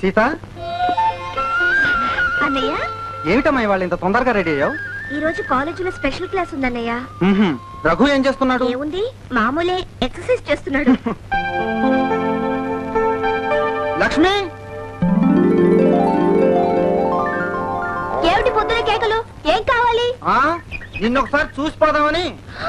సీత అన్నయ్య ఏమిటమ్మా ఇవాళ ఇంత తొందరగా రెడీ అయ్యావు ఈ రోజు కాలేజీలో స్పెషల్ క్లాస్ ఉందన్నయ్య మ్మ్హ్మ్. రఘు ఏం చేస్తున్నాడు ఏముంది మామూలే ఎక్సర్సైజ్ చేస్తున్నాడు లక్ష్మి ఏమిటి పొద్దున కేకలు ఏం కావాలి ఆ నిన్నొకసారి చూసిపోదామని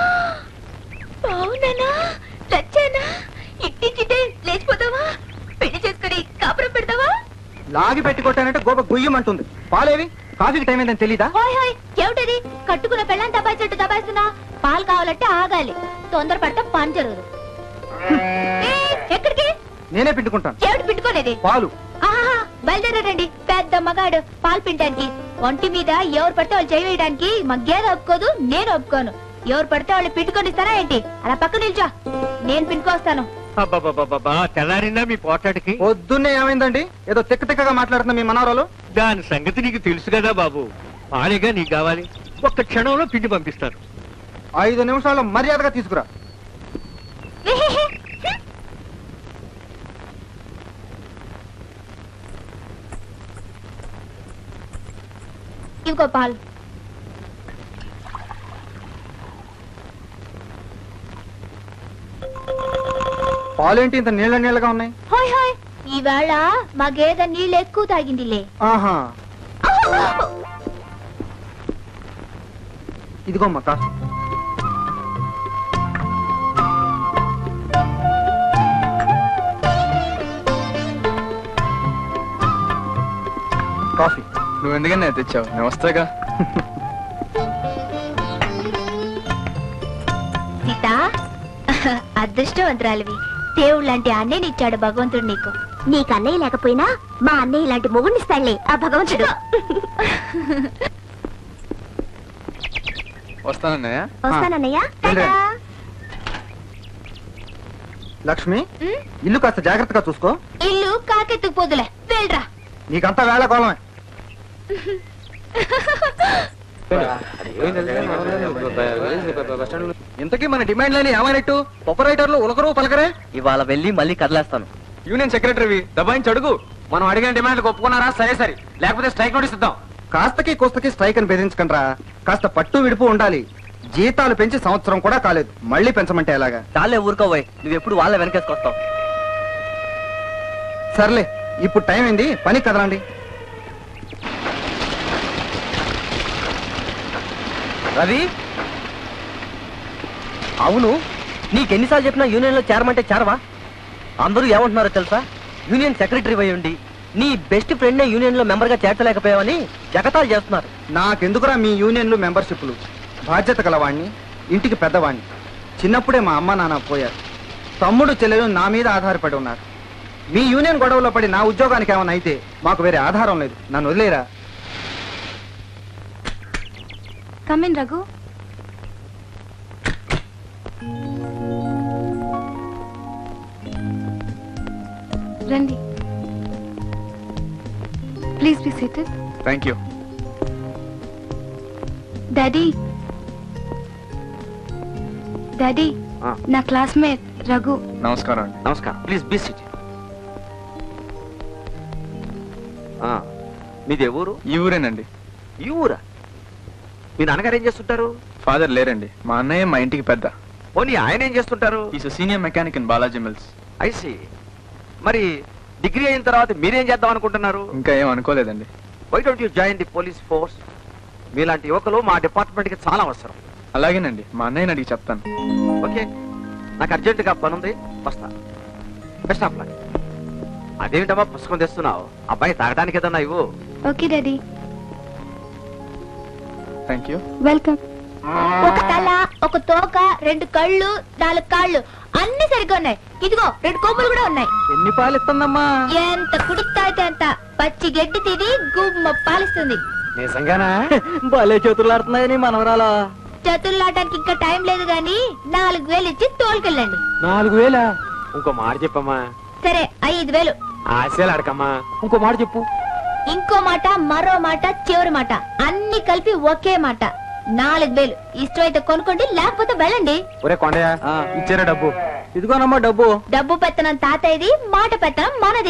అవునా నచ్చానా ఇట్టించిటే లేచిపోతావా పెళ్లి చేసుకుని కాపురం పెడతావా లాగి పెట్టి కొట్టానంటే గోప గుయ్యమంటుంది పాలేవి కాఫీకి టైం అయిందని తెలీదా హాయ్ హాయ్ ఏమిటది కట్టుకున్న పెళ్ళని దబాయించట్టు దబాయిస్తున్నా పాలు కావాలంటే ఆగాలి తొందర పడితే పని జరగదు ఏ, ఎక్కడికి నేనే పిండుకుంటాను ఏమిటి పెట్టుకోలేది పాలు ఆహా బయలుదేరారండి పెద్ద మగాడు పాలు పిండడానికి ఒంటి మీద ఎవరు పడితే వాళ్ళు చేయి వేయడానికి మా గేదె ఒప్పుకోదు నేను ఒప్పుకోను ఎవరు పడితే వాళ్ళు పిండుకొని ఇస్తారా ఏంటి అలా పక్క నిల్చో నేను పిండుకొస్తాను అబ్బబ్బబ్బబ్బా తెల్లారిందా మీ పోట్లాడికి పొద్దున్నే ఏమైందండి ఏదో తిక్క తిక్కగా మాట్లాడుతున్న మీ మనవరాలు దాని సంగతి నీకు తెలుసు కదా బాబు పాలేగా నీకు కావాలి ఒక్క క్షణంలో పిండి పంపిస్తారు ఐదు నిమిషాల్లో మర్యాదగా తీసుకురా ఇంకో పాలు పాలేంటి ఇంత నీళ్ళ నీళ్ళగా ఉన్నాయి హాయ్ హాయ్ ఈవేళ మా గేదె నీళ్ళు ఎక్కువ తాగిందిలే ఆహా ఇదిగోమ్మా కాఫీ కాఫీ నువ్వు ఎందుకన్నా తెచ్చావు నేను వస్తాగా సీత అదృష్టవంతురాలివి దేవుడు లాంటి అన్నయ్యని ఇచ్చాడు భగవంతుడు నీకు నీకు అన్నయ్య లేకపోయినా మా అన్నయ్య ఇలాంటి మొగుడిని ఇస్తాడులే ఆ భగవంతుడు వస్తానన్నయ్య వస్తానన్నయ్య వెళ్ళండి. లక్ష్మి ఉమ్, ఇల్లు కాస్త జాగ్రత్తగా చూసుకో ఇల్లు కాకెత్తుకు పోదులే వెళ్ళరా నీకంతా వేళ కోలమే ఇంతకీ మన డిమాండ్లని ఏమైనట్టు ఆపరేటర్లు ఉలకరు పలకరే ఇవాళ వెళ్ళి మళ్ళీ కదిలేస్తాను యూనియన్ సెక్రటరీవి దబాయించి అడుగు మనం అడిగిన డిమాండ్లకు ఒప్పుకున్నారా సరే సరే లేకపోతే స్ట్రైక్ నోటీస్ ఇద్దాం కాస్తకి కోస్తకి స్ట్రైక్ అని బెదిరించకండ్రా కాస్త పట్టు విడుపు ఉండాలి జీతాలు పెంచి సంవత్సరం కూడా కాలేదు మళ్ళీ పెంచమంటే ఎలాగా చాలే ఊరుకోబోయ్ నువ్వు ఎప్పుడు వాళ్ళ వెనకేసుకొస్తావు సర్లే ఇప్పుడు టైం అయింది పని కదలండి రవి అవును నీకెన్నిసార్లు చెప్పినా యూనియన్ లో చేరమంటే చేరవా అందరూ ఏమంటున్నారో తెలుసా యూనియన్ సెక్రటరీ అయి ఉండి నీ బెస్ట్ ఫ్రెండ్ యూనియన్ లో మెంబర్ గా చేర్చలేకపోయావని జగతాలు చేస్తున్నారు నాకెందుకురా మీ యూనియన్లు మెంబర్షిప్లు బాధ్యత గలవాణ్ణి ఇంటికి పెద్దవాణ్ణి చిన్నప్పుడే మా అమ్మ నాన్న పోయారు తమ్ముడు చెల్లెలు నా మీద ఆధారపడి ఉన్నారు మీ యూనియన్ గొడవలో పడి నా ఉద్యోగానికి ఏమైనా అయితే మాకు వేరే ఆధారం లేదు నన్ను వదిలేరా కమిన్ రఘు రండి please be seated thank you daddy daddy ఆ. నా క్లాస్మేట్ రఘు నమస్కారం అండి నమస్కారం ప్లీజ్ బీ సిట్ మీది ఏ ఊరు ఈ ఊరేనండి ఈ ఊరా మీ నాన్నగారు ఏం చేస్తుంటారు ఫాదర్ లేరండి మా అన్నయ్య మా ఇంటికి పెద్ద పోనీ ఆయన ఏం చేస్తుంటారు is senior mechanic in Balaji mills I see మరి డిగ్రీ అయిన తర్వాత మీరేం చేద్దాం అనుకుంటున్నారు ఇంకా ఏం అనుకోలేదండి why don't you join the police force మీలాంటి యువకులు మా డిపార్ట్మెంట్ కి చాలా అవసరం అలాగేనండి మా అన్నయ్యని అడిగి చెప్తాను ఓకే నాకు అర్జెంట్ గా పని ఉంది వస్తా బెస్ట్ ఆఫ్ లక్ అదేమిటమ్మా పుస్తకం తెస్తున్నావు అబ్బాయి తాగడానికి ఏదన్నా ఇవ్వు okay daddy thank you welcome ఒక తల ఒక తోక రెండు కళ్ళు నాలుగు కాళ్ళు అన్ని సరిగ్గా ఉన్నాయి ఇదిగో రెండు కొమ్ములు కూడా ఉన్నాయి ఎన్ని పాలు ఇస్తుందమ్మా ఎంత కుడితాయితే అంత పచ్చి గడ్డి తిని గుమ్మ పాలిస్తుంది నిజంగానా భలే చేతులాడుతున్నాయని మనవరాలా చతుర్లాటానికి ఇంకా టైం లేదు గాని నాలుగు వేలు ఇచ్చి తోలుకెళ్ళండి నాలుగు వేల ఇంకో మాట చెప్పమ్మా సరే ఐదు వేలు ఆశలు అడకమ్మా ఇంకో మాట చెప్పు ఇంకో మాట మరో మాట చివరి మాట అన్ని కలిపి ఒకే మాట నాలుగు వేలు ఇష్టమైతే కొనుక్కోండి లేకపోతే వెళ్ళండి ఒరే కొండయ్య ఆ. ఇచ్చారా డబ్బు ఇదిగోనమ్మా డబ్బు డబ్బు పెత్తనం తాతయ్యది మాట పెత్తనం మనది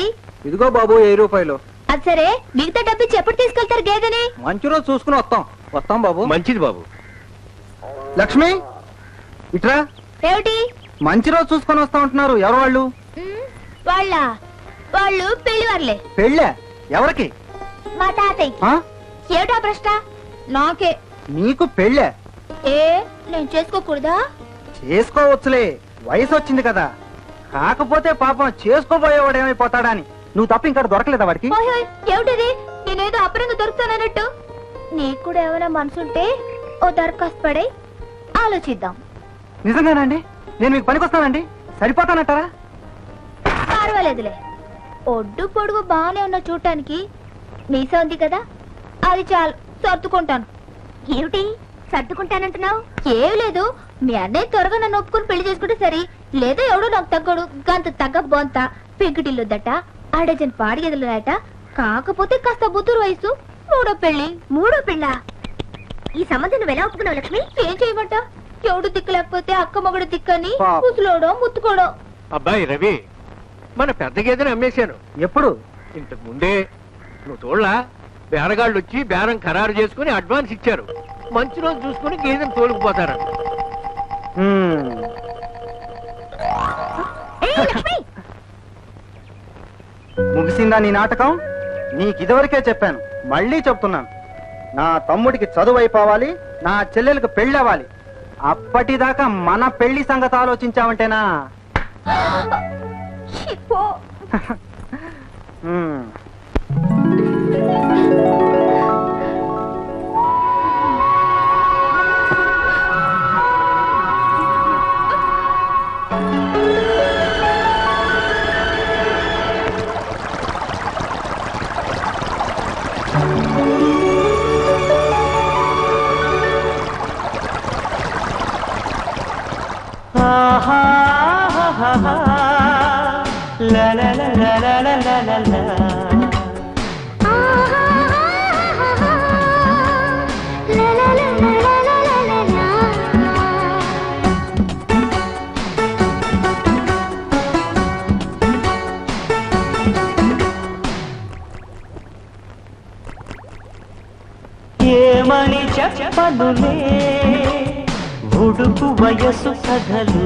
ఇదిగో బాబు వెయ్యి రూపాయలు అది సరే మిగతా డబ్బిచ్చి ఎప్పుడు తీసుకెళ్తారు గేదెని మంచి రోజు చూసుకుని వస్తాం వస్తాం బాబు మంచిది బాబు లక్ష్మి ఇట్రా ఏమిటి మంచి రోజు చూసుకొని వస్తా ఉంటున్నారు ఎవరు వాళ్ళు ఉమ్, వాళ్ళ వాళ్ళు పెళ్లి వాళ్ళే పెళ్ళే ఎవరికి మా తాతయ్య ఆ? ఏమిటా ప్రశ్న నాకే నీకు పెళ్ళే ఏ నేను చేసుకోకూడదా చేసుకోవచ్చులే వయసు వచ్చింది కదా కాకపోతే పాపం చేసుకోబోయేవాడు ఏమైపోతాడా అని నువ్వు తప్ప ఇంకా దొరకలేదా వాడికి ఓయ్ ఓయ్, ఏమిటిది నేనేదో అపరంగా దొరుకుతానన్నట్టు నీకు కూడా ఏమైనా మనసుంటే ఓ దరఖాస్తు పడే ఆలోచిద్దాం నిజంగానండి నేను మీకు పనికొస్తానండి సరిపోతానంటారా పర్వాలేదులే ఒడ్డు పొడుగు బాగానే ఉన్న చూడటానికి మీసా ఉంది కదా అది చాలు సర్దుకుంటాను ఏమిటి సర్దుకుంటానంటున్నావు ఏం లేదు మీ అన్నయ్య త్వరగా నన్ను ఒప్పుకుని పెళ్లి చేసుకుంటే సరి లేదా ఎవడో నాకు తగ్గడు గంత తగ్గ బొంత పెంకుటిల్లుద్దట అడజన్ పాడిగెదలట కాకపోతే కాస్త బుద్ధురు వయసు మూడో పెళ్లి మూడో పెళ్ళ ఈ సంబంధం నువ్వు ఎలా ఒప్పుకున్నావు లక్ష్మి ఏం చేయమంట ఎవడు దిక్కు లేకపోతే అక్క మగడు దిక్కని పాపం. ముసలోడో ముత్తుకోడో అబ్బాయి రవి మన పెద్ద గేదెని అమ్మేశాను ఎప్పుడు ఇంతకు ముందే నువ్వు చూడలా బేరగాళ్ళు వచ్చి బేరం ఖరారు చేసుకుని అడ్వాన్స్ ఇచ్చారు మంచి రోజు చూసుకుని గేదెని తోలుకుపోతారు హ్మ్. ముగిసిందా నీ నాటకం నీకు ఇదివరకే చెప్పాను మళ్ళీ చెప్తున్నాను నా తమ్ముడికి చదువు అయిపోవాలి నా చెల్లెలకు పెళ్ళి అవ్వాలి అప్పటిదాకా మన పెళ్లి సంగతి ఆలోచించావంటేనా చిప్పో హ్మ్. ఏమని చెప్పనులే ఉడుకు వయసు కథలు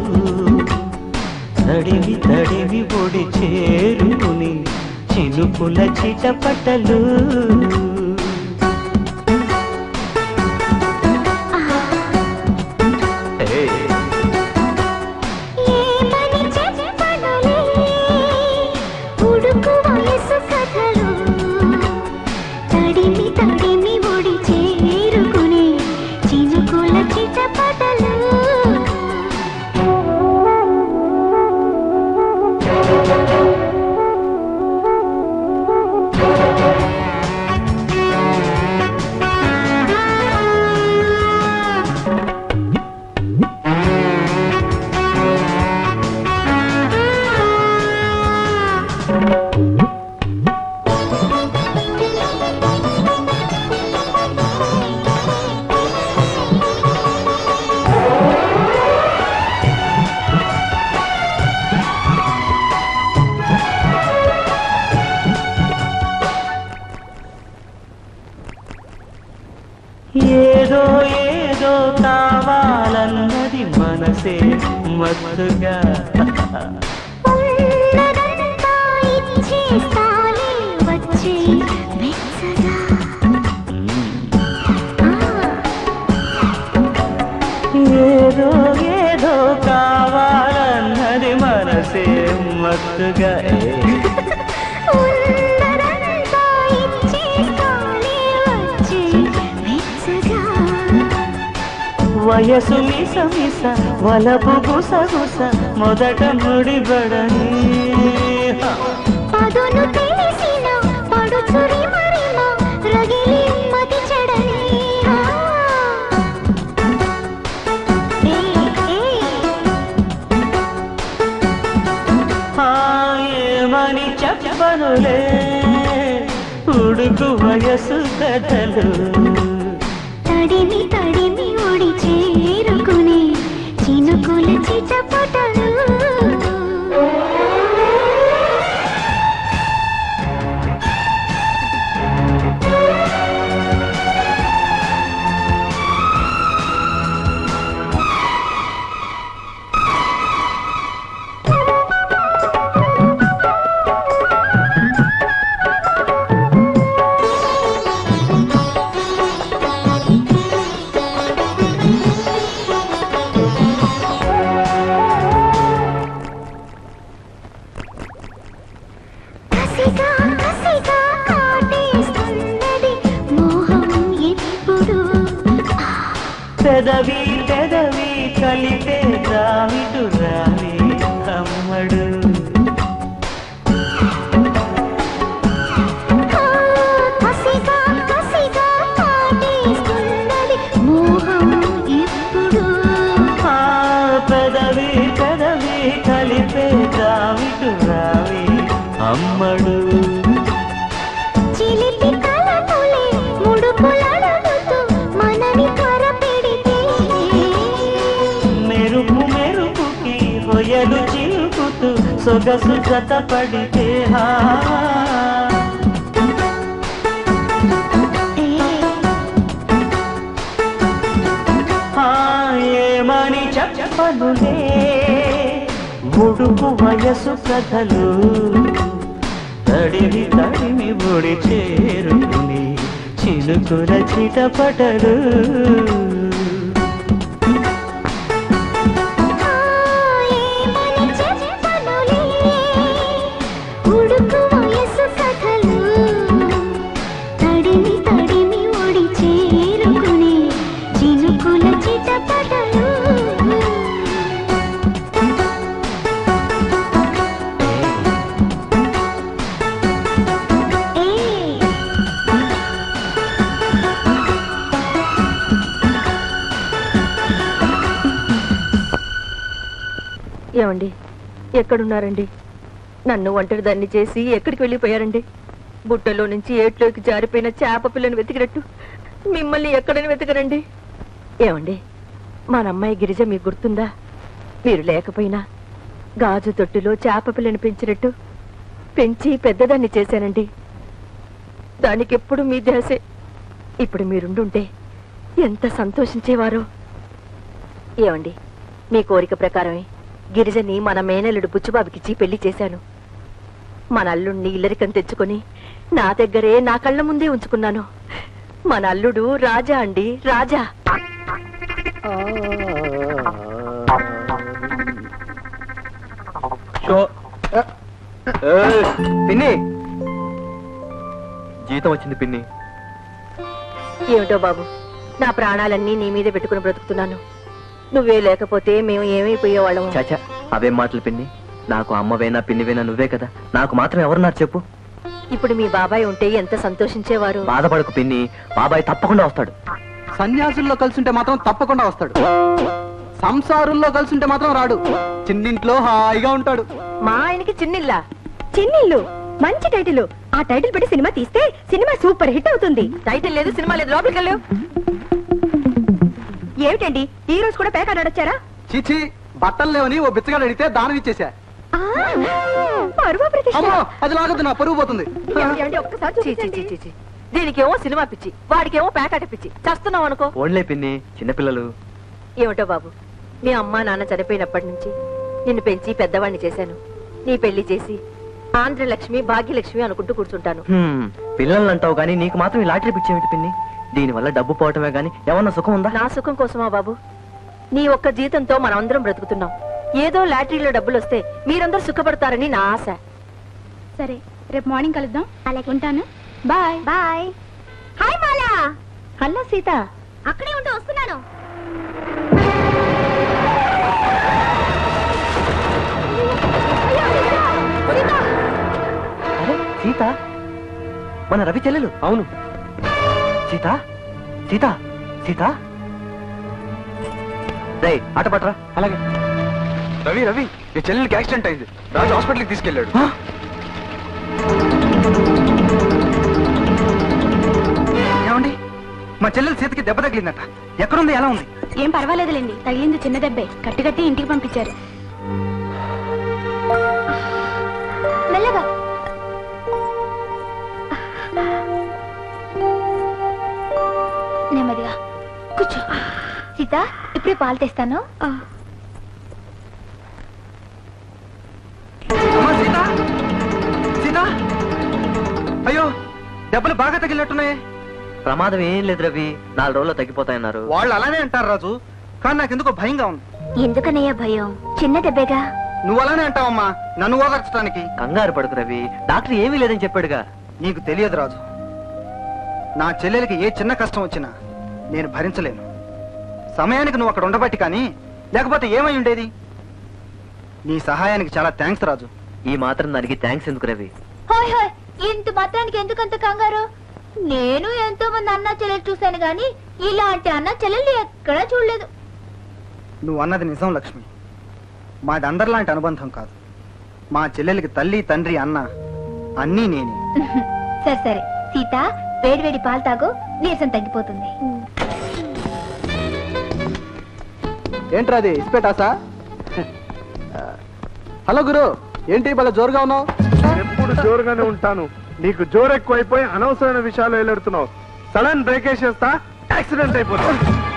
తడివి తడివి ఒడి చేరుకుని చినుకుల చిటపటలు ఏమని చెప్పనులే ఉడుకు వయసు కథలు తడిమి తడిమి ఒడి చేరుకుని చినుకుల చిటపటలు ఏదో ఏదో కావాలన్నది మనసే మత్తుగా ఉన్నదంతా ఇచ్చేస్తాలే వచ్చే వెచ్చగా. ఏదో ఏదో కావాలన్నది మనసే మత్తుగా ఉన్నదంతా ఇచ్చేస్తాలే వచ్చే వెచ్చగా. వయసు మిస మిస వలపు గుస గుస మొదట ముడిబడని పదును తెలిసిన పడుచురి మరిమ రగిలి మతి చెడని ఆ. ఏ, ఏ. ఆ ఏమని చెప్పనులే ఉడుకు వయసు కథలు తడిమి తడిమి ఒడి చేరుకుని చినుకుల చిటపటలు పెదవి పెదవి కలిపే రావిటు రావి అమ్మడు కసిగా కసిగా కాటేస్తున్నది మోహం ఇప్పుడు ఆ పెదవి పెదవి కలిపే రావిటు రావి అమ్మడు చిలిపి కలములే ముడుపులడుగుతూ మనని త్వర పెడితే మెరుపు మెరుపుకి హొయలు చిలుకుతూ సొగసు జత పడితే హా ఆ, ఏమని చెప్పనులే ముడుపు వయసు కథలు తడివి తడిమి ఒడి చేరుకుని చిలుకుల చిటపటలు ఏమని చెప్పనులే ఉడుకు వయసు కథలు తడిమి తడిమి ఒడి చేరుకుని చినుకుల చిటపటలు ఏ ఏమండి ఎక్కడున్నారండి నన్ను ఒంటరి దాన్ని చేసి ఎక్కడికి వెళ్ళిపోయారండి బుట్టలో నుంచి ఏట్లోకి జారిపోయిన చేప పిల్లని వెతికినట్టు మిమ్మల్ని ఎక్కడని వెతకరండి ఏమండి మన అమ్మాయి గిరిజ మీకు గుర్తుందా మీరు లేకపోయినా గాజు తొట్టులో చేప పిల్లని పెంచినట్టు పెంచి పెద్దదాన్ని చేశానండి దానికి ఎప్పుడు మీ ధ్యాసే ఇప్పుడు మీరుండుంటే ఎంత సంతోషించేవారో ఏమండి మీ కోరిక ప్రకారమే గిరిజని మన మేనల్లుడు బుచ్చుబాబుకిచ్చి పెళ్లి చేశాను మన అల్లుడిని ఇల్లరికం తెచ్చుకొని నా దగ్గరే నా కళ్ళ ముందే ఉంచుకున్నాను మన అల్లుడు రాజా అండి రాజా పిన్ని జీతం వచ్చింది పిన్ని ఏమిటో బాబు నా ప్రాణాలన్నీ నీ మీద పెట్టుకుని బ్రతుకుతున్నాను నువ్వే లేకపోతే మేము ఏమైపోయేవాళ్ళము చాచా అవేం మాటలు పిన్ని నాకు అమ్మవేనా పిన్నివేనా నువ్వే కదా నాకు మాత్రం ఎవరున్నారు చెప్పు ఇప్పుడు మీ బాబాయ్ ఉంటే ఎంత సంతోషించేవారు బాధపడకు పిన్ని బాబాయ్ తప్పకుండా వస్తాడు సన్యాసుల్లో కలిసుంటే మాత్రం తప్పకుండా వస్తాడు సంసారుల్లో కలిసుంటే మాత్రం రాడు చిన్నింట్లో హాయిగా ఉంటాడు మా ఆయనకి చిన్నిల్లా చిన్నిల్లు మంచి టైటిల్ ఆ టైటిల్ పెట్టి సినిమా తీస్తే సినిమా సూపర్ హిట్ అవుతుంది టైటిల్ లేదు సినిమా లేదు లోపలికి వెళ్ళు ఏమిటండి ఈ రోజు కూడా పేక నడొచ్చారా చీచి బట్టలు లేవని ఓ బిచ్చగాడు అడిగితే దానం ఇచ్చేసా పరువ ప్రతిష్ట అమ్మో అది లాగొద్దు నా పరుగు పోతుంది ఏమండి, ఒక్కసారి చీ, చీ, చూపించండి. చీ, చీ, చీ. దీనికేమో సినిమా పిచ్చి వాడికేమో పేకాట పిచ్చి చస్తున్నావు అనుకో ఓన్లే పిన్ని చిన్నపిల్లలు ఏమిటో బాబు మీ అమ్మా నాన్న చనిపోయినప్పటి నుంచి నిన్ను పెంచి పెద్దవాణ్ణి చేశాను నీ పెళ్లి చేసి ఆంధ్రలక్ష్మి భాగ్యలక్ష్మి అనుకుంటూ కూర్చుంటాను హ్మ్, పిల్లల్ని అంటావు కానీ నీకు మాత్రం ఈ లాటరీ పిచ్చేమిటి పిన్ని దీనివల్ల డబ్బు పోవటమే గానీ ఏమన్నా సుఖం ఉందా నా సుఖం కోసమా బాబు నీ ఒక్క జీతంతో మనమందరం బ్రతుకుతున్నాం ఏదో లాటరీలో డబ్బులు వస్తే మీరందరూ సుఖపడతారని నా ఆశ సరే రేపు మార్నింగ్ కలుద్దాం అలాగే. ఉంటాను bye bye hi Mala hello Seetha అక్కడే ఉంటూ వస్తున్నాను అరే సీత మన రవి చెల్లెలు అవును సీత సీత సీత రే ఆట పట్రా అలాగే రవి రవి నీ చెల్లెలకి యాక్సిడెంట్ అయింది రాజు హాస్పిటల్కి తీసుకెళ్ళాడు ఏమండి మా చెల్లెలు సీతకి దెబ్బ తగిలిందట ఎక్కడుంది ఎలా ఉంది ఏం పర్వాలేదులేండి తగిలింది చిన్న దెబ్బే కట్టి కట్టి ఇంటికి పంపించారు మెల్లగా నెమ్మదిగా కూర్చో సీత ఇప్పుడే పాలు తెస్తాను అమ్మా సీత సీత అయ్యో దెబ్బలు బాగా తగిలినట్టున్నాయి ప్రమాదం ఏం లేదు రవి నాలుగు రోజుల్లో తగ్గిపోతాయన్నారు వాళ్ళు అలానే అంటారు రాజు కానీ నాకు ఎందుకో భయంగా ఉంది ఎందుకనయ్యా భయం చిన్న దెబ్బేగా నువ్వు అలానే అంటావమ్మా నన్ను ఓదార్చడానికి కంగారు పడుకు రవి డాక్టర్ ఏమీ లేదని చెప్పాడుగా నీకు తెలియదు రాజు నా చెల్లెలకి ఏ చిన్న కష్టం వచ్చినా నేను భరించలేను సమయానికి నువ్వు అక్కడ ఉండబట్టి కానీ లేకపోతే ఏమై ఉండేది నీ సహాయానికి చాలా థ్యాంక్స్ రాజు ఈ మాత్రం దానికి థ్యాంక్స్ ఎందుకు రవి హాయ్ హాయ్ ఇంత మాత్రానికి ఎందుకంత కంగారు నేను ఎంతో మంది అన్న చెల్లెలు చూశాను గాని ఇలాంటి అన్న చెల్లెల్ని ఎక్కడా చూడలేదు నువ్వు అన్నది నిజం లక్ష్మి మాది అందరిలాంటి అనుబంధం కాదు మా చెల్లెలికి తల్లి తండ్రి అన్న అన్నీ నేనే సరే సరే సీత వేడి వేడి పాలు తాగు నీరసం తగ్గిపోతుంది ఏంట్రా అది ఇస్పెటాసా హలో గురు ఏంటి భలే జోరుగా ఉన్నావు ఎప్పుడు జోరుగానే ఉంటాను నీకు జోరు ఎక్కువైపోయి అనవసరమైన విషయాలు వెళ్ళెడుతున్నావు సడన్ బ్రేక్ వేసేస్తా యాక్సిడెంట్ అయిపోతా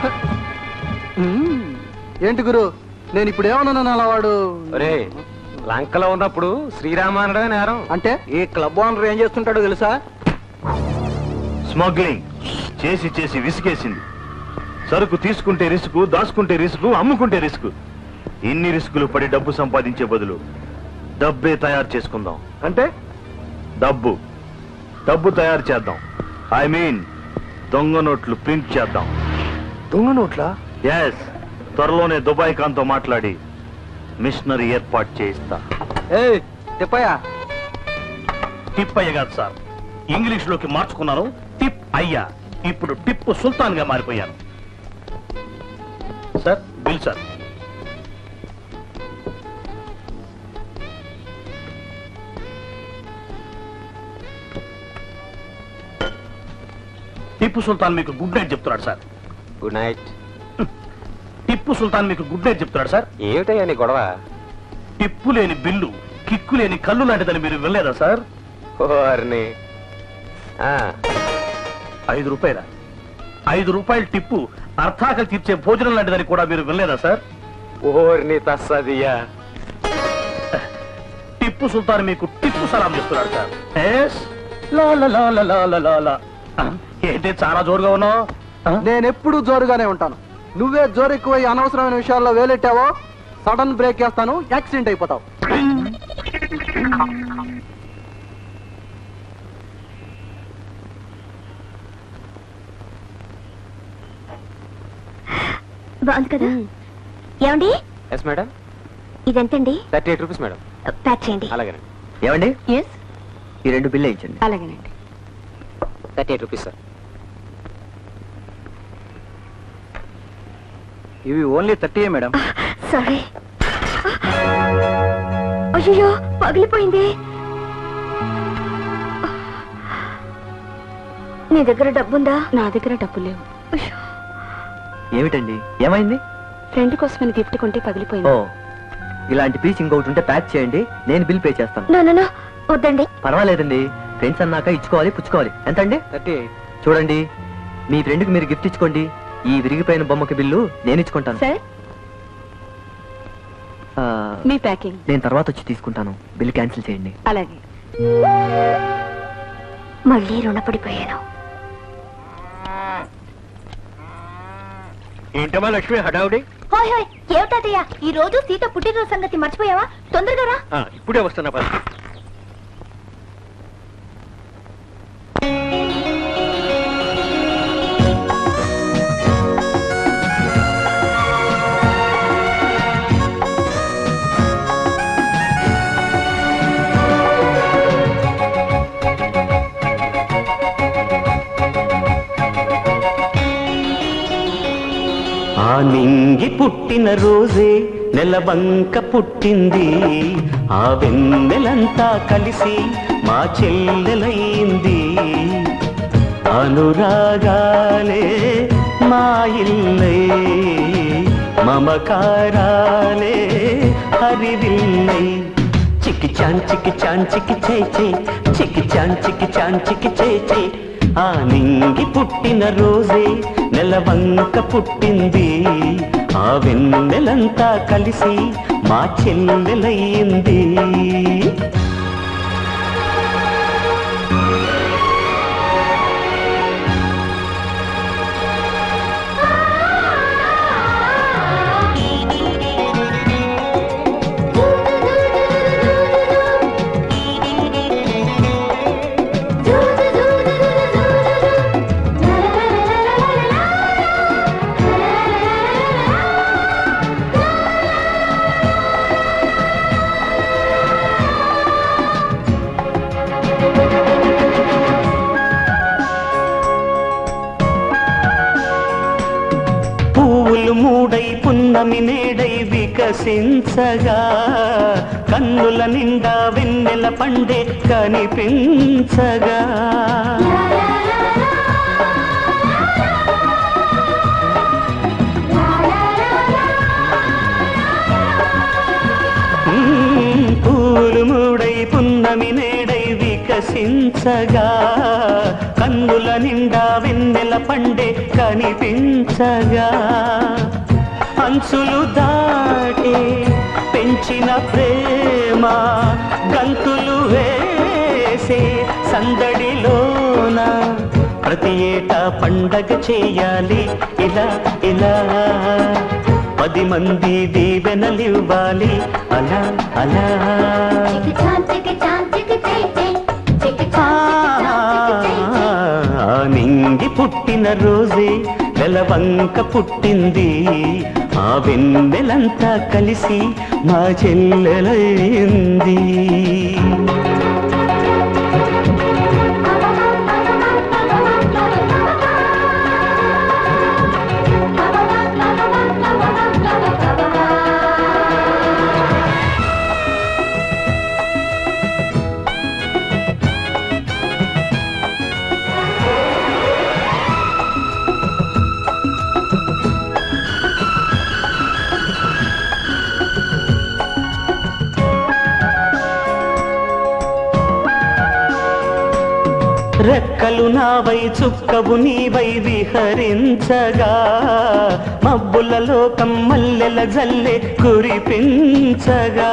ఏంటి గురు నేను ఇప్పుడు ఏమన్నాను అలా వాడు ఒరే లంకలో ఉన్నప్పుడు శ్రీరామానుడే నేరం అంటే ఈ క్లబ్ ఓనర్ ఏం చేస్తుంటాడో తెలుసా స్మగ్లింగ్ చేసి చేసి విసిగేసింది సరుకు తీసుకుంటే రిస్క్ దాచుకుంటే రిస్క్ అమ్ముకుంటే రిస్క్ ఇన్ని రిస్కులు పడి డబ్బు సంపాదించే బదులు డబ్బే తయారు చేసుకుందాం అంటే డబ్బు డబ్బు తయారు చేద్దాం ఐ మీన్ దొంగ నోట్లు ప్రింట్ చేద్దాం దొంగ నోట్లా ఎస్ త్వరలోనే దుబాయ్ ఖాన్తో మాట్లాడి మిషనరీ ఏర్పాటు చేయిస్తా ఏ తిప్పయ్యా టిప్ అయ్య కాదు సార్ ఇంగ్లీష్ లోకి మార్చుకున్నాను టిప్ అయ్యా ఇప్పుడు టిప్పు సుల్తాన్ గా మారిపోయాను sir bill sir Tipu Sultan మీకు గుడ్ నైట్ చెప్తున్నాడు sir good night Tipu Sultan మీకు గుడ్ నైట్ చెప్తున్నాడు సార్ ఏమిటయ్యా నీ గొడవ టిప్పు లేని బిల్లు కిక్కు లేని కళ్ళు లాంటిదని మీరు వెళ్ళలేదా సార్ ఓర్ని ఆ, ఐదు రూపాయల ఐదు రూపాయల టిప్పు అర్థాకలి తీర్చే భోజనం లాంటిదని కూడా మీరు వెళ్ళలేదా సార్ ఓర్ని తస్సదియా టిప్పు సుల్తాన్ మీకు టిప్పు సలాం చేస్తున్నాడు సార్ ఎస్ లా లా లా లా లా లా లా లా. ఆ, ఏంటి చాలా జోరుగా ఉన్నావు ఆ? నేను ఎప్పుడు జోరుగానే ఉంటాను నువ్వే జోరు ఎక్కువ అనవసరమైన విషయాల్లో వేలెట్టావో సడన్ బ్రేక్ వేస్తాను యాక్సిడెంట్ అయిపోతావు బాగుంది కదా ఏమండి ఎస్ మేడం ఇదెంతండి thirty eight rupees madam pack చేయండి అలాగేనండి ఏమండి ఎస్ ఈ రెండు బిల్లు వేయించండి అలాగేనండి థర్టీ ఎయిట్ రూపీస్ సార్ ఇవి ఓన్లీ థర్టీ మేడం సారీ అయ్యో పగిలిపోయింది నీ దగ్గర డబ్బుందా నా దగ్గర డబ్బు లేవు ఏమిటండి ఏమైంది ఫ్రెండ్ కోసమని గిఫ్ట్ కొంటే ఓ పగిలిపోయింది ఇలాంటి పీస్ ఇంకొకటి ఉంటే ప్యాక్ చేయండి నేను బిల్ పే చేస్తాను నో వద్దండి పర్వాలేదండి ఫ్రెండ్స్ అన్నాక ఇచ్చుకోవాలి పుచ్చుకోవాలి ఎంతండి థర్టీ చూడండి మీ ఫ్రెండ్కి మీరు గిఫ్ట్ ఇచ్చుకోండి ఈ విరిగిపోయిన బొమ్మకి బిల్లు నేను ఇచ్చుకుంటాను సార్ ఆ, మీ ప్యాకింగ్ నేను తర్వాత వచ్చి తీసుకుంటాను బిల్ క్యాన్సిల్ చేయండి అలాగే మళ్ళీ రుణపడిపోయాను ఏంటమ్మా లక్ష్మి హడావుడి హాయ్ హాయ్ ఏమిటయ్యా ఈ రోజు సీత పుట్టినరోజు సంగతి మర్చిపోయావా తొందరగా రా ఆ, ఇప్పుడే వస్తున్నా పద. ఆ నింగి పుట్టిన రోజే నెలవంక పుట్టింది ఆ వెన్నెలంతా కలిసి మా చెల్లెలైంది అనురాగాలే మా ఇల్లై మమకారాలే హరివిల్లై చికి చాన్ చికి చాన్ చికి చే చే చికి చాన్ చికి చాన్ చికి చే చే ఆ నింగి పుట్టిన రోజే నెలవంక పుట్టింది ఆ వెన్నెలంతా కలిసి మా చెల్లెలయ్యింది ఆ మూడై పున్నమి నేడై వికసించగా కన్నుల నిండా వెన్నెల పండే కనిపించగా మ్మ్, పూలు మూడై పున్నమి నేడై వికసించగా కన్నుల నిండా వెన్నెల పండే కనిపించగా అంచులు దాటి పెంచిన ప్రేమ గంతులు వేసే సందడిలోన ప్రతి ఏటా పండగ చేయాలి ఇలా ఇలా పది మంది దీవెనలివ్వాలి అలా అలా ఆ నింగి పుట్టిన రోజే వెలవంక పుట్టింది ఆ వెన్నెలంతా కలిసి మా చెల్లెలైంది రెక్కలు నావై చుక్కవు నీవై విహరించగా మబ్బుల లోకం మల్లెల జల్లె కురిపించగా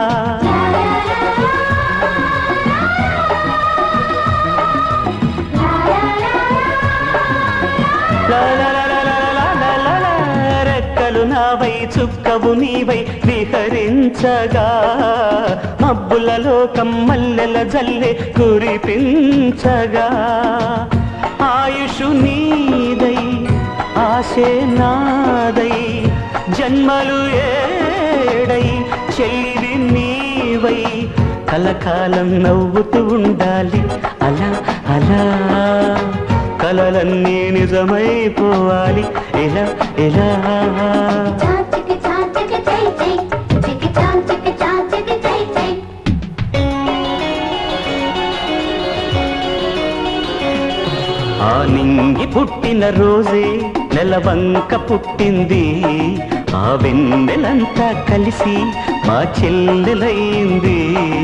లా లా లా లా లా లా లా లా లా. రెక్కలు నావై చుక్కవు నీవై విహరించగా మబ్బుల లోకం మల్లెల జల్లె కురిపించగా ఆయుషు నీదై ఆశే నాదై జన్మలు ఏడై చెల్లివి నీవై కలకాలం నవ్వుతూ ఉండాలి అలా అలా కలలన్నీ నిజమైపోవాలి ఇలా ఇలా ఆ నింగి పుట్టిన రోజే నెలవంక పుట్టింది ఆ వెన్నెలంతా కలిసి మా చెల్లెలైంది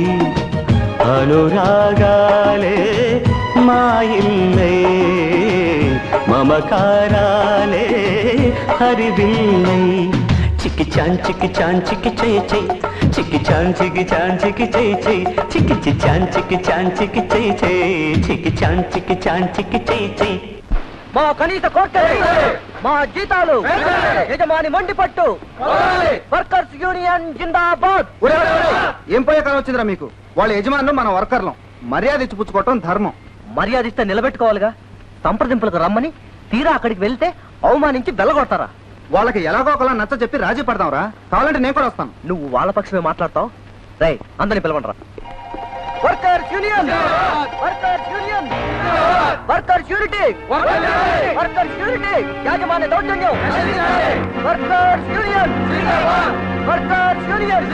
అనురాగాలే మా ఇల్లే మమకారాలే హరివిల్లై చిక్కి చాన్ చిక్కి చాన్ చిక్కి చై చై చిక్కి చాన్ చిక్కి చాన్ చిక్కి చై చై చిక్కి చి చాన్ చిక్కి చాన్ చిక్కి చై చై చిక్కి చాన్ చిక్కి చాన్ చిక్కి చై చై మా కనీస కోర్టు మా జీతాలు యజమాని మొండి పట్టు వర్కర్స్ యూనియన్ జిందాబాద్ ఒరే, ఒరే, ఒరే, ఏం పోయే కాలం వచ్చిందిరా మీకు వాళ్ళ యజమానులు మన వర్కర్లం మర్యాద ఇచ్చి పుచ్చుకోవటం ధర్మం మర్యాద ఇస్తే నిలబెట్టుకోవాలిగా సంప్రదింపులకు రమ్మని తీరా అక్కడికి వెళ్తే అవమానించి వెళ్ళగొడతారా వాళ్ళకి ఎలాగో ఒకలా నచ్చ చెప్పి రాజీ పడదాంరా కావాలంటే నేను కూడా వస్తాను నువ్వు వాళ్ళ పక్షమే మాట్లాడతావు రై అందరిని పిలవండి workers union workers union workers unity workers unity యాజమాన్య దౌర్జన్యం వర్కర్స్ యూనియన్ వర్కర్స్ యూనియన్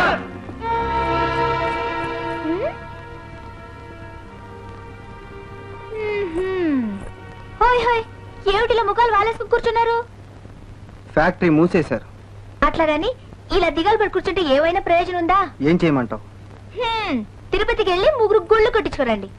హోయ్ హోయ్ ఏమిటిలా ముఖాలు వాలేసుకుని కూర్చున్నారు ఫ్యాక్టరీ మూసేశారు అట్లాగాని ఇలా దిగాలు పడి కూర్చుంటే ఏమైనా ప్రయోజనం ఉందా ఏం చేయమంటావు హ్మ్, తిరుపతికి వెళ్ళి ముగ్గురు గుళ్ళు కొట్టించుకోరండి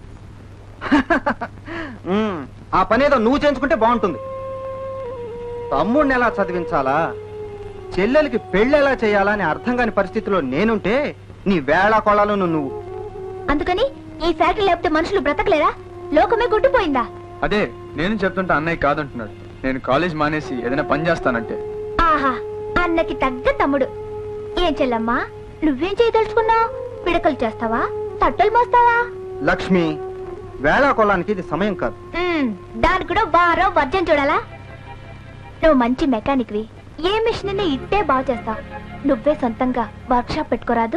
మ్మ్, ఆ పని ఏదో నువ్వు చేయించుకుంటే బాగుంటుంది తమ్ముడిని ఎలా చదివించాలా చెల్లెలకి పెళ్ళి ఎలా చేయాలా అని అర్థం కాని పరిస్థితిలో నేనుంటే నీ వేళ కొళాలను నువ్వు అందుకని ఈ ఫ్యాక్టరీ లేకపోతే మనుషులు బ్రతకలేరా లోకమే గుట్టుపోయిందా అదే నేను చెప్తుంటే అన్నయ్య కాదంటున్నాడు నేను కాలేజ్ మానేసి ఏదైనా పని చేస్తానంటే ఆహా అన్నకి తగ్గ తమ్ముడు ఏం చెల్లమ్మా నువ్వేం చేయదలుచుకున్నావు పిడకలు చేస్తావా తట్టలు మోస్తావా లక్ష్మి వేళ కొలానికి ఇది సమయం కాదు ఉమ్, దానికి కూడా వారం వర్జం చూడాలా నువ్వు మంచి మెకానిక్వి ఏ మిషన్ ఇట్టే బాగు చేస్తావు నువ్వే సొంతంగా వర్క్ షాప్ పెట్టుకోరాదు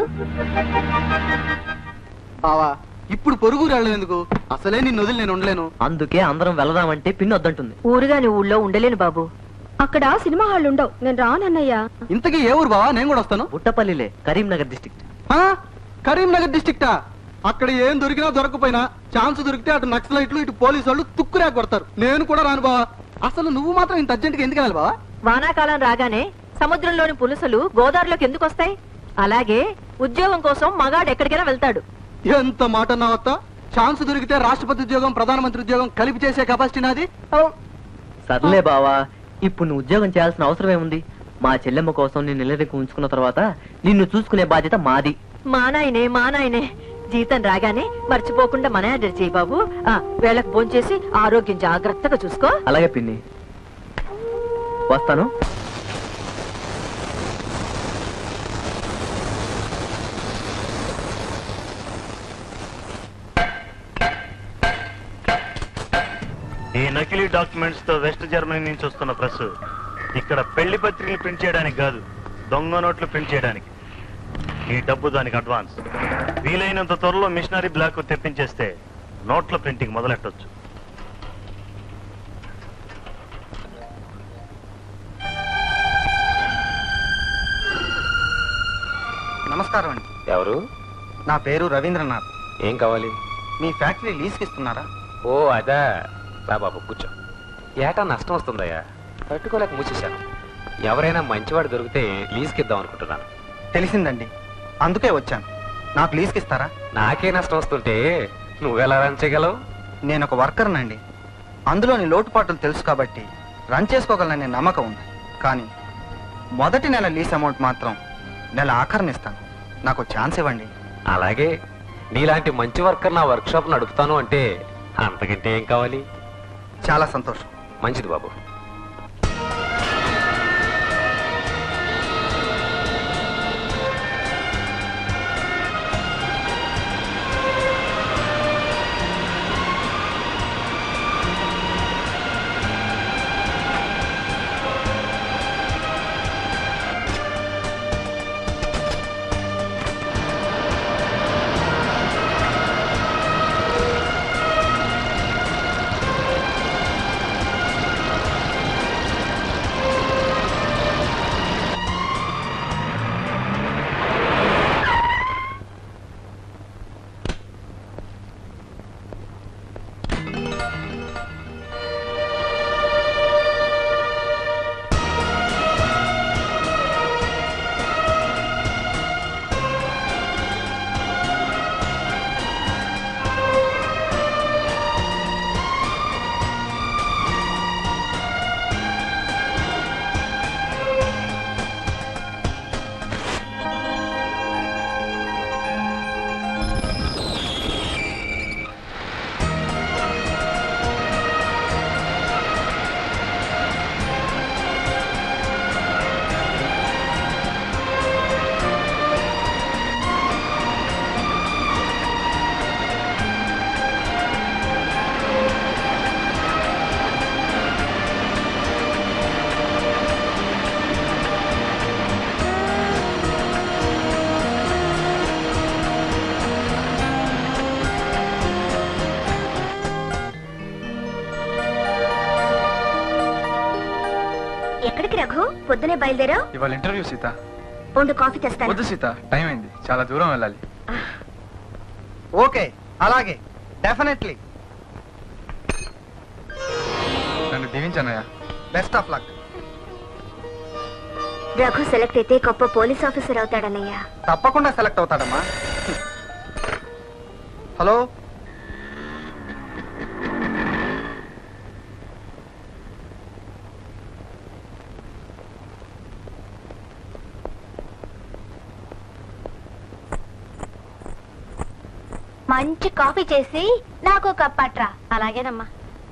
బావా ఇప్పుడు పొరుగు ఎందుకు అసలే నిన్ను వదిలి నేను ఉండలేను అందుకే అందరం వెళదామంటే పిన్ని వద్దంటుంది ఊరుగాని ఊళ్ళో ఉండలేను బాబు అక్కడ సినిమా హాల్ ఉండవు నేను రానన్నయ్యా ఇంతకీ ఏ ఊరు బావా నేను కూడా వస్తాను బుట్టపల్లిలే కరీంనగర్ డిస్ట్రిక్ట్ ఆ? కరీంనగర్ డిస్టిక్టా అక్కడ ఏం దొరికినా దొరకపోయినా ఛాన్స్ దొరికితే అటు నక్సలైట్లు ఇటు పోలీసు వాళ్ళు తుక్కురా కొడతారు నేను కూడా రాను బావా అసలు నువ్వు మాత్రం ఇంత అర్జెంట్గా ఎందుకు వెళ్ళాలి బావా వానాకాలం రాగానే సముద్రంలోని పులుసులు గోదావరిలోకి ఎందుకు వస్తాయి అలాగే ఉద్యోగం కోసం మగాడు ఎక్కడికైనా వెళ్తాడు ఎంత మాట అన్నావత్త ఛాన్స్ దొరికితే రాష్ట్రపతి ఉద్యోగం ప్రధానమంత్రి ఉద్యోగం కలిపి చేసే కెపాసిటీ నాది ఓ, సర్లే బావా ఇప్పుడు నువ్వు ఉద్యోగం చేయాల్సిన అవసరం ఏముంది మా చెల్లెమ్మ కోసం నేను నిలదెక్కి ఉంచుకున్న తర్వాత నిన్ను చూసుకునే బాధ్యత మాది మా నాయనే మా నాయనే జీతం రాగానే మర్చిపోకుండా మన ఆర్డర్ చేయి బాబు ఆ, వేళకు భోంచేసి ఆరోగ్యం జాగ్రత్తగా చూసుకో అలాగే పిన్ని వస్తాను ఈ నకిలీ డాక్యుమెంట్స్ తో వెస్ట్ జర్మనీ నుంచి వస్తున్న ప్రెస్ ఇక్కడ పెళ్లి పత్రికలు ప్రింట్ చేయడానికి కాదు దొంగ నోట్లు ప్రింట్ చేయడానికి ఈ డబ్బు దానికి అడ్వాన్స్ వీలైనంత త్వరలో మిషనరీ బ్లాక్ తెప్పించేస్తే నోట్ల ప్రింటింగ్ మొదలెట్టొచ్చు నమస్కారం అండి ఎవరు నా పేరు రవీంద్రనాథ్ ఏం కావాలి మీ ఫ్యాక్టరీ లీజ్కి ఇస్తున్నారా ఓ అదా రా బాబు కూర్చో ఏటా నష్టం వస్తుందయ్యా తట్టుకోలేక మూసేశాను ఎవరైనా మంచివాడు దొరికితే లీజ్కి ఇద్దాం అనుకుంటున్నాను తెలిసిందండి అందుకే వచ్చాను నాకు లీజ్కి ఇస్తారా నాకే నష్టం వస్తుంటే నువ్వెలా రన్ చేయగలవు నేను ఒక వర్కర్నండి అందులోని లోటుపాట్లు తెలుసు కాబట్టి రన్ చేసుకోగలననే నమ్మకం ఉంది కానీ మొదటి నెల లీజ్ అమౌంట్ మాత్రం నెల ఆఖరినిస్తాను నాకు ఛాన్స్ ఇవ్వండి అలాగే నీలాంటి మంచి వర్కర్ నా వర్క్షాప్ నడుపుతాను అంటే అంతకంటే ఏం కావాలి చాలా సంతోషం మంచిది బాబు ఎక్కడికి రఘు పొద్దునే బయలుదేరావు ఇవాళ ఇంటర్వ్యూ సీత ఉండు కాఫీ తెస్తాను వద్దు సీత టైం అయింది చాలా దూరం వెళ్ళాలి ఓకే అలాగే డెఫినెట్లీ నన్ను దీవించానయ్య best of luck Raghu select అయితే గొప్ప పోలీస్ ఆఫీసర్ అవుతాడన్నయ్యా తప్పకుండా సెలెక్ట్ అవుతాడమ్మా హలో మంచి కాఫీ చేసి నాకు ఒక కప్ పట్రా అలాగేనమ్మా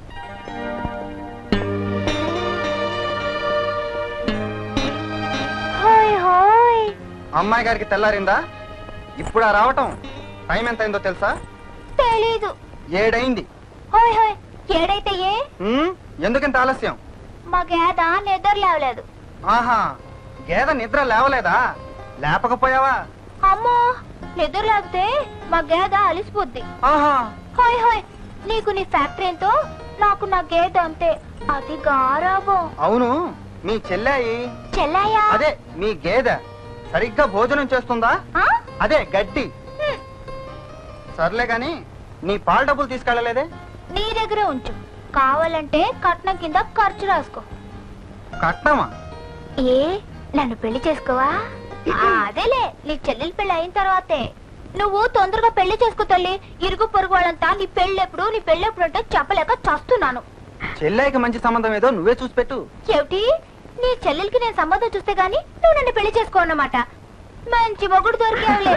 హాయ్ హాయ్ అమ్మాయి గారికి తెల్లారిందా ఇప్పుడు రావటం టైం ఎంత అయిందో తెలుసా తెలీదు ఏడైంది హాయ్ హాయ్ ఏడైతే ఏ హ్మ్? ఎందుకింత ఆలస్యం మా గేద నిద్ర లేవలేదు ఆహా గేద నిద్ర లేవలేదా లేపకపోయావా అమ్మో నిద్ర లేకపోతే మా గేద అలిసిపోద్ది ఆహా హాయ్ హాయ్ నీకు నీ ఫ్యాక్టరీ ఎంతో నాకు నా గేద అంతే అది గారాబం అవును మీ చెల్లాయి చెల్లాయా అదే మీ గేదె సరిగ్గా భోజనం చేస్తుందా ఆ? అదే గడ్డి సర్లే గాని నీ పాల డబ్బులు తీసుకెళ్ళలేదే నీ దగ్గరే ఉంచు కావాలంటే కట్నం కింద ఖర్చు రాసుకో కట్నమా ఏ నన్ను పెళ్లి చేసుకోవా ఆ, అదేలే నీ చెల్లెలు పెళ్లి అయిన తర్వాతే నువ్వు తొందరగా పెళ్లి చేసుకో తల్లి ఇరుగు పొరుగు వాళ్ళంతా నీ పెళ్ళెప్పుడు నీ పెళ్ళెప్పుడు అంటే చెప్పలేక చస్తున్నాను చెల్లాయికి మంచి సంబంధం ఏదో నువ్వే చూసి పెట్టు చెవిటి నీ చెల్లెలకి నేను సంబంధం చూస్తే గాని నువ్వు నన్ను పెళ్లి చేసుకో అన్నమాట మంచి మొగుడు దొరికేవులే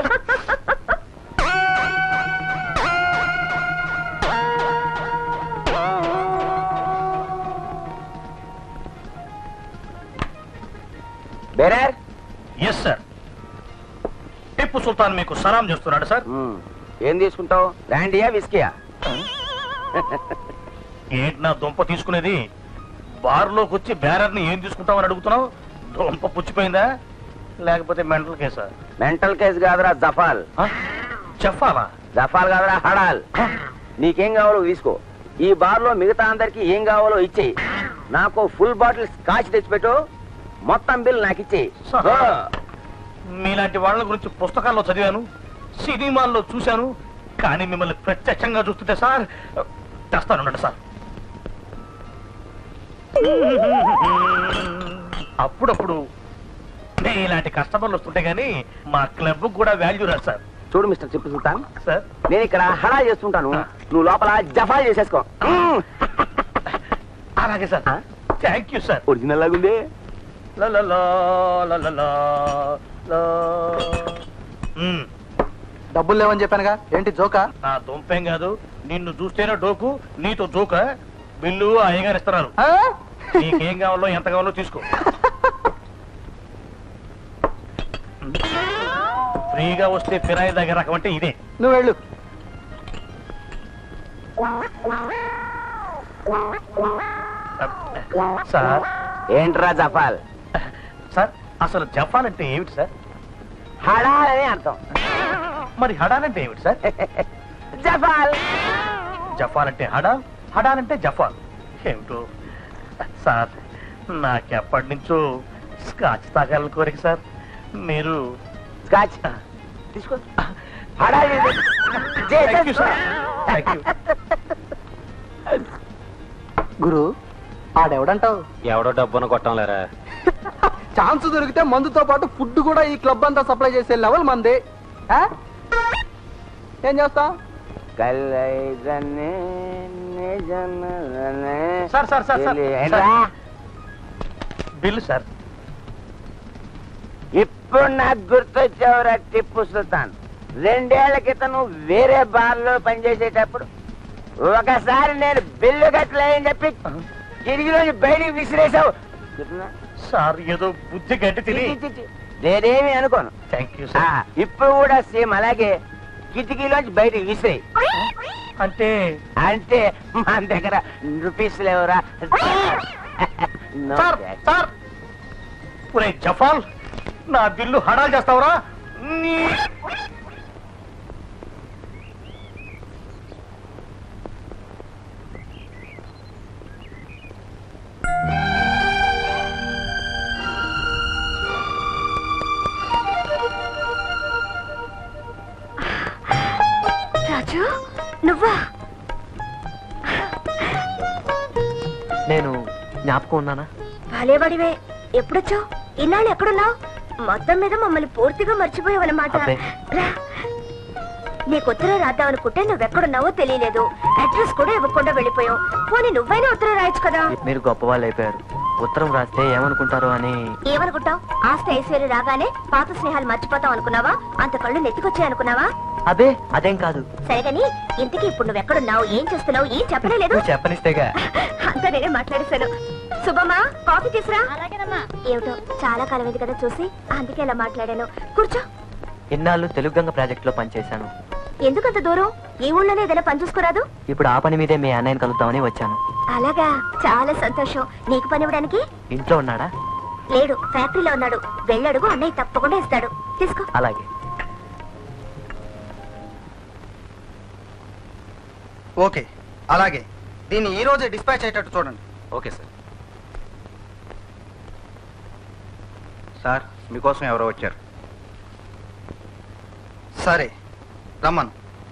bearer yes sir Tipu Sultan మీకు సలాం చేస్తున్నాడు సార్ ఏం తీసుకుంటావు బ్రాండియా విస్కీయా ఏంటి నా దుంప తీసుకునేది బార్లోకి వచ్చి బ్యారర్ని ఏం తీసుకుంటామని అడుగుతున్నావు దుంప పుచ్చిపోయిందా లేకపోతే మెంటల్ కేసా మెంటల్ కేసు కాదురా జఫాల్ చెప్పాలా జఫాల్ కాదురా హడాల్ నీకేం కావాలో తీసుకో ఈ బార్ లో మిగతా అందరికి ఏం కావాలో ఇచ్చేయి నాకు ఫుల్ బాటిల్ స్కాచ్ తెచ్చిపెట్టు మొత్తం బిల్ నాకు ఇచ్చేయి ఓ. మీలాంటి వాళ్ళ గురించి పుస్తకాల్లో చదివాను సినిమాల్లో చూశాను కానీ మిమ్మల్ని ప్రత్యక్షంగా చూస్తుంటే సార్ తెస్తానుండండి సార్ అప్పుడప్పుడు మీ ఇలాంటి కస్టమర్లు వస్తుంటే గానీ మా క్లబ్ కూడా వాల్యూ రాదు సార్ చూడు మిస్టర్ టిప్పు సుల్తాన్ సార్ నేను ఇక్కడ హడా చేస్తుంటాను నువ్వు లోపల జఫా చేసేసుకో అలాగే sir thank you sir original లాగుంది లా లా లా లా లా లా లా. మ్మ్. డబ్బులు లేవని చెప్పానుగా ఏంటి జోకా నా దుంపేం కాదు నిన్ను చూస్తేనే డోకు నీతో జోక బిల్లు అయ్యగారు ఇస్తున్నారు నీకేం కావాలో ఎంత కావాలో తీసుకో ఫ్రీగా వస్తే ఫిరాయి దగ్గర రకం అంటే ఇదే నువ్వు వెళ్ళు సార్ ఏంట్రా జఫాల్ సార్ అసలు జపాన్ అంటే ఏమిటి సార్ హడాల్ అని అర్థం మరి హడాన్ అంటే ఏమిటి సార్ జఫాల్ జపాన్ అంటే హడాల్ హడాన్ అంటే జపాన్ ఏమిటో సార్ నాకెప్పటి నుంచో స్కాచ్ తాగాలని కోరిక సార్ మీరు స్కాచ్ తీసుకో హడాల్ Thank you, sir. Thank you. గురు ఆడెవడంటావు ఎవడో డబ్బును కొట్టం లేరా ఛాన్స్ దొరికితే మందుతో పాటు ఫుడ్ కూడా ఈ క్లబ్ అంతా సప్లై చేసే లెవెల్ మంది ఆ? ఏం చేస్తాం సార్ సార్ సార్ సార్ ఏంట్రా? బిల్లు సార్ ఇప్పుడు నాకు గుర్తొచ్చావురా టిప్పు సుల్తాన్ రెండేళ్ల క్రితం నువ్వు వేరే బార్ లో పనిచేసేటప్పుడు ఒకసారి నేను బిల్లు కట్టలేదని చెప్పి కిటికీలోంచి బయటికి విసిరేసావు గుర్తుందా? సార్ ఏదో బుద్ధి గడ్డి తిని చి, చి, చి. నేనేమి అనుకోను థ్యాంక్ యూ ఆ, సార్ ఇప్పుడు కూడా సేమ్ అలాగే కిటికీలోంచి బయటికి విసిరేయి అంటే అంటే మన దగ్గర రూపీస్ లేవురా No సార్ cash. సార్ ఒరే జఫాల్ నా బిల్లు హడాల్ చేస్తావురా నీ రాజు నువ్వా నేను జ్ఞాపకం ఉన్నానా భలేవాడివే ఎప్పుడొచ్చావు ఇన్నాళ్ళు ఎక్కడున్నావు మొత్తం మీద మమ్మల్ని పూర్తిగా మర్చిపోయావన్నమాట అబ్బే. రా నీకు ఉత్తరం రాద్దాం అనుకుంటే నువ్వెక్కడున్నావో తెలియలేదు అడ్రస్ కూడా ఇవ్వకుండా వెళ్ళిపోయావు పోనీ నువ్వైనా ఉత్తరం రాయొచ్చు కదా మీరు గొప్ప వాళ్ళు అయిపోయారు ఉత్తరం రాస్తే ఏమనుకుంటారో అని ఏమనుకుంటావు ఆస్తి ఐశ్వర్యం రాగానే పాత స్నేహాలు మర్చిపోతాం అనుకున్నావా అంత కళ్ళు నెత్తికొచ్చాయి అనుకున్నావా అదే అదేం కాదు సరే గాని ఇంతకీ ఇప్పుడు నువ్వెక్కడున్నావు ఏం చేస్తున్నావు ఏం చెప్పడం లేదు నువ్వు చెప్పనిస్తేగా అంతా నేనే మాట్లాడేశాను శుభమా కాఫీ తీసురా ఏమిటో చాలా కాలం ఇది కదా చూసి అందుకే ఇలా మాట్లాడాను కూర్చో ఇన్నాళ్ళు తెలుగు గంగ ప్రాజెక్ట్ లో పనిచేశాను ఎందుకంత దూరం ఈ ఊళ్ళోనే ఏదైనా పని చూసుకోరాదు ఇప్పుడు ఆ పని మీదే మీ అన్నయ్యని కలుద్దామని వచ్చాను అలాగా చాలా సంతోషం నీకు పని ఇవ్వడానికి ఇంట్లో ఉన్నాడా లేడు ఫ్యాక్టరీలో ఉన్నాడు వెళ్ళడుగు అన్నయ్య తప్పకుండా ఇస్తాడు తీసుకో అలాగే ఓకే అలాగే దీన్ని ఈ రోజే డిస్పాచ్ అయ్యేటట్టు చూడండి ఓకే సార్ సార్ మీకోసం ఎవరో వచ్చారు సరే రమ్మను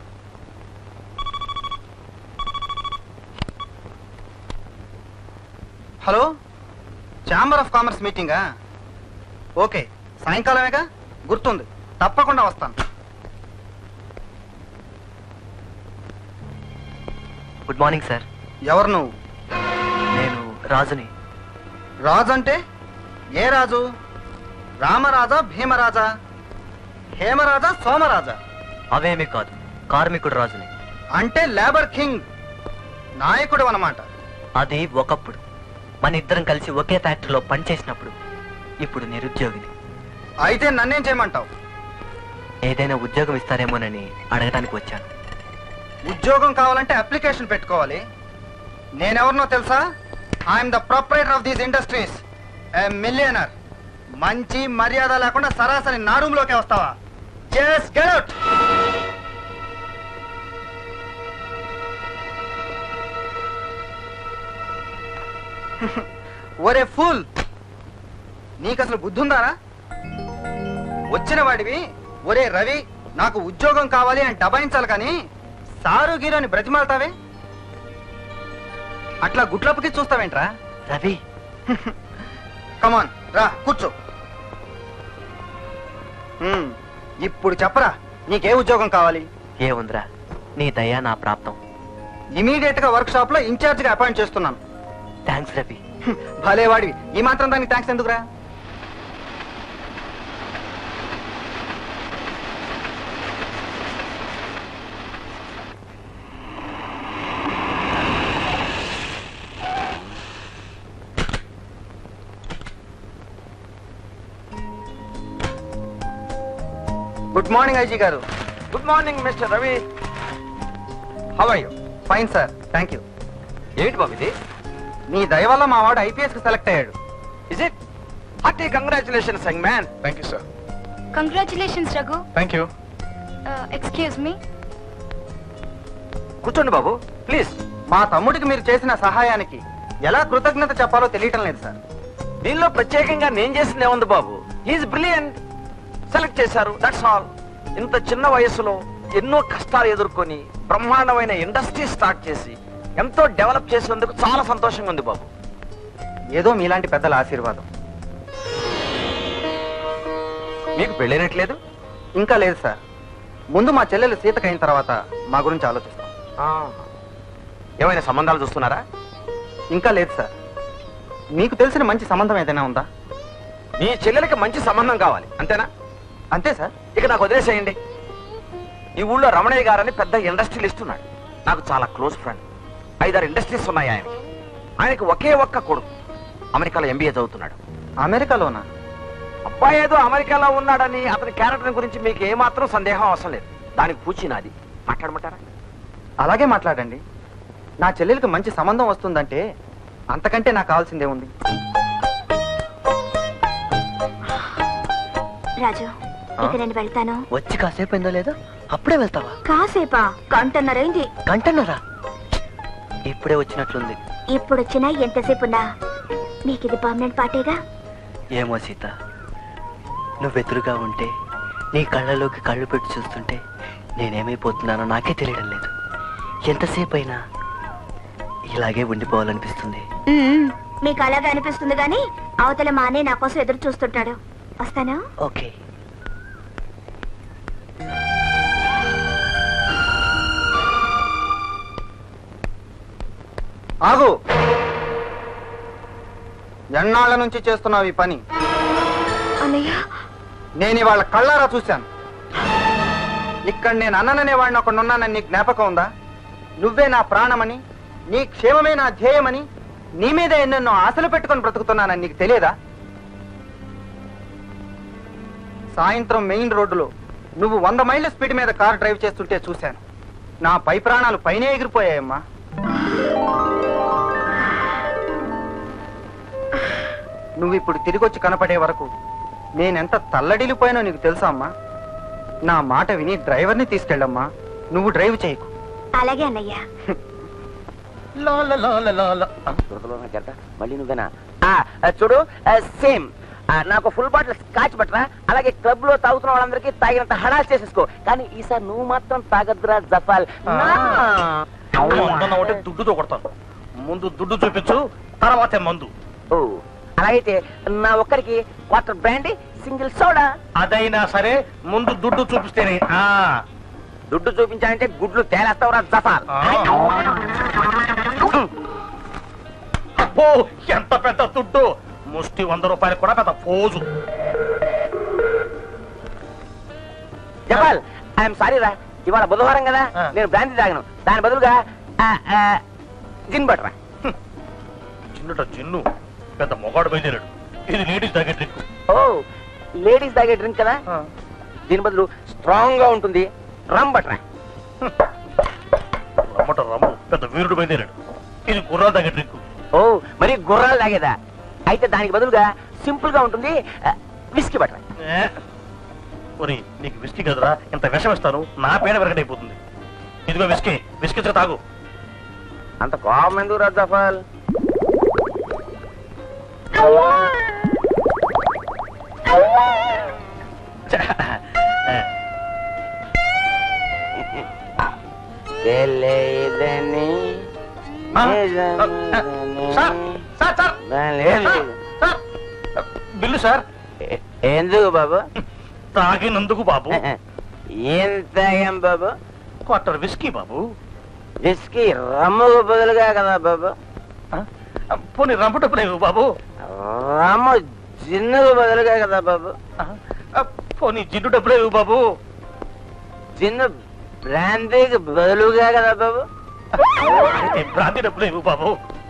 హలో ఛాంబర్ ఆఫ్ కామర్స్ మీటింగా ఓకే సాయంకాలమేగా గుర్తుంది తప్పకుండా వస్తాను గుడ్ మార్నింగ్ సార్ ఎవరు నువ్వు నేను రాజుని రాజు అంటే ఏ రాజు రామరాజా భీమరాజా హేమరాజా సోమరాజా అవేమీ కాదు కార్మికుడు రాజుని అంటే లేబర్ కింగ్ నాయకుడు అన్నమాట అది ఒకప్పుడు మన ఇద్దరం కలిసి ఒకే ఫ్యాక్టరీలో పనిచేసినప్పుడు ఇప్పుడు నిరుద్యోగిని అయితే నన్నేం చేయమంటావు ఏదైనా ఉద్యోగం ఇస్తారేమోనని అడగడానికి వచ్చాను ఉద్యోగం కావాలంటే అప్లికేషన్ పెట్టుకోవాలి నేనెవరినో తెలుసా I'm the proprietor of these industries a millionaire మంచి మర్యాద లేకుండా సరాసరి నా రూమ్ లోకి వస్తావా జస్ట్ గెట్ అవుట్ ఒరే ఫుల్ నీకు అసలు బుద్ధి ఉందారా వచ్చిన వాడివి ఒరే రవి నాకు ఉద్యోగం కావాలి అని డబాయించాలి కానీ సారు గీరోని బ్రతిమాలతావే అట్లా గుట్లప్పకి చూస్తావేంట్రా రవి కమాన్ రా కూర్చో హ్మ్, ఇప్పుడు చెప్పరా నీకే ఉద్యోగం కావాలి ఏముందిరా నీ దయ నా ప్రాప్తం ఇమీడియట్ గా వర్క్ షాప్ లో ఇన్ఛార్జ్ గా అపాయింట్ చేస్తున్నాను థ్యాంక్స్ రవి హ్మ్, భలే వాడివి ఈ మాత్రం దానికి థ్యాంక్స్ ఎందుకురా గుడ్ మార్నింగ్ ఐజీ గారు good morning mister Ravi how are you fine sir thank you ఏంటి బాబు ఇది మీ దయ వల్ల మా వాడు ఐపీఎస్ కి సెలెక్ట్ అయ్యాడు is it hearty congratulations young man thank you sir congratulations Raghu thank you excuse me కూర్చోండి బాబు ప్లీజ్ మా తమ్ముడికి మీరు చేసిన సహాయానికి ఎలా కృతజ్ఞత చెప్పాలో తెలియటం లేదు సార్ దీనిలో ప్రత్యేకంగా నేను చేసింది ఏముంది బాబు ఈజ్ బ్రిలియంట్ సెలెక్ట్ చేశారు దట్స్ ఆల్ ఇంత చిన్న వయసులో ఎన్నో కష్టాలు ఎదుర్కొని బ్రహ్మాండమైన ఇండస్ట్రీ స్టార్ట్ చేసి ఎంతో డెవలప్ చేసినందుకు చాలా సంతోషంగా ఉంది బాబు ఏదో మీలాంటి పెద్దల ఆశీర్వాదం మీకు పెళ్ళైనట్లేదు ఇంకా లేదు సార్ ముందు మా చెల్లెలు సీతకు అయిన తర్వాత మా గురించి ఆలోచిస్తాం ఏమైనా సంబంధాలు చూస్తున్నారా ఇంకా లేదు సార్ మీకు తెలిసిన మంచి సంబంధం ఏదైనా ఉందా మీ చెల్లెలకి మంచి సంబంధం కావాలి అంతేనా అంతే సార్ ఇక నాకు వదిలేసేయండి ఈ ఊళ్ళో రమణయ్య గారని పెద్ద ఇండస్ట్రియలిస్ట్ ఉన్నాడు నాకు చాలా క్లోజ్ ఫ్రెండ్ ఐదారు ఇండస్ట్రీస్ ఉన్నాయి ఆయనకి ఆయనకి ఒకే ఒక్క కొడుకు అమెరికాలో ఎంబీఏ చదువుతున్నాడు అమెరికాలోనా అబ్బాయి ఏదో అమెరికాలో ఉన్నాడని అతని క్యారెక్టర్ గురించి మీకు ఏమాత్రం సందేహం అవసరం లేదు దానికి పూచి నాది మాట్లాడమంటారా అలాగే మాట్లాడండి నా చెల్లెలికి మంచి సంబంధం వస్తుందంటే అంతకంటే నాకు కావాల్సిందే ఉంది రాజు ఇక నేను వెళ్తాను వచ్చి కాసేపు అయిందో లేదో అప్పుడే వెళ్తావా కాసేపా గంటన్నరైంది గంటన్నరా ఇప్పుడే వచ్చినట్లుంది ఇప్పుడు వచ్చినా ఎంతసేపు ఉన్నా మీకు ఇది పర్మనెంట్ పార్టీగా ఏమో సీత నువ్వెదురుగా ఉంటే నీ కళ్ళలోకి కళ్ళు పెట్టి చూస్తుంటే నేనేమైపోతున్నానో నాకే తెలియడం లేదు ఎంతసేపు అయినా ఇలాగే ఉండిపోవాలనిపిస్తుంది మ్మ్. మీకు అలాగే అనిపిస్తుంది గాని అవతల మా అన్నయ్య నా కోసం ఎదురు చూస్తుంటాడు వస్తాను ఓకే ఆగు ఎన్నాళ్ళ నుంచి చేస్తున్నావు ఈ పని అన్నయ్య నేను ఇవాళ కళ్ళారా చూశాను ఇక్కడ నేను అన్నననే వాడిని ఒకడున్నానని నీకు జ్ఞాపకం ఉందా నువ్వే నా ప్రాణమని నీ క్షేమమే నా ధ్యేయమని నీ మీద ఎన్నెన్నో ఆశలు పెట్టుకొని బ్రతుకుతున్నానని నీకు తెలియదా సాయంత్రం మెయిన్ రోడ్డులో నువ్వు వంద మైళ్ళ స్పీడ్ మీద కార్ డ్రైవ్ చేస్తుంటే చూశాను నా పై ప్రాణాలు పైనే ఎగిరిపోయాయమ్మా నువ్వు ఇప్పుడు తిరిగొచ్చి కనపడే వరకు నేనెంత తల్లడిల్లిపోయానో నీకు తెలుసా అమ్మా నా మాట విని డ్రైవర్ని తీసుకెళ్ళమ్మా నువ్వు డ్రైవ్ చేయకు అలాగే అన్నయ్య మళ్ళీ నువ్వేనా ఆ, చూడు సేమ్ ఆ, నాకు ఫుల్ బాటిల్ స్కాచ్ పట్టరా అలాగే క్లబ్ లో తాగుతున్న వాళ్ళందరికీ తాగినంత హడాలు చేసేసుకో కానీ ఈసారి నువ్వు మాత్రం తాగద్దురా జఫాల్ మందన్న ఒకటి దుడ్డుతో కొడతాను ముందు దుడ్డు చూపించు తర్వాతే మందు ఓ అలాగైతే నా ఒక్కరికి క్వార్టర్ బ్రాండీ సింగిల్ సోడా అదైనా సరే ముందు దుడ్డు చూపిస్తేనే ఆ దుడ్డు చూపించాలంటే గుడ్లు తేలేస్తావురా జఫాల్ అబ్బో ఎంత పెద్ద దుడ్డు ముష్టి వంద రూపాయలు కూడా పెద్ద పోజు జఫాల్ ఐఎమ్ సారీ రా ఇవాళ బుధవారం కదా ఆ. నేను బ్రాండీ తాగను దాని బదులుగా ఆ, ఆ, జిన్ పట్టరా చిన్నుట చిన్ను పెద్ద మొగాడు బయలుదేరాడు ఇది లేడీస్ తాగే డ్రింక్ ఓ లేడీస్ తాగే డ్రింక్ కదా దీని బదులు స్ట్రాంగ్ గా ఉంటుంది రమ్ బట్రా రమ్మట రమ్ము పెద్ద వీరుడు బయలుదేరాడు ఇది గుర్రాలు తాగే డ్రింక్ ఓ మరి గుర్రాలు తాగేదా అయితే దానికి బదులుగా సింపుల్ గా ఉంటుంది విస్కీ బట్రా ఒరి నీకు విస్కీ కదరా ఇంత విషం ఇస్తాను నా పేడ వెరగడైపోతుంది ఇదిగో విస్కీ విస్కీ తాగు అంత కోపం ఎందుకు రా జఫాల్ తెలియదని ఆ, సార్, సార్, సార్, లేదు. సార్, బిల్లు సార్ ఎందుకు బాబు తాగినందుకు బాబు ఏం తాగాం బాబు క్వార్టర్ విస్కీ బాబు విస్కీ రమ్ముకు బదులుగా కదా బాబు ఆ, పోనీ రంపటపు లేవు బాబు రమ్ము జిన్నుకు బదులుగా కదా బాబు ఆ, ఆ, పోనీ జిడ్డు డబ్బు లేవు బాబు జిన్ను బ్రాందీకి బదులుగా కదా బాబు అయితే బ్రాంతి డబ్బు లేవు బాబు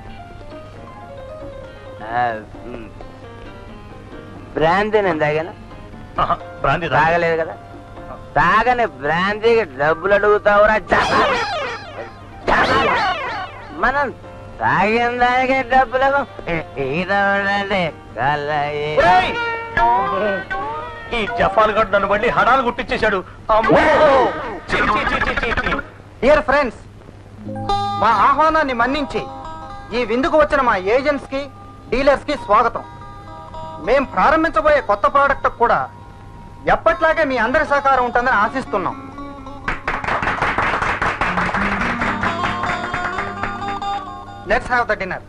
ఆ, మ్. బ్రాందీ నేను తాగాను ఆహా, బ్రాంతి తాగ తాగలేదు కదా తాగని బ్రాందీకి డబ్బులు అడుగుతావురా జపాల్. జపాల్. మనం తాగిన దానికి డబ్బులకు ఈదవడండి కలయి ఏయ్! ఈ జఫాల్ గడ్ నన్ను మళ్ళీ హడాలు గుట్టించేశాడు అమ్మో! చీ, చీ, చీ, చీ, చీ, చీ. డియర్ ఫ్రెండ్స్ మా ఆహ్వానాన్ని మన్నించి ఈ విందుకు వచ్చిన మా ఏజెంట్స్ కి డీలర్స్ కి స్వాగతం మేం ప్రారంభించబోయే కొత్త ప్రోడక్ట్ కూడా ఎప్పట్లాగే మీ అందరి సహకారం ఉంటుందని ఆశిస్తున్నాం let's have the dinner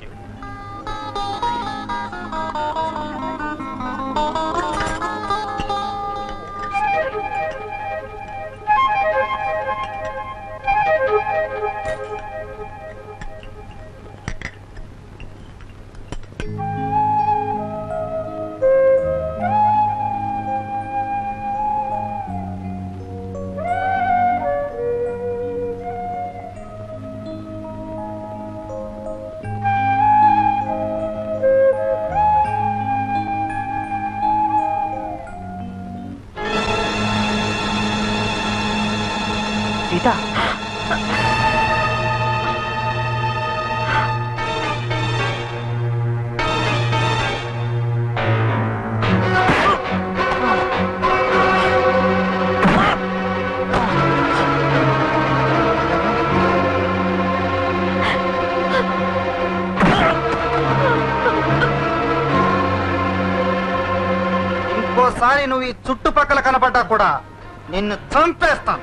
Sita ఇంకోసారి నువ్వు ఈ చుట్టుపక్కల కనపడ్డా కూడా నిన్ను చంపేస్తాను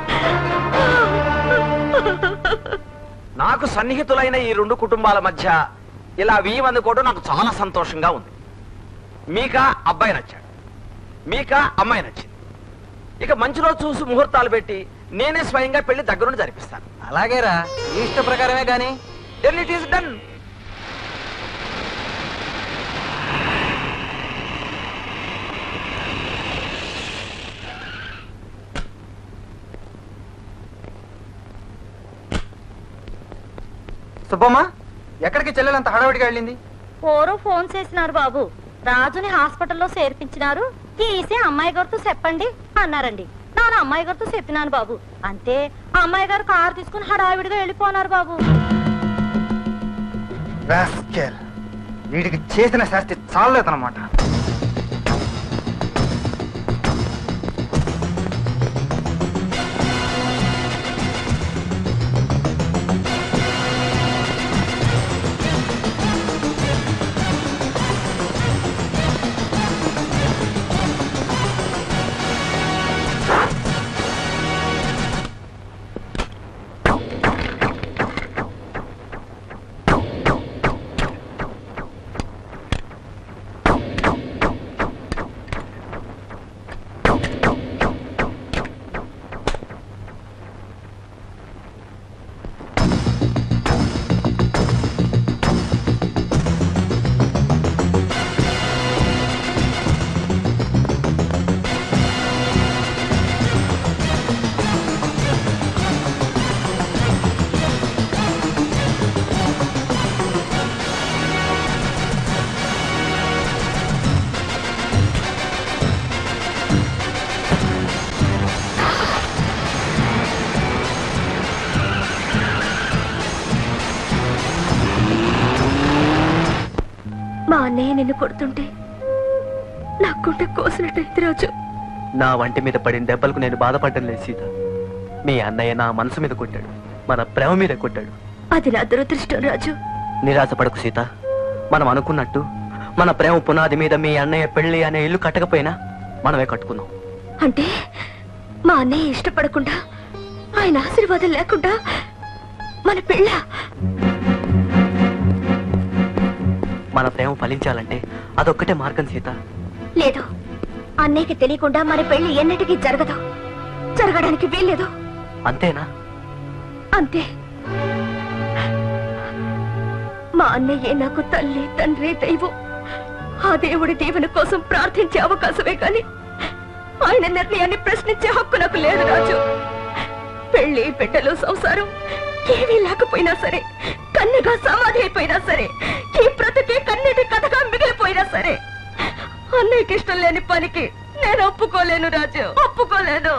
నాకు సన్నిహితులైన ఈ రెండు కుటుంబాల మధ్య ఇలా వీయం అందుకోవడం నాకు చాలా సంతోషంగా ఉంది మీకా అబ్బాయి నచ్చాడు మీకా అమ్మాయి నచ్చింది ఇక మంచి రోజు చూసి ముహూర్తాలు పెట్టి నేనే స్వయంగా పెళ్లి దగ్గరుండి జరిపిస్తాను అలాగేరా ఈ ఇష్ట ప్రకారమే గాని then it is done Subbamma ఎక్కడికి చెల్లెలంత హడావిడిగా వెళ్ళింది ఓరో ఫోన్ చేసినారు బాబు రాజుని హాస్పిటల్లో చేర్పించినారు తీసి అమ్మాయి గారితో చెప్పండి అన్నారండి నాన్న అమ్మాయి గారితో చెప్పినాను బాబు అంతే ఆ అమ్మాయి గారు కారు తీసుకుని హడావిడిగా వెళ్ళిపోనారు బాబు రాస్కెల్. వీడికి చేసిన శాస్తి చాలేదన్నమాట అన్నయ్య నిన్ను కొడుతుంటే నా గుండె కోసినట్టయింది రాజు నా వంటి మీద పడిన దెబ్బలకు నేను బాధపడ్డం లేదు సీత మీ అన్నయ్య నా మనసు మీద కొట్టాడు మన ప్రేమ మీద కొట్టాడు అది నా దురదృష్టం రాజు నిరాశపడకు సీత మనం అనుకున్నట్టు మన ప్రేమ పునాది మీద మీ అన్నయ్య పెళ్లి అనే ఇల్లు కట్టకపోయినా మనమే కట్టుకుందాం అంటే మా అన్నయ్య ఇష్టపడకుండా ఆయన ఆశీర్వాదం లేకుండా మన పెళ్ళ మన ప్రేమ ఫలించాలంటే అదొక్కటే మార్గం సీత లేదు అన్నయ్యకి తెలియకుండా మన పెళ్లి ఎన్నటికీ జరగదు జరగడానికి వీల్లేదు అంతేనా అంతే మా అన్నయ్యే నాకు తల్లి తండ్రి దైవం ఆ దేవుడి దీవెన కోసం ప్రార్థించే అవకాశమే కాని ఆయన నిర్ణయాన్ని ప్రశ్నించే హక్కు నాకు లేదు రాజు పెళ్లి బిడ్డలు సంసారం ఏమీ లేకపోయినా సరే కన్నగా సమాధి అయిపోయినా సరే ఈ బ్రతుకే కన్నీటి కథగా మిగిలిపోయినా సరే అన్నయ్యకి ఇష్టం లేని పనికి నేను ఒప్పుకోలేను రాజు ఒప్పుకోలేను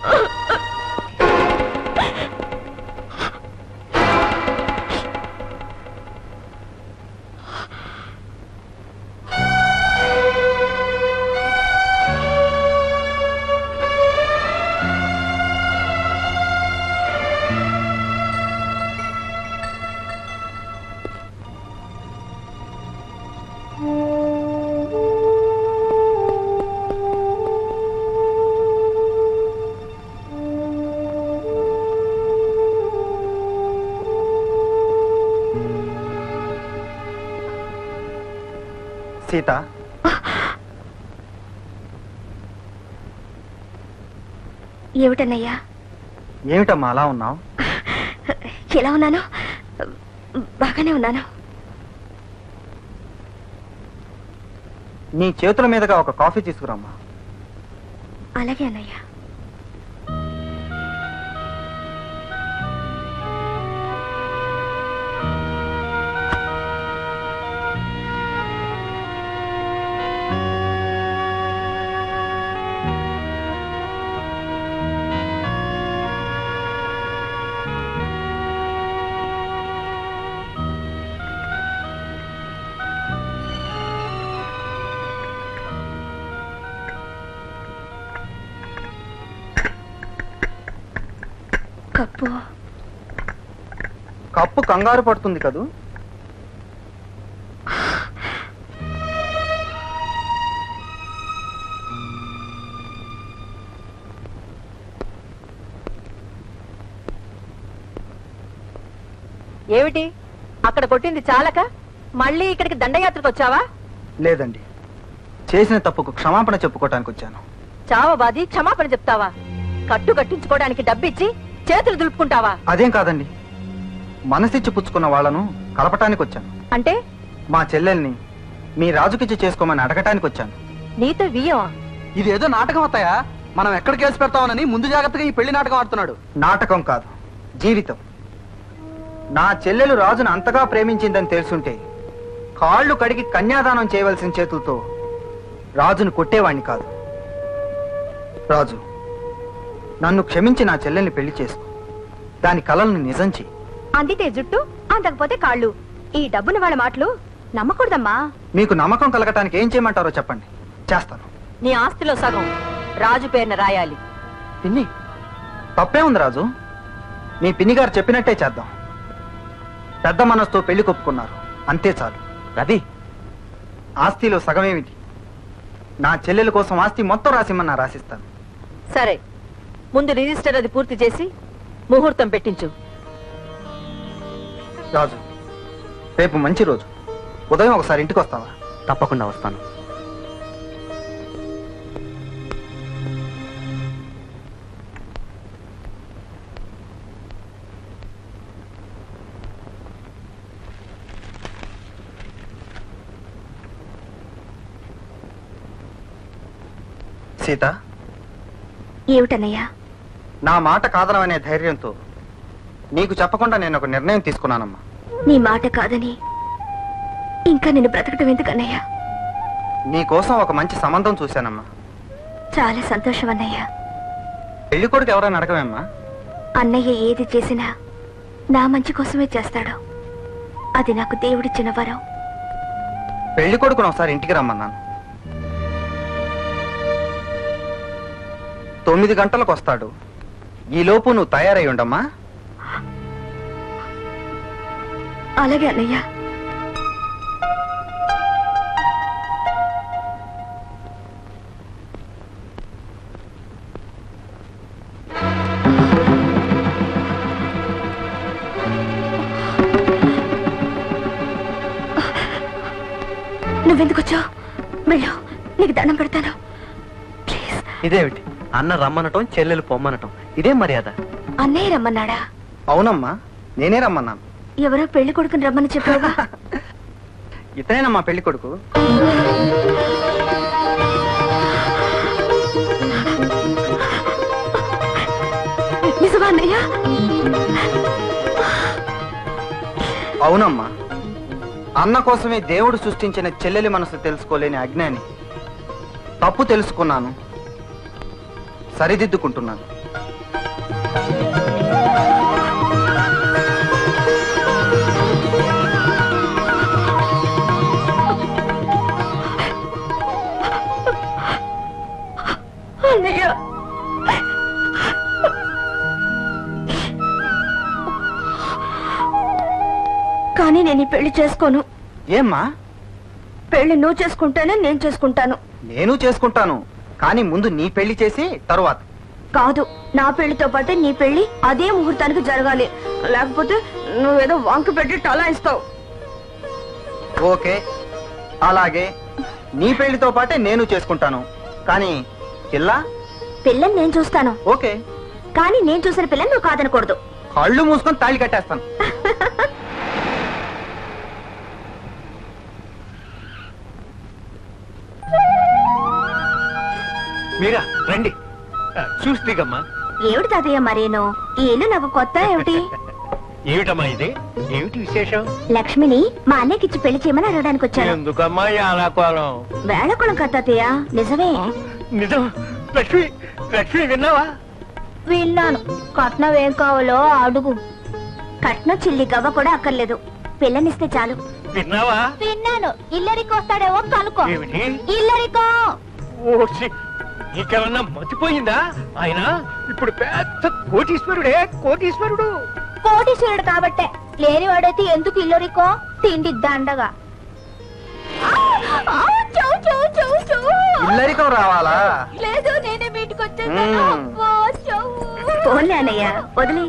సీత ఏమిటన్నయ్యా ఏమిటమ్మా అలా ఉన్నావు ఎలా ఉన్నాను బాగానే ఉన్నాను నీ చేతుల మీదుగా ఒక కాఫీ తీసుకురమ్మా అలాగే అన్నయ్య కప్పు కప్పు కంగారు పడుతుంది కదూ ఏమిటి అక్కడ కొట్టింది చాలక మళ్ళీ ఇక్కడికి దండయాత్రకు వచ్చావా లేదండి చేసిన తప్పుకు క్షమాపణ చెప్పుకోవటానికి వచ్చాను చావబాది క్షమాపణ చెప్తావా కట్టు కట్టించుకోవడానికి డబ్బిచ్చి చేతులు దులుపుకుంటావా అదేం కాదండి మనసిచ్చి పుచ్చుకున్న వాళ్ళను కలపటానికి వచ్చాను అంటే మా చెల్లెల్ని మీ రాజుకిచ్చి చేసుకోమని అడగటానికి వచ్చాను నీతో వియ్యమా ఇది ఏదో నాటకం అవుతాయా మనం ఎక్కడ కేసు పెడతామని ముందు జాగ్రత్తగా ఈ పెళ్లి నాటకం ఆడుతున్నాడు నాటకం కాదు జీవితం నా చెల్లెలు రాజును అంతగా ప్రేమించిందని తెలుసుంటే కాళ్ళు కడిగి కన్యాదానం చేయవలసిన చేతులతో రాజును కొట్టేవాణ్ణి కాదు రాజు నన్ను క్షమించి నా చెల్లెల్ని పెళ్లి చేసుకో దాని కలల్ని నిజం చెయ్యి అందితే జుట్టు అందకపోతే కాళ్ళు ఈ డబ్బున వాళ్ళ మాటలు నమ్మకూడదమ్మా మీకు నమ్మకం కలగటానికి ఏం చేయమంటారో చెప్పండి చేస్తాను నీ ఆస్తిలో సగం రాజు పేరున రాయాలి పిన్ని తప్పే ఉంది రాజు మీ పిన్ని గారు చెప్పినట్టే చేద్దాం పెద్ద మనసుతో పెళ్లి కొప్పుకున్నారు అంతే చాలు రవి ఆస్తిలో సగమేమిటి నా చెల్లెల కోసం ఆస్తి మొత్తం రాసిమ్మన్నా రాసిస్తాను సరే ముందు రిజిస్టర్ అది పూర్తి చేసి ముహూర్తం పెట్టించు రాజు రేపు మంచి రోజు ఉదయం ఒకసారి ఇంటికి వస్తావా తప్పకుండా వస్తాను సీత ఏమిటన్నయ్యా నా మాట కాదనమనే ధైర్యంతో నీకు చెప్పకుండా నేను ఒక నిర్ణయం తీసుకున్నానమ్మా నీ మాట కాదని ఇంకా నేను బ్రతకటం ఎందుకన్నయ్యా నీ కోసం ఒక మంచి సంబంధం చూశానమ్మా చాలా సంతోషం అన్నయ్యా పెళ్లి కొడుకు ఎవరైనా అడగమేమ్మా అన్నయ్య ఏది చేసినా నా మంచి కోసమే చేస్తాడు అది నాకు దేవుడిచ్చిన వరం పెళ్లి కొడుకును ఒకసారి ఇంటికి రమ్మన్నాను తొమ్మిది గంటలకు వస్తాడు ఈలోపు నువ్వు తయారై ఉండమ్మా అలాగే అన్నయ్య నువ్వెందుకు వచ్చావు వెళ్ళు నీకు దండం పెడతాను ఇదేమిటి అన్న రమ్మనటం చెల్లెలు పొమ్మనటం ఇదే మర్యాద అన్నయ్య రమ్మన్నాడా అవునమ్మా నేనే రమ్మన్నాను ఎవరో పెళ్లి కొడుకుని రమ్మని చెప్పావుగా ఇతనేనమ్మా పెళ్లి కొడుకు నిజమా అన్నయ్య అవునమ్మా అన్న కోసమే దేవుడు సృష్టించిన చెల్లెలి మనసు తెలుసుకోలేని అజ్ఞాని తప్పు తెలుసుకున్నాను సరిదిద్దుకుంటున్నాను అన్నయ్య కానీ నేను ఈ పెళ్లి చేసుకోను ఏమ్మా పెళ్లి నువ్వు చేసుకుంటేనే నేను చేసుకుంటాను నేను చేసుకుంటాను కానీ ముందు నీ పెళ్లి చేసి తరువాత కాదు నా పెళ్లితో పాటు నీ పెళ్లి అదే ముహూర్తానికి జరగాలి లేకపోతే నువ్వేదో వంక పెట్టి టలాయిస్తావు ఓకే అలాగే నీ పెళ్లితో పాటే నేను చేసుకుంటాను కానీ పిల్ల పిల్లని నేను చూస్తాను ఓకే కానీ నేను చూసిన పిల్లని నువ్వు కాదనకూడదు కళ్ళు మూసుకొని తాళి కట్టేస్తాను మీరా రండి ఆ, చూసి దిగమ్మా ఏమిటి తాతయ్య మరేను ఈ ఇల్లు నాకు కొత్త ఏమిటి ఏమిటమ్మా ఇది ఏమిటి విశేషం లక్ష్మిని మా అన్నయ్యకి ఇచ్చి పెళ్లి చేయమని అడగడానికి వచ్చాను ఎందుకమ్మా ఈ అలాకోలం వేళకుళం కదా తాతయ్య నిజమే నిజం లక్ష్మి లక్ష్మి విన్నావా విన్నాను కట్నం ఏం కావాలో అడుగు కట్నం చిల్లి గవ్వ కూడా అక్కర్లేదు పిల్లనిస్తే చాలు విన్నావా విన్నాను ఇల్లరికి వస్తాడేమో కనుకో ఏమిటి ఇల్లరికో ఓసి నీకేమన్నా మతిపోయిందా ఆయన ఇప్పుడు పెద్ద కోటీశ్వరుడే కోటీశ్వరుడు కోటీశ్వరుడు కాబట్టే లేనివాడైతే ఎందుకు ఇల్లరికో తిండి దండగా ఆ, చౌ, చౌ, చౌ, చౌ. ఇల్లరికం రావాలా లేదు నేనే మీటికి వచ్చేసాను మ్మ్. అబ్బా, చౌ. పోన్లే అన్నయ్య వదిలి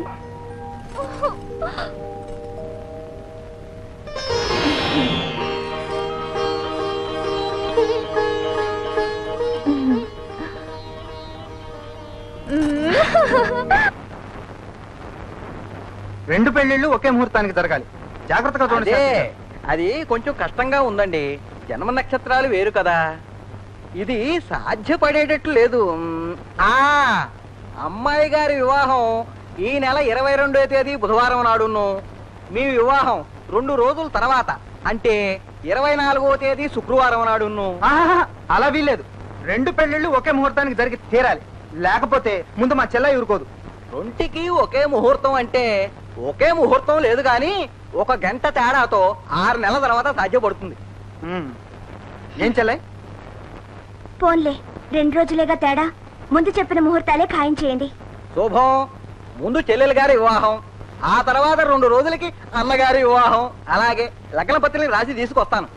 రెండు పెళ్లిళ్ళు ఒకే ముహూర్తానికి జరగాలి జాగ్రత్తగా చూడండి అదే శాస్త్రి గారు. అది కొంచెం కష్టంగా ఉందండి జన్మ నక్షత్రాలు వేరు కదా ఇది సాధ్యపడేటట్లు లేదు మ్, ఆ అమ్మాయి గారి వివాహం ఈ నెల ఇరవై రెండో తేదీ బుధవారం నాడును మీ వివాహం రెండు రోజుల తర్వాత అంటే ఇరవై నాలుగో తేదీ శుక్రవారం నాడును ఆహాహా, అలా వీల్లేదు రెండు పెళ్లిళ్ళు ఒకే ముహూర్తానికి జరిగి తీరాలి లేకపోతే ముందు మా చెల్ల ఊరుకోదు రొంటికి ఒకే ముహూర్తం అంటే ఒకే ముహూర్తం లేదు కానీ ఒక గంట తేడాతో ఆరు నెలల తర్వాత సాధ్యపడుతుంది ఉమ్. ఏం చెల్లై పోన్లే రెండు రోజులేగా తేడా ముందు చెప్పిన ముహూర్తాలే ఖాయం చేయండి శుభం ముందు చెల్లెల గారి వివాహం ఆ తర్వాత రెండు రోజులకి అన్నగారి వివాహం అలాగే లగ్న పత్రికని రాసి తీసుకొస్తాను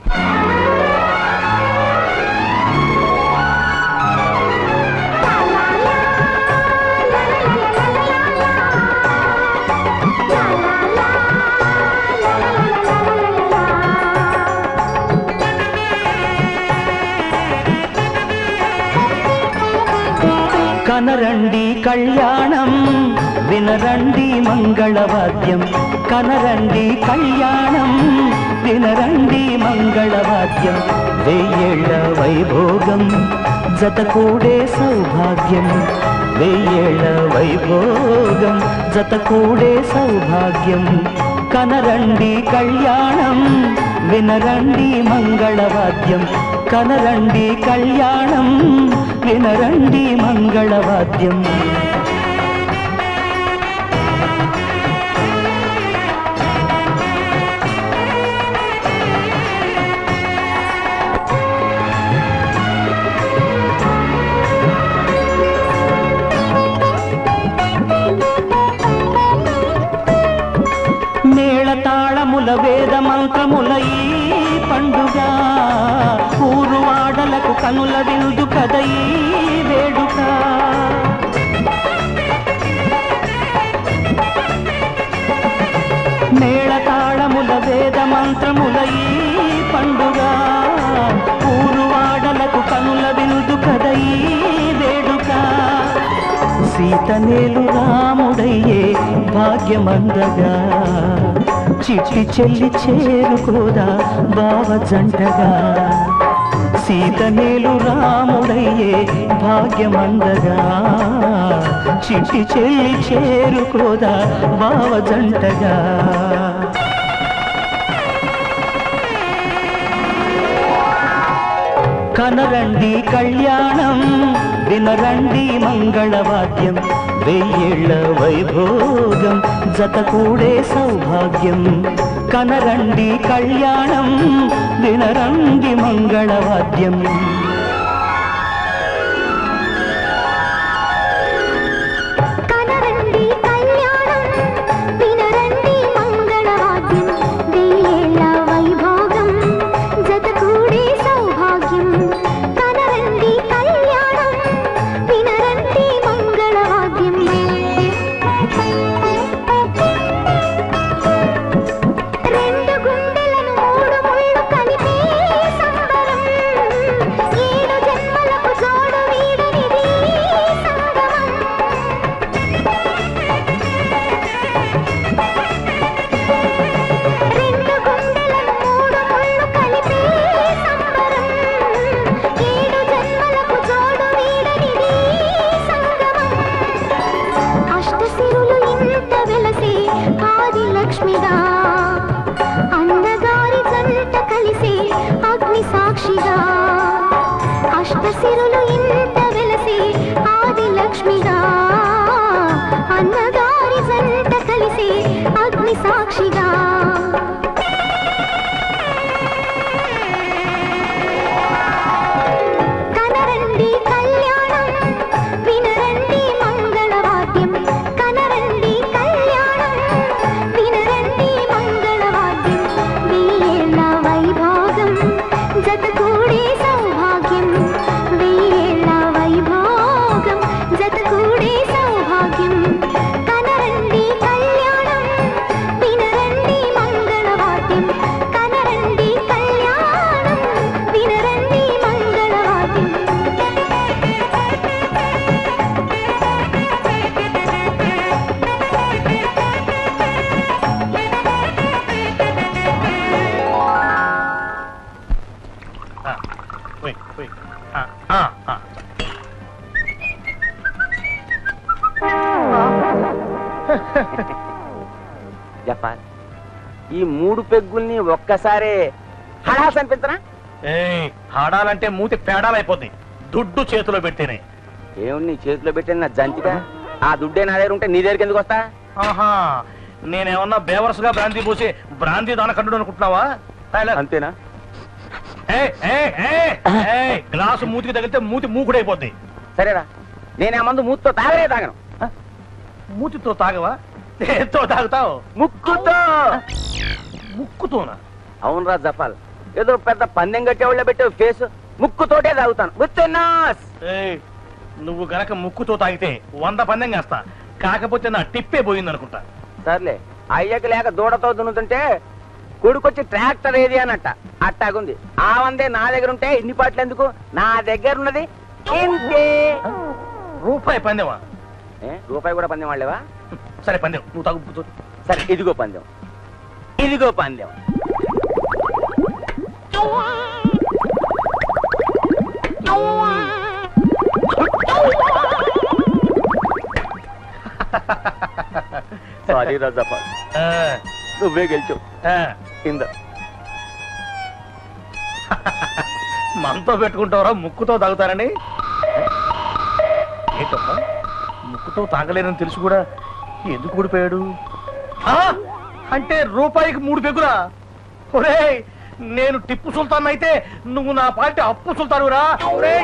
కనరండి కళ్యాణం వినరండి మంగళవాద్యం కనరండి కళ్యాణం వినరండి మంగళవాద్యం వెయ్యేళ్ళ వైభోగం జతకూడే సౌభాగ్యం వెయ్యేళ్ళ వైభోగం జతకూడే సౌభాగ్యం కనరండి కళ్యాణం వినరండి మంగళవాద్యం కనరండి కళ్యాణం వినరండి మంగళవాద్యం మేళతాళముల ఈ పండుగ ఊరు వాడలకు కనుల విందు కద ఈ వేడుక మేళతాళముల వేద మంత్రముల ఈ పండుగ ఊరు వాడలకు కనుల విందు కద ఈ వేడుక సీతనేలు రాముడయ్యే భాగ్యమందగా చిట్టి చెల్లి చేరుకోదా బావ జంటగా సీతనేలు రాముడయ్యే భాగ్యమందగా చిట్టి చెల్లి చేరుకోదా బావ జంటగా కనరండి కళ్యాణం వినరండి మంగళవాద్యం వెయ్యేళ్ల వైభోగం జత కూడే సౌభాగ్యం కనరండి కళ్యాణం వినరండి మంగళవాద్యం కనరండి కళ్యాణం వినరండి మంగళవాద్యం వెయ్యేళ్ల వైభోగం జత కూడే సౌభాగ్యం కనరండి కళ్యాణం వినరండి మంగళవాద్యం రెండు గుండెలను మూడు ముళ్ళు కలిపే సంబరం ఏడు జన్మలకు జోడు వీడనిది సంగమం రెండు గుండెలను మూడు ముళ్ళు కలిపే సంబరం ఏడు జన్మలకు జోడు వీడనిది సంగమం అష్టసిరులు ఇంత వెలసి ఆది లక్ష్మిగా అందగారి జంట కలిసి అగ్ని సాక్షిగా అష్టసిరులు ఇంత వెలసి ఆది లక్ష్మిగా అన్నగారి జంట కలిసి అగ్ని సాక్షిగా కనరండి కళ్యాణం వినరండి మంగళవాద్యం కనరండి కళ్యాణం వినరండి మంగళవాద్యం వెయ్యేళ్ల వైభోగం జత కూడే సౌభాగ్యం వెయ్యేళ్ల వైభోగం జత కూడే సౌభాగ్యం కనరండి కళ్యాణం వినరండి మంగళవాద్యం కనరండి కళ్యాణం వినరండి మంగళవాద్యం పోయి, పోయి. ఆ, ఆ, ఆ. చెప్పాలి ఈ మూడు పెగ్గుల్ని ఒక్కసారే హడాస్ అనిపించనా ఏయ్ ఆడాలంటే మూతి పేడాలైపోద్ది దుడ్డు చేతిలో పెడితేనే ఏముంది నీ చేతిలో పెట్టిన నా జంతిగా ఆ దుడ్డే నా దగ్గర ఉంటే నీ దగ్గరికి ఎందుకు వస్తా ఆహా నేనేమన్నా బేవర్స్ గా బ్రాంతి పోసి బ్రాంతి దానకండు అనుకుంటున్నావా అంతేనా ఏయ్, ఏయ్, ఏయ్, ఏయ్, గ్లాసు మూతికి తగిలితే మూతి మూకుడైపోద్ది సరేరా నేను ఆ మందు మూతితో తాగలే తాగను మూతితో తాగవా దేంతో తాగుతావు ముక్కుతో ముక్కుతోనా అవునరా జపాల్ ఏదో పెద్ద పందెం కట్టేవాళ్ళ పెట్టే ఫేస్ ముక్కుతోటే తాగుతాను విత్ నాస్ ఏయ్, నువ్వు గనక ముక్కుతో తాగితే వంద పందెం వేస్తా కాకపోతే నా టిప్పే పోయింది అనుకుంటా సర్లే అయ్యక లేక దూడతో దున్నుతుంటే కొడుకొచ్చి ట్రాక్టర్ ఏది అన్నట్ట అట్టాగుంది ఆ వందే నా దగ్గర ఉంటే ఇన్ని పాటలు ఎందుకు నా దగ్గర ఉన్నది ఇంతే రూపాయి పందెమా ఏ, రూపాయి కూడా పందెం వాళ్ళేవా సరే పందెం నువ్వు తాగు సరే ఇదిగో పందెం ఇదిగో పందెం సారీ రాజాపాల్ నువ్వే గెలిచావు కింద మనతో పెట్టుకుంటావరా ముక్కుతో తాగుతారని ఏంటమ్మా ముక్కుతో తాగలేనని తెలుసు కూడా ఎందుకు ఊడిపోయాడు ఆ, అంటే రూపాయికి మూడు పెగురా ఒరేయ్ నేను టిప్పు సుల్తాన్ అయితే నువ్వు నా పార్టీ అప్పు సుల్తానురా ఒరేయ్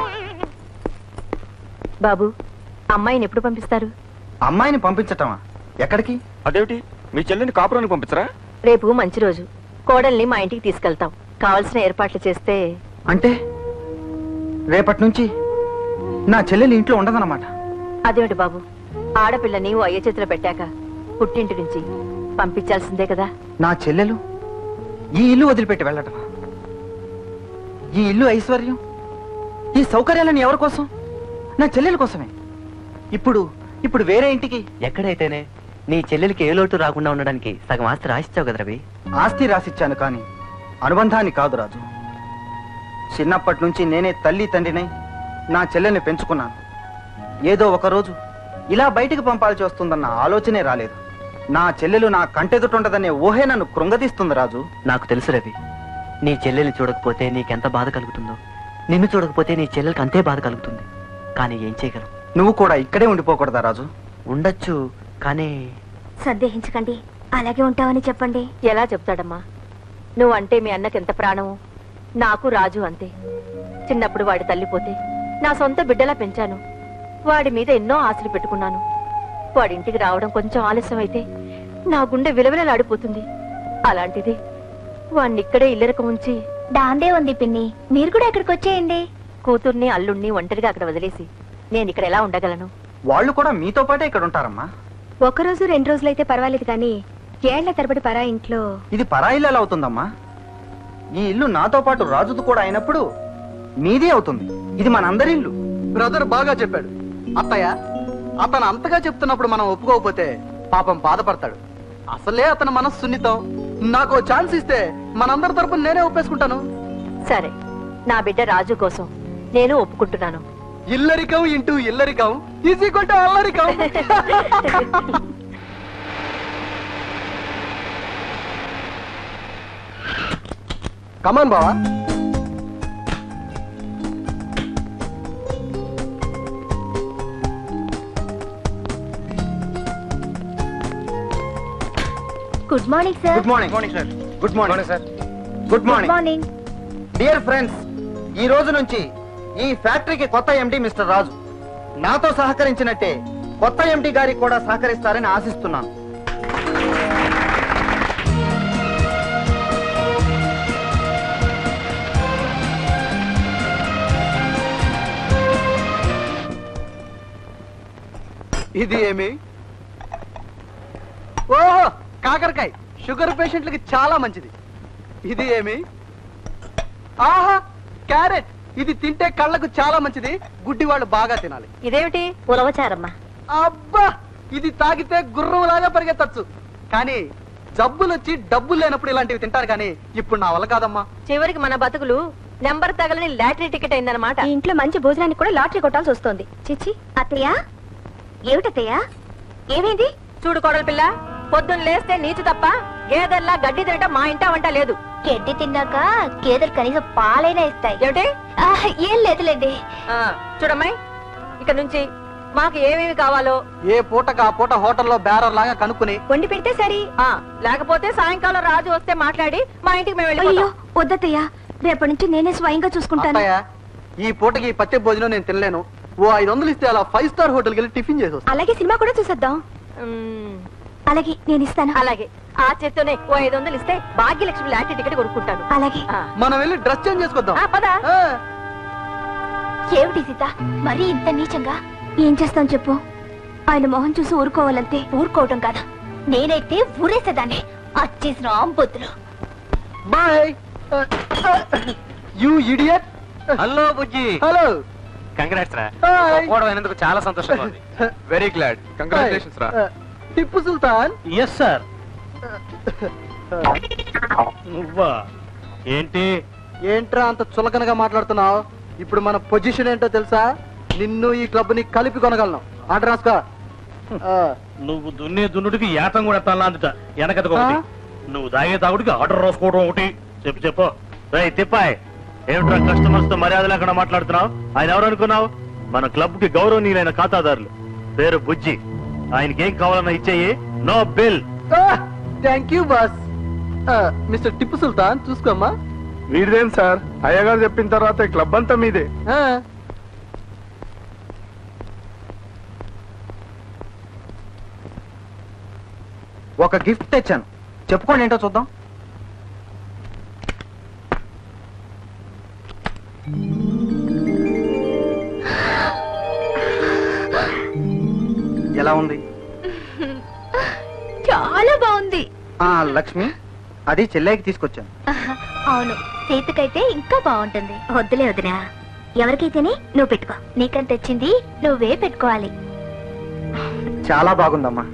బాబు అమ్మాయిని ఎప్పుడు పంపిస్తారు అమ్మాయిని పంపించటమా ఎక్కడికి అదేమిటి మీ చెల్లిని కాపురానికి పంపించరా రేపు మంచి రోజు కోడల్ని మా ఇంటికి తీసుకెళ్తాం కావలసిన ఏర్పాట్లు చేస్తే అంటే రేపటి నుంచి నా చెల్లెలు ఇంట్లో ఉండదన్నమాట అదేమిటి బాబు ఆడపిల్లని ఓ అయ్య చేతిలో పెట్టాక పుట్టింటి నుంచి పంపించాల్సిందే కదా నా చెల్లెలు ఈ ఇల్లు వదిలిపెట్టి వెళ్ళటమా ఈ ఇల్లు ఐశ్వర్యం ఈ సౌకర్యాలని ఎవరి కోసం నా చెల్లెల కోసమే ఇప్పుడు ఇప్పుడు వేరే ఇంటికి ఎక్కడైతేనే నీ చెల్లెలికి ఏ లోటు రాకుండా ఉండడానికి సగం ఆస్తి రాసిచ్చావు కదా రవి ఆస్తి రాసిచ్చాను కానీ అనుబంధాన్ని కాదు రాజు చిన్నప్పటి నుంచి నేనే తల్లి తండ్రినై నా చెల్లెల్ని పెంచుకున్నాను ఏదో ఒక రోజు ఇలా బయటికి పంపాల్సి వస్తుందన్న ఆలోచనే రాలేదు నా చెల్లెలు నా కంటెదుటుండదనే ఊహే నన్ను కృంగదీస్తుంది రాజు నాకు తెలుసు రవి నీ చెల్లెల్ని చూడకపోతే నీకెంత బాధ కలుగుతుందో నిన్ను చూడకపోతే నీ చెల్లెలకి అంతే బాధ కలుగుతుంది కానీ ఏం చేయగలం నువ్వు కూడా ఇక్కడే ఉండిపోకూడదా రాజు ఉండొచ్చు కానీ సందేహించకండి అలాగే ఉంటామని చెప్పండి ఎలా చెప్తాడమ్మా నువ్వంటే మీ అన్నకి ఎంత ప్రాణము నాకు రాజు అంతే చిన్నప్పుడు వాడి తల్లిపోతే నా సొంత బిడ్డలా పెంచాను వాడి మీద ఎన్నో ఆశలు పెట్టుకున్నాను వాడి ఇంటికి రావడం కొంచెం ఆలస్యం అయితే నా గుండె విలవిలలాడిపోతుంది అలాంటిది వాణ్ణి ఇక్కడే ఇల్లరకం ఉంచి దాందే ఉంది పిన్ని మీరు కూడా ఇక్కడికి వచ్చేయండి కూతుర్ని అల్లుణ్ణి ఒంటరిగా అక్కడ వదిలేసి నేను ఇక్కడ ఎలా ఉండగలను వాళ్ళు కూడా మీతో పాటే ఇక్కడ ఉంటారమ్మా ఒక రోజు రెండు రోజులైతే పర్వాలేదు కానీ ఏళ్ల తరబడి పరా ఇంట్లో ఇది పరాయిల్లు ఎలా అవుతుందమ్మా ఈ ఇల్లు నాతో పాటు రాజుది కూడా అయినప్పుడు మీదే అవుతుంది ఇది మనందరి ఇల్లు బ్రదర్ బాగా చెప్పాడు అత్తయ్య అతను అంతగా చెప్తున్నప్పుడు మనం ఒప్పుకోకపోతే పాపం బాధపడతాడు అసలే అతని మనసు సున్నితం నాకు ఛాన్స్ ఇస్తే మనందరి తరపున నేనే ఒప్పేసుకుంటాను సరే నా బిడ్డ రాజు కోసం నేను ఒప్పుకుంటున్నాను ఇల్లరికం ఇంటూ ఇల్లరికం ఈజ్ ఈక్వల్ టు అల్లరికం కమాన్ బావా good morning sir good morning morning sir good morning sir good morning morning dear friends ఈ రోజు నుంచి ఈ ఫ్యాక్టరీకి కొత్త ఎండి మిస్టర్ రాజు నాతో సహకరించినట్టే కొత్త ఎండి గారికి కూడా సహకరిస్తారని ఆశిస్తున్నాను ఇది ఏమి ఓహో కాకరకాయ షుగర్ పేషెంట్లకి చాలా మంచిది ఇది ఏమి ఆహా క్యారెట్ ఇది తింటే కళ్ళకు చాలా మంచిది గుడ్డి వాళ్ళు బాగా తినాలి ఇదేమిటి ఉలవచారమ్మా అబ్బా ఇది తాగితే గుర్రంలాగా పరిగెత్తచ్చు కానీ జబ్బులు వచ్చి డబ్బులు లేనప్పుడు ఇలాంటివి తింటారు కానీ ఇప్పుడు నా వల్ల కాదమ్మా చివరికి మన బతుకులు నెంబర్ తగలని లాటరీ టికెట్ అయిందనమాట ఈ ఇంట్లో మంచి భోజనానికి కూడా లాటరీ కొట్టాల్సి వస్తుంది చిచ్చి అత్తయ్య ఏమిటత్తయ్య ఏమైంది చూడు కోడల పిల్ల పొద్దున్న లేస్తే నీచు తప్ప గేదెల్లా గడ్డి తినటం మా ఇంటా వంట లేదు గడ్డి తిన్నాక గేదెలు కనీసం పాలైనా ఇస్తాయి ఏమిటి ఆ, ఏం లేదులేండి ఆ, చూడమ్మాయి ఇక నుంచి మాకు ఏమేమి కావాలో ఏ పూటకు ఆ పూట హోటల్లో బేరర్ లాగా కనుక్కుని వండి పెడితే సరి ఆ లేకపోతే సాయంకాలం రాజు వస్తే మాట్లాడి మా ఇంటికి మేము అయ్యో వెళ్ళిపోతాం వద్దతయ్య రేపటి నుంచి నేనే స్వయంగా చూసుకుంటాను అత్తయ్య ఈ పూటకి ఈ పచ్చే భోజనం నేను తినలేను ఓ ఐదు వందలు ఇస్తే అలా ఫైవ్ స్టార్ హోటల్కి వెళ్ళి టిఫిన్ చేసి వస్తాను అలాగే సినిమా కూడా చూసేద్దాం మ్మ్. అలాగే నేను ఇస్తాను అలాగే ఆ చేత్తోనే ఓ ఐదు వందలు ఇస్తే భాగ్యలక్ష్మి లాంటి టికెట్ కొనుక్కుంటాను అలాగే ఆ. మనం వెళ్ళి డ్రెస్ చేంజ్ చేసుకొద్దాం ఆ, పద ఆ. ఏమిటి సీత మరీ ఇంత నీచంగా ఏం చేస్తాం చెప్పు ఆయన మొహం చూసి ఊరుకోవాలంతే ఊరుకోవటం కాదు నేనైతే ఊరేసేదాన్ని అచ్చేసిన ఆంబొద్దులు బాయ్ యూ ఇడియట్ హలో బుజ్జి హలో కంగ్రాట్స్ రా Hi. ఒప్పుకోవడం అయినందుకు చాలా సంతోషంగా ఉంది వెరీ గ్లాడ్ కంగ్రాచులేషన్స్ రా టిప్పు సుల్తాన్ ఎస్ సార్ నువ్వా ఏంటి ఏంట్రా అంత చులకనగా మాట్లాడుతున్నావు ఇప్పుడు మన పొజిషన్ ఏంటో తెలుసా నిన్ను ఈ క్లబ్ ని కలిపి కొనగలను ఆర్డర్ రాసుకో ఆ, నువ్వు దున్నే దున్నుడికి ఏతం కూడా ఎత్తాలా అందుట వెనకది ఒకటి నువ్వు తాగే తాగుడికి ఆర్డర్ రాసుకోవడం ఒకటి చెప్పు చెప్పు రేయ్ తిప్పాయ్ ఏమిట్రా కస్టమర్స్ తో మర్యాద లేకుండా మాట్లాడుతున్నావు ఆయన ఎవరు అనుకున్నావు మన క్లబ్ కి గౌరవనీయులైన ఖాతాదారులు పేరు బుజ్జి ఆయనకి ఏం కావాలన్నా ఇచ్చేయి no bill thank you boss ఆ, మిస్టర్ టిప్పు సుల్తాన్ చూసుకోమ్మా వీడిదేం సార్ అయ్యగారు చెప్పిన తర్వాత ఈ క్లబ్ అంతా మీదే ఆ, ఒక గిఫ్ట్ తెచ్చాను చెప్పుకోండి ఏంటో చూద్దాం ఎలా ఉంది చాలా బాగుంది ఆ లక్ష్మి అది చెల్లెకి తీసుకొచ్చాను అవును సీతకైతే ఇంకా బాగుంటుంది వద్దులే వదినా ఎవరికైతేనే నువ్వు పెట్టుకో నీకని తెచ్చింది నువ్వే పెట్టుకోవాలి చాలా బాగుందమ్మా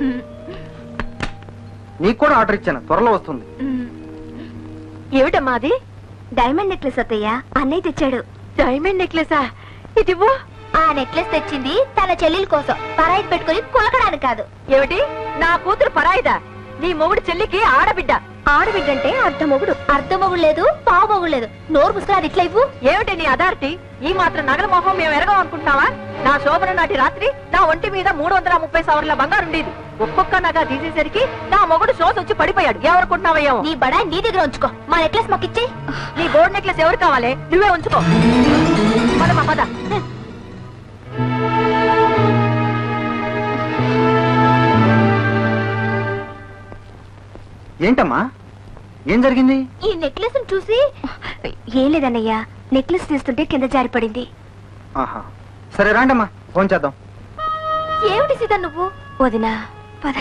నీకు కూడా ఆర్డర్ ఇచ్చాను త్వరలో వస్తుంది ఏమిటమ్మా అది డైమండ్ నెక్లెస్ అత్తయ్య అన్నయ్య తెచ్చాడు డైమండ్ నెక్లెసా ఇదివ్వు ఆ నెక్లెస్ తెచ్చింది తన చెల్లెల కోసం పరాయి పెట్టుకుని కులకడానికి కాదు ఏమిటి నా కూతురు పరాయిదా నీ మొగుడు చెల్లికి ఆడబిడ్డ ఆడబిడ్డ అంటే అర్ధ మొగుడు అర్ధ మొగుడు లేదు పావు మొగుడు లేదు నోరు పుస్తకాలు అది ఇట్లా ఇవ్వు ఏమిటి నీ అథారిటీ ఈ మాత్రం నగల మొహం మేము ఎరగం అనుకుంటున్నావా నా శోభన నాటి రాత్రి నా ఒంటి మీద మూడు వందల ముప్పై సవర్ల బంగారు ఉండేది ఒక్కొక్క నగ తీసేసరికి నా మొగుడు షోస్ వచ్చి పడిపోయాడు ఎవరుకుంటున్నావయ్యో నీ బడా నీ దగ్గర ఉంచుకో మా నెక్లెస్ మాకిచ్చే నీ గోల్డ్ నెక్లెస్ ఎవరు కావాలి నువ్వే ఉంచుకో పదమ్మా పద ఏంటమ్మా ఏం జరిగింది ఈ నెక్లెస్ చూసి ఏం లేదన్నయ్యా నెక్లెస్ తీస్తుంటే కింద జారిపడింది ఆహా సరే రాండమ్మా ఫోన్ చేద్దాం ఏమిటి సీత నువ్వు వదినా పద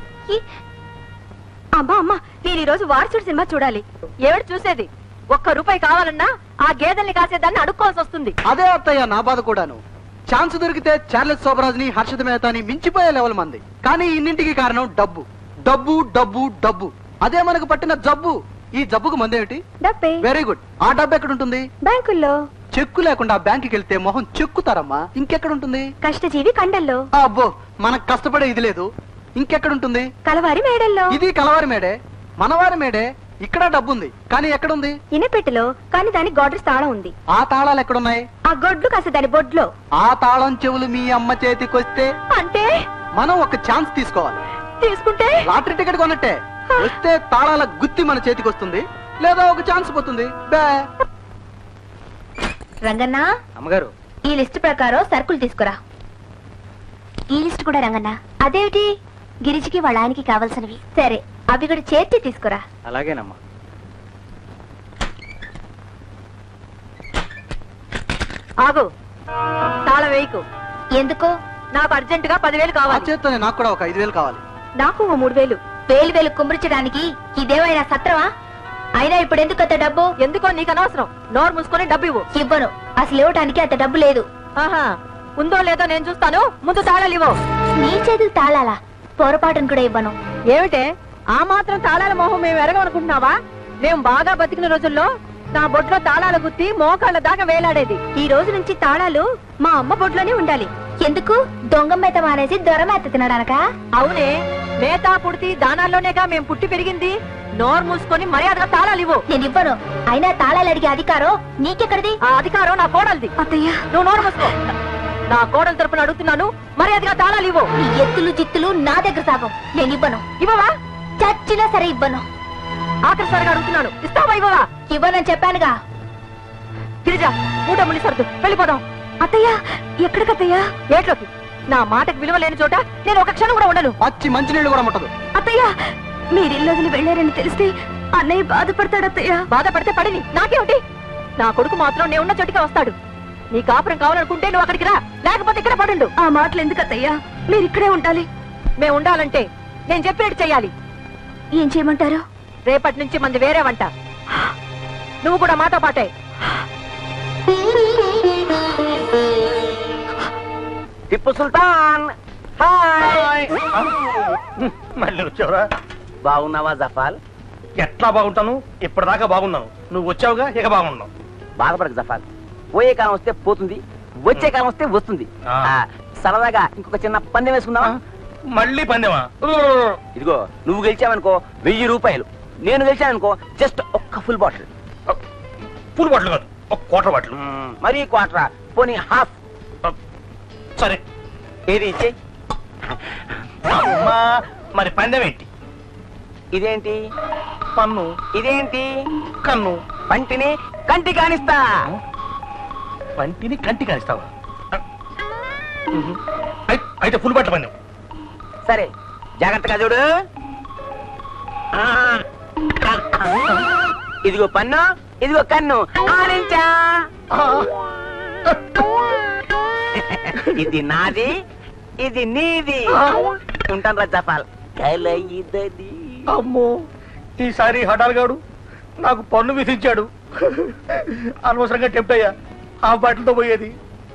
అమ్మా అమ్మా నేను ఈ రోజు వారసుడు సినిమా చూడాలి ఏమిటి చూసేది ఒక్క రూపాయి కావాలన్నా ఆ గేదెల్ని కాసేదాన్ని అడుక్కోవాల్సి వస్తుంది అదే అత్తయ్య నా బాధ కూడాను ఛాన్స్ దొరికితే చార్లెస్ శోభరాజ్ని హర్షిత మేతాని మించిపోయే లెవెల్ మంది కానీ ఇన్నింటికి కారణం డబ్బు డబ్బు డబ్బు డబ్బు అదే మనకు పట్టిన జబ్బు ఈ జబ్బుకు మందేమిటి డబ్బే వెరీ గుడ్ ఆ డబ్బు ఎక్కడ ఉంటుంది బ్యాంకుల్లో చెక్కు లేకుండా బ్యాంకుకి వెళ్తే మొహం చెక్కుతారమ్మా ఇంకెక్కడ ఉంటుంది కష్టజీవి కండల్లో అబ్బో మనకు కష్టపడే ఇది లేదు ఇంకెక్కడ ఉంటుంది కలవారి మేడల్లో ఇది కలవారి మేడే మనవారి మేడే ఇక్కడ డబ్బు ఉంది కానీ ఎక్కడుంది ఇనపెట్టెలో కానీ దాని గోడ్రెస్ తాళం ఉంది ఆ తాళాలు ఎక్కడున్నాయి ఆ గొడ్లు కాస్త దాని బొడ్లో ఆ తాళం చెవులు మీ అమ్మ చేతికొస్తే అంటే మనం ఒక ఛాన్స్ తీసుకోవాలి తీసుకుంటే లాటరీ టికెట్ కొన్నట్టే వస్తే తాళాల గుత్తి మన చేతికి వస్తుంది లేదా ఒక ఛాన్స్ పోతుంది బే రంగన్న అమ్మగారు ఈ లిస్ట్ ప్రకారం సరుకులు తీసుకురా ఈ లిస్ట్ కూడా రంగన్న అదేమిటి గిరిజికి వాళ్ళ ఆయనకి కావాల్సినవి సరే అవి కూడా చేర్చి తీసుకురా అలాగేనమ్మా ఆగు తాళం వేయకు ఎందుకు నాకు అర్జెంట్ గా పదివేలు ఆ కావాలి చేత్తోనే నాకు కూడా ఒక ఐదు వేలు కావాలి నాకు ఓ మూడు వేలు వేలు వేలు కుమ్మరించడానికి ఇదేమైనా సత్రమా అయినా ఇప్పుడు ఎందుకు అంత డబ్బు ఎందుకో నీకు అనవసరం నోరు మూసుకొని డబ్బు ఇవ్వు ఇవ్వను అసలు ఇవ్వటానికి అంత డబ్బు లేదు ఆహా ఉందో లేదో నేను చూస్తాను ముందు తాళాలు ఇవ్వు నీ చేతులు తాళాలా పొరపాటును కూడా ఇవ్వను ఏమిటే ఆ మాత్రం తాళాల మొహం మేము ఎరగమనుకుంటున్నావా మేము బాగా బతికిన రోజుల్లో నా బొడ్లో తాళాలు గుత్తి మోకాళ్ళ దాకా వేలాడేది ఈ రోజు నుంచి తాళాలు మా అమ్మ బొడ్లోనే ఉండాలి ఎందుకు దొంగ మేత మానేసి దొర మేత తినడానకా అవునే మేతా పుడితి దానాల్లోనేగా మేము పుట్టి పెరిగింది నోరు మూసుకొని మర్యాదగా తాళాలు ఇవ్వు నేను ఇవ్వను అయినా తాళాలు అడిగే అధికారం నీకెక్కడిది ఆ అధికారం నా కోడలిది అత్తయ్య నువ్వు నోరు మూసుకో నా కోడలు తరపున అడుగుతున్నాను మర్యాదగా తాళాలు ఇవ్వు నీ ఎత్తులు జిత్తులు నా దగ్గర సాగం నేను ఇవ్వను ఇవ్వవా చచ్చినా సరే ఇవ్వను ఆఖరిసారిగా అడుగుతున్నాను ఇస్తావా ఇవ్వవా ఇవ్వనని చెప్పానుగా గిరిజ మూట ముని సర్దు వెళ్ళిపోదాం అత్తయ్య ఎక్కడికత్తయ్య ఏట్లోకి నా మాటకు విలువ లేని చోట నేను ఒక క్షణం కూడా ఉండను పచ్చి మంచినీళ్ళు కూడా ముట్టదు అత్తయ్య మీరిల్లు వదిలి వెళ్ళారని తెలిస్తే అన్నయ్య బాధపడతాడు అత్తయ్య బాధపడితే పడిని నాకేమిటి నా కొడుకు మాత్రం నేను ఉన్న చోటికి వస్తాడు నీ కాపురం కావాలనుకుంటే నువ్వు అక్కడికి రా లేకపోతే ఇక్కడ పడుండు ఆ మాటలు ఎందుకు అత్తయ్య మీరు ఇక్కడే ఉండాలి మేము ఉండాలంటే నేను చెప్పినట్టు చెయ్యాలి ఏం చేయమంటారు రేపటి నుంచి మంది వేరే వంట నువ్వు కూడా మాతో పాటే టిప్పు సుల్తాన్ హాయ్ మళ్ళీ వచ్చావురా బాగున్నావా జఫాల్ ఎట్లా బాగుంటాను ఇప్పటిదాకా బాగున్నాను నువ్వు వచ్చావుగా ఇక బాగున్నావు బాధపడకు జఫాల్ పోయే కాలం వస్తే పోతుంది వచ్చే కాలం వస్తే వస్తుంది ఆ. ఆ, సరదాగా ఇంకొక చిన్న పందెం వేసుకుందామా మళ్ళీ పందెమా ఇదిగో నువ్వు గెలిచావనుకో వెయ్యి రూపాయలు నేను గెలిచాననుకో జస్ట్ ఒక్క ఫుల్ బాటిల్ పూల్ బాటిల్ కాదు ఒక కోటర్ బాటిల్ మరీ క్వార్టరా పోనీ హాఫ్ సరే ఏది ఇచ్చే అమ్మా మరి పందెం ఏంటి ఇదేంటి పన్ను ఇదేంటి కన్ను పంటిని కంటి కానిస్తా పంటిని కంటి కానిస్తావా అయి- అయితే ఫుల్ బాటిల్ పందెం సరే జాగ్రత్తగా చూడు ఆ. ఇదిగో పన్ను ఇదిగో కన్ను ఆనించా ఇది నాది ఇది నీది ఉంటాను రా చెప్పాలి కలయిదని అమ్మో ఈసారి హఠాల్ గాడు నాకు పన్ను విధించాడు అనవసరంగా టెంప్ట్ అయ్యా ఆ బాటిల్తో పోయేది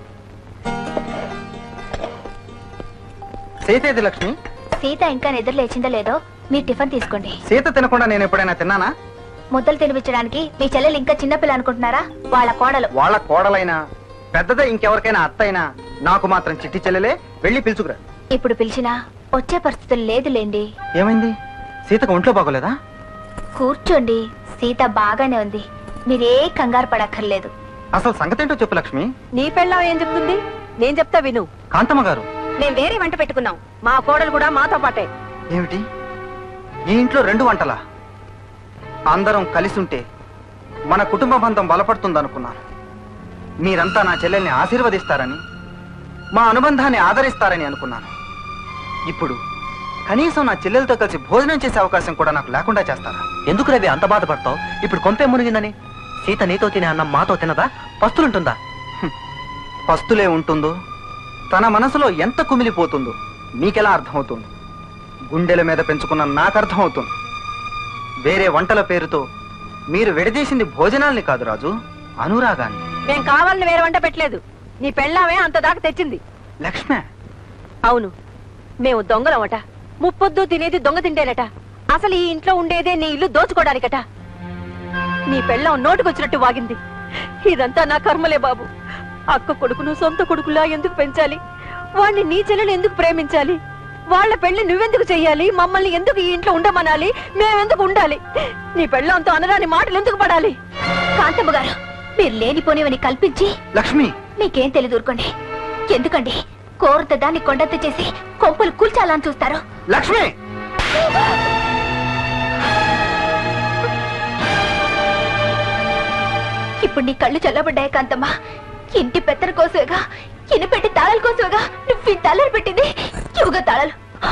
సీత ఏది లక్ష్మి సీత ఇంకా నిద్ర లేచిందో లేదో మీరు టిఫిన్ తీసుకోండి సీత తినకుండా నేను ఎప్పుడైనా తిన్నానా ముద్దలు తినిపించడానికి మీ చెల్లెలు ఇంకా చిన్నపిల్ల అనుకుంటున్నారా వాళ్ళ కోడలు వాళ్ళ కోడలైనా పెద్దదే ఇంకెవరికైనా అత్తైనా నాకు మాత్రం చిట్టి చెల్లెలే వెళ్ళి పిలుచుకురా ఇప్పుడు పిలిచినా వచ్చే పరిస్థితులు లేదులేండి ఏమైంది సీతకు ఒంట్లో బాగోలేదా కూర్చోండి సీత బాగానే ఉంది మీరే కంగారు పడక్కర్లేదు అసలు సంగతేంటో చెప్పు లక్ష్మి నీ పెళ్ళాం ఏం చెప్తుంది నేను చెప్తా విను కాంతమ్మ గారు మేము వేరే వంట పెట్టుకున్నాం మా కోడలు కూడా మాతో పాటే ఏమిటి ఈ ఇంట్లో రెండు వంటలా అందరం కలిసి ఉంటే మన కుటుంబ బంధం బలపడుతుందనుకున్నాను మీరంతా నా చెల్లెల్ని ఆశీర్వదిస్తారని మా అనుబంధాన్ని ఆదరిస్తారని అనుకున్నాను ఇప్పుడు కనీసం నా చెల్లెలతో కలిసి భోజనం చేసే అవకాశం కూడా నాకు లేకుండా చేస్తారా ఎందుకు రవి అంత బాధపడతావు ఇప్పుడు కొంపే మునిగిందని సీత నీతో తినే అన్నం మాతో తినదా పస్తులుంటుందా పస్తులే ఉంటుందో తన మనసులో ఎంత కుమిలిపోతుందో మీకెలా అర్థమవుతుంది గుండెల మీద పెంచుకున్న నాకు అర్థమవుతుంది వేరే వంటల పేరుతో మీరు విడదీసింది భోజనాల్ని కాదు రాజు అనురాగాన్ని మేం కావాలని వేరే వంట పెట్టలేదు నీ పెళ్ళామే అంత దాకా తెచ్చింది లక్ష్మే అవును మేము దొంగలమట ముప్పొద్దు తినేది దొంగ తింటేనట అసలు ఈ ఇంట్లో ఉండేదే నీ ఇల్లు దోచుకోవడానికట నీ పెళ్ళం నోటుకొచ్చినట్టు వాగింది ఇదంతా నా కర్మలే బాబు అక్క కొడుకును సొంత కొడుకులా ఎందుకు పెంచాలి వాణ్ణి నీ చెల్లెలు ఎందుకు ప్రేమించాలి వాళ్ళ పెళ్లి నువ్వెందుకు చెయ్యాలి మమ్మల్ని ఎందుకు ఈ ఇంట్లో ఉండమనాలి మేమెందుకు ఉండాలి నీ పెళ్ళంతో అనరాని మాటలు ఎందుకు పడాలి కాంతమ్మ గారు మీరు లేనిపోనివని కల్పించి లక్ష్మి మీకేం తెలియదు ఊరుకోండి ఎందుకండి కోరత దాన్ని కొండెత్త చేసి కొంపలు కూల్చాలని చూస్తారు లక్ష్మి ఇప్పుడు నీ కళ్ళు చల్లబడ్డాయి కాంతమ్మ ఇంటి పెత్తన కోసమేగా ఇనుపెట్టి తాళాల కోసమేగా నువ్వు ఈ తాళాలు పెట్టింది ఇవిగా తాళాలు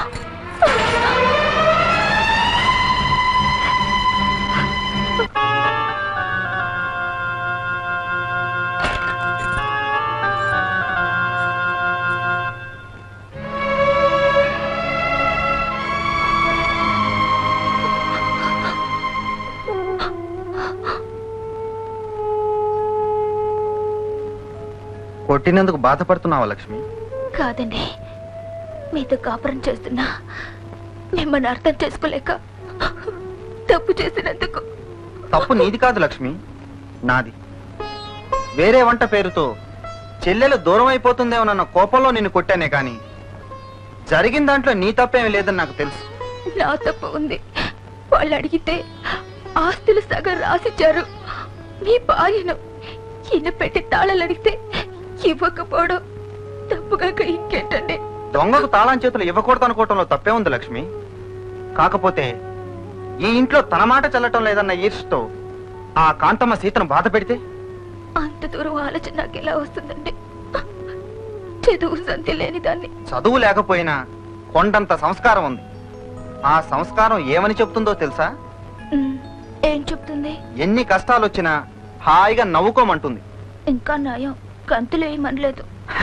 కొట్టినందుకు బాధపడుతున్నావా లక్ష్మి కాదండి మీతో కాపురం చేస్తున్నా మిమ్మల్ని అర్థం చేసుకోలేక తప్పు చేసినందుకు తప్పు నీది కాదు లక్ష్మి నాది వేరే వంట పేరుతో చెల్లెలు దూరం అయిపోతుందేమోనన్న కోపంలో నిన్ను కొట్టానే కాని జరిగిన దాంట్లో నీ తప్పేమీ లేదని నాకు తెలుసు నా తప్పు ఉంది వాళ్ళు అడిగితే ఆస్తులు సగం రాసిచ్చారు మీ భార్యను ఈయన పెట్టి తాళాలు అడిగితే ఇవ్వకపోవడం తప్పుగా ఇంకేంటండి దొంగకు తాళం చేతులు ఇవ్వకూడదు అనుకోవటంలో తప్పే ఉంది లక్ష్మి కాకపోతే ఈ ఇంట్లో తన మాట చెల్లటం లేదన్న ఈర్ష్తో ఆ కాంతమ్మ సీతను బాధ పెడితే అంత దూరం ఆలోచన నాకు ఎలా వస్తుందండి చదువు సంతి లేని దాన్ని చదువు లేకపోయినా కొండంత సంస్కారం ఉంది ఆ సంస్కారం ఏమని చెప్తుందో తెలుసా ఉమ్, ఏం చెప్తుంది ఎన్ని కష్టాలు వచ్చినా హాయిగా నవ్వుకోమంటుంది ఇంకా నయం గంతులు ఏమనలేదు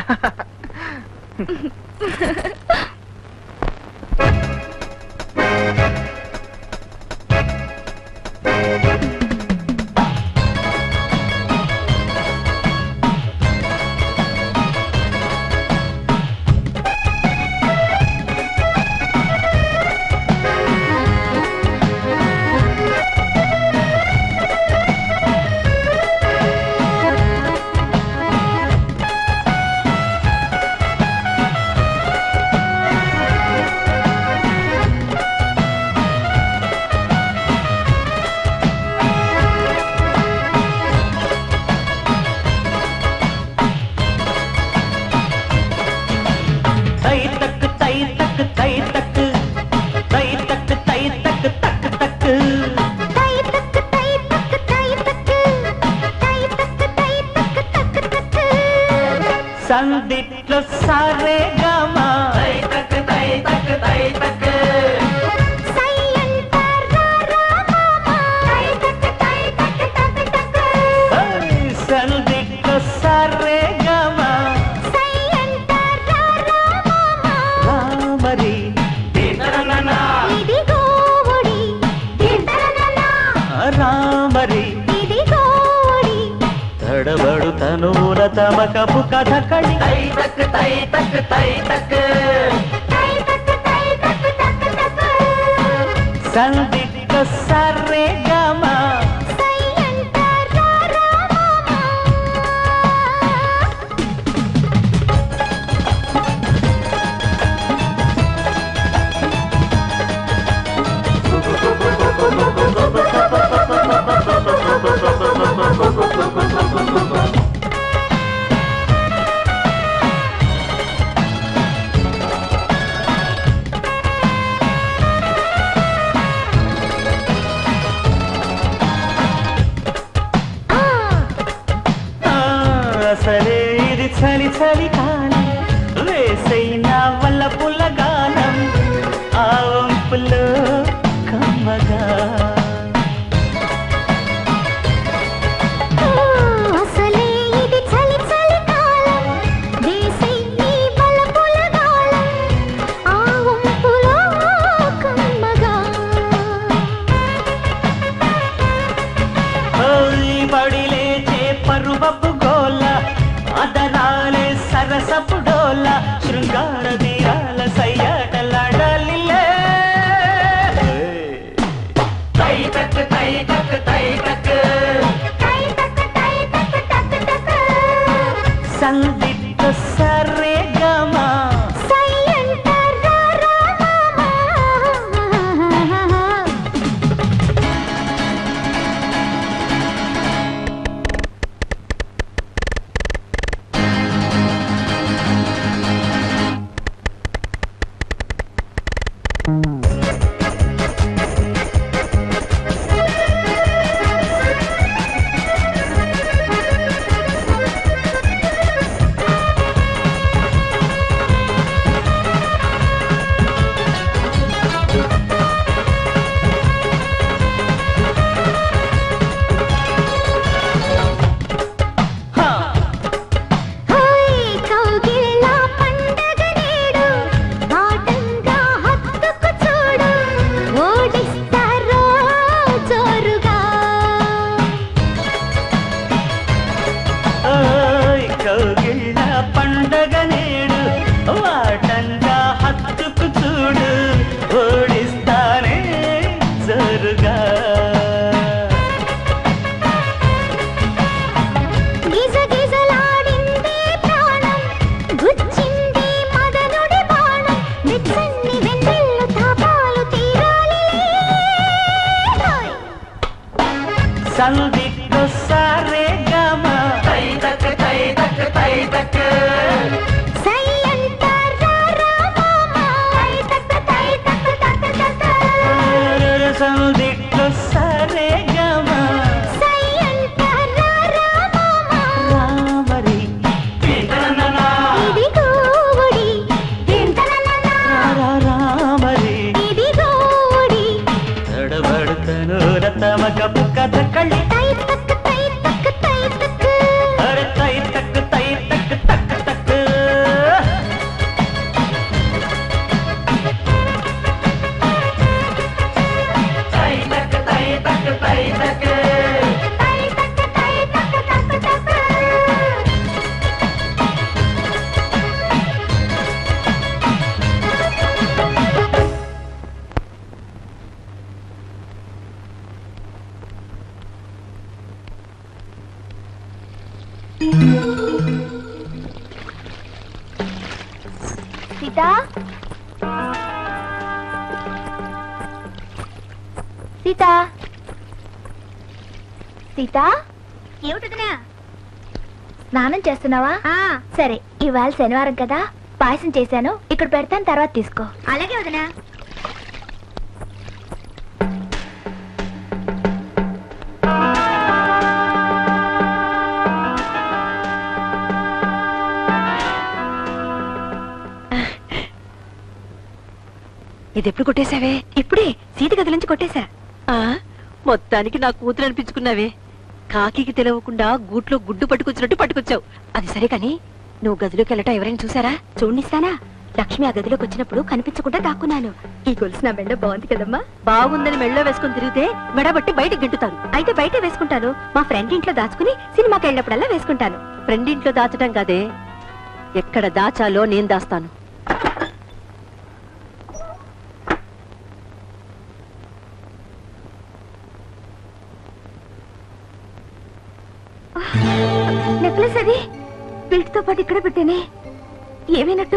తై తక్ తై తక్ తై తక్ తై తక్ తై తక్ తక్ తక్ సందిట్లో సరే గమా తై తక్ తై తక్ తై తక్ సందిట్లో సరే గమా తమకపు కథ కళి తై తక్ తై తక్ తై తక్ సందిగ్ధ సర్రే గమ ఆ, అసలే ఇది చలి చలి కాలం వేసైన వల్ల పుల్లగానం ఆ వంపులో కమ్మగా అసలే ఇది చలి చలి కాలం వేసై నీ బలపుల గాలం ఆ వంపులో కమ్మగా ఓయ్ బడి లేచే పరువపు గోల అదరాలే సరసపు డోల శృంగార తీరాల సయ్యాటలాడాలిలే తై తక్ తై తక్ తై తక్ సందిగ్ధ సర్రే గమ సై అంటారా హోయ్ కౌగిళ్ళ పండగ నేడు ఆటంగా హత్తుకు చూడు ఓడిస్తారో జోరుగా ఓయ్ కౌగిళ్ళ పండగ నేడు వాటంగా హత్తుకు చూడు ఓడిస్తానే జరుగా గిజ గిజలాడింది ప్రాణం గుచ్చింది మదనుడి బాణం నిచ్చన్ని వెన్నెల్లు తాపాలు తీరాలి సందిగ్ధ సరే గమ తై తక్ తై తక్ తై తక్ సై అంటారా మామా తై తక్ తై తక్ తక్ తక్ సందిగ్ధ సరే గమ సై అంటారా మామా రామరి ఇది గోవుడి రామరి ఇది గోవుడి తడబడుతను రతమకపు కథ కళ్ళి తై తక్ తై తక్ తై తక్ అరే తై తక్ తై తక్ తక్ తక్ తై తక్ తై తక్ తై తక్ సీత సీత సీత ఏమిటదినా స్నానం చేస్తున్నావా సరే ఇవాళ శనివారం కదా పాయసం చేశాను ఇక్కడ పెడతాను తర్వాత తీసుకో అలాగే వదినా ఇది ఎప్పుడు కొట్టేశావే ఇప్పుడే సీత గది నుంచి కొట్టేశా ఆ మొత్తానికి నా కూతురు అనిపించుకున్నావే కాకికి తెలవకుండా గూట్లో గుడ్డు పట్టుకొచ్చినట్టు పట్టుకొచ్చావు అది సరే కాని నువ్వు గదిలోకి వెళ్ళటం ఎవరైనా చూసారా చూడనిస్తానా లక్ష్మి ఆ గదిలోకి వచ్చినప్పుడు కనిపించకుండా దాక్కున్నాను ఈ గొలుసు నా మెడ బాగుంది కదమ్మా బాగుందని మెడలో వేసుకుని తిరిగితే మెడ బట్టి బయటకు గింటుతాను అయితే బయట వేసుకుంటాను మా ఫ్రెండ్ ఇంట్లో దాచుకుని సినిమాకి వెళ్ళినప్పుడల్లా వేసుకుంటాను ఫ్రెండ్ ఇంట్లో దాచడం కదే ఎక్కడ దాచాలో నేను దాస్తాను నెక్లెస్ అది వీటితో పాటు ఇక్కడ పెట్టానే ఏమైనట్టు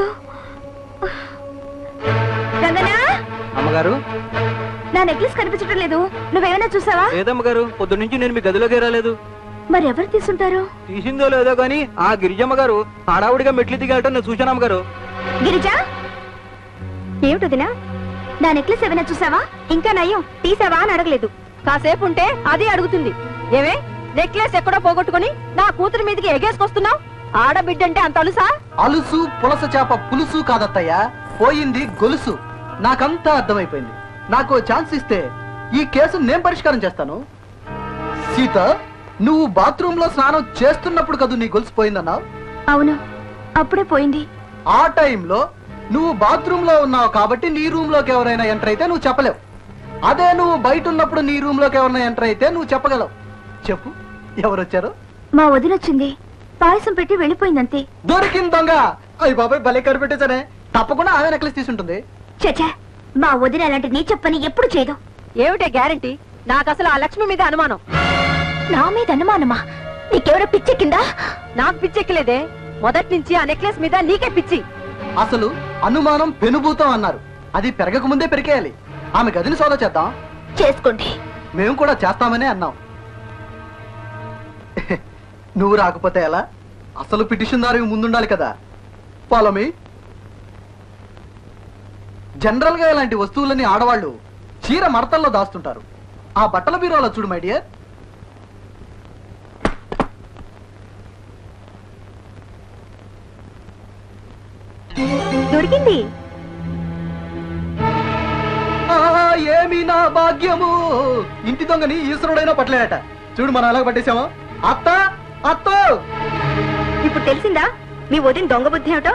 గంగనా అమ్మగారు నా నెక్లెస్ కనిపించడం లేదు నువ్వేమైనా చూసావా లేదమ్మగారు పొద్దు నుంచి నేను మీ గదిలోకి రాలేదు మరి ఎవరు తీసుంటారు తీసిందో లేదో గాని ఆ గిరిజమ్మ గారు హడావుడిగా మెట్లు దిగలటం నేను చూశాను అమ్మగారు గిరిజా ఏమిటదినా నా నెక్లెస్ ఏమైనా చూసావా ఇంకా నయ్యం తీసావా అని అడగలేదు కాసేపు ఉంటే అది అడుగుతుంది ఏమే నెక్లెస్ ఎక్కడో పోగొట్టుకుని నా కూతురు మీదకి ఎగేసుకొస్తున్నావు ఆడబిడ్డంటే అంత అలుసా అలుసు పులస చేప పులుసు కాదత్తయ్యా పోయింది గొలుసు నాకంతా అర్థమైపోయింది నాకు ఓ ఛాన్స్ ఇస్తే ఈ కేసు నేను పరిష్కారం చేస్తాను సీత నువ్వు బాత్రూమ్ లో స్నానం చేస్తున్నప్పుడు కదూ నీ గొలుసు పోయిందన్నావు అవును అప్పుడే పోయింది ఆ టైంలో నువ్వు బాత్రూమ్ లో ఉన్నావు కాబట్టి నీ రూమ్ లోకి ఎవరైనా ఎంటర్ అయితే నువ్వు చెప్పలేవు అదే నువ్వు బయట ఉన్నప్పుడు నీ రూమ్ లోకి ఎవరైనా ఎంటర్ అయితే నువ్వు చెప్పగలవు చెప్పు ఎవరు వచ్చారు మా వదినొచ్చింది పాయసం పెట్టి వెళ్ళిపోయిందంతే దొరికింది దొంగ అయ్యి బాబాయ్ భలే కనిపెట్టేశానే తప్పకుండా ఆమె నెక్లెస్ తీసుంటుంది చచా మా వదిన అలాంటి నీ చెప్పని ఎప్పుడు చేయదు ఏమిటే గ్యారంటీ నాకు అసలు ఆ లక్ష్మి మీద అనుమానం నా మీద అనుమానమా నీకెవరో పిచ్చెక్కిందా నాకు పిచ్చెక్కలేదే మొదటి నుంచి ఆ నెక్లెస్ మీద నీకే పిచ్చి అసలు అనుమానం పెనుభూతం అన్నారు అది పెరగక ముందే పెరికేయాలి ఆమె గదిని సోదా చేద్దాం చేసుకోండి మేము కూడా చేస్తామనే అన్నాం నువ్వు రాకపోతే ఎలా అసలు పిటిషన్ దారి ముందుండాలి కదా పాలమి జనరల్ గా ఇలాంటి వస్తువులని ఆడవాళ్ళు చీర మడతల్లో దాస్తుంటారు ఆ బట్టల బీరోలో చూడు మై డియర్ దొరికింది ఆహా, ఏమి నా భాగ్యము ఇంటి దొంగని ఈశ్వరుడైనా పట్టలేడట చూడు మనం ఎలాగ పట్టేశామో అత్త అత్తో ఇప్పుడు తెలిసిందా మీ వదిన దొంగ బుద్ధి ఏమిటో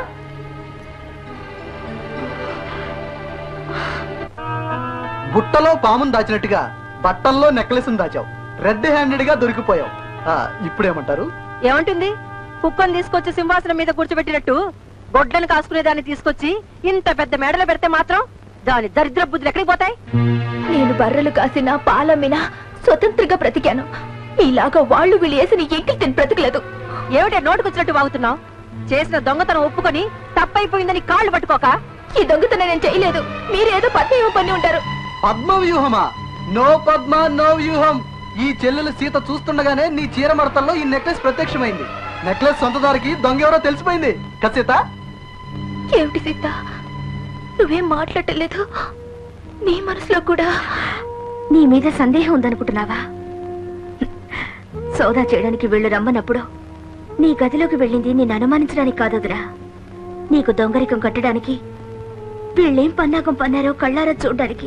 బుట్టలో పామును దాచినట్టుగా బట్టల్లో నెక్లెస్ దాచావు రెడ్ హ్యాండెడ్ గా దొరికిపోయావు ఆ, ఇప్పుడేమంటారు ఏమంటుంది కుక్కను తీసుకొచ్చి సింహాసనం మీద కూర్చోబెట్టినట్టు గొడ్డను కాసుకునే దాన్ని తీసుకొచ్చి ఇంత పెద్ద మెడలో పెడితే మాత్రం దాని దరిద్ర బుద్ధులు ఎక్కడికి పోతాయి నేను బర్రెలు కాసిన పాలమ్మిన స్వతంత్రంగా బ్రతికాను ఇలాగా వాళ్ళు వీళ్ళు వేసిన ఎంకి తిని బ్రతకలేదు ఏమిటే నోటుకొచ్చినట్టు వాగుతున్నావు చేసిన దొంగతనం ఒప్పుకొని తప్పైపోయిందని కాళ్ళు పట్టుకోక ఈ దొంగతనం నేను చేయలేదు మీరేదో పత్తి పని ఉంటారు పద్మ వ్యూహమా నో పద్మ నో వ్యూహం ఈ చెల్లెలు సీత చూస్తుండగానే నీ చీర మడతల్లో ఈ నెక్లెస్ ప్రత్యక్షమైంది నెక్లెస్ సొంతదారికి దొంగ ఎవరో తెలిసిపోయింది కదా సీత ఏమిటి సీత నువ్వేం మాట్లాడలేదు నీ మనసులో కూడా నీ మీద సందేహం ఉందనుకుంటున్నావా సోదా చేయడానికి వెళ్ళు రమ్మన్నప్పుడు నీ గదిలోకి వెళ్ళింది నేను అనుమానించడానికి కాదురా నీకు దొంగరికం కట్టడానికి వీళ్ళేం పన్నాగం పన్నారో కళ్ళారా చూడడానికి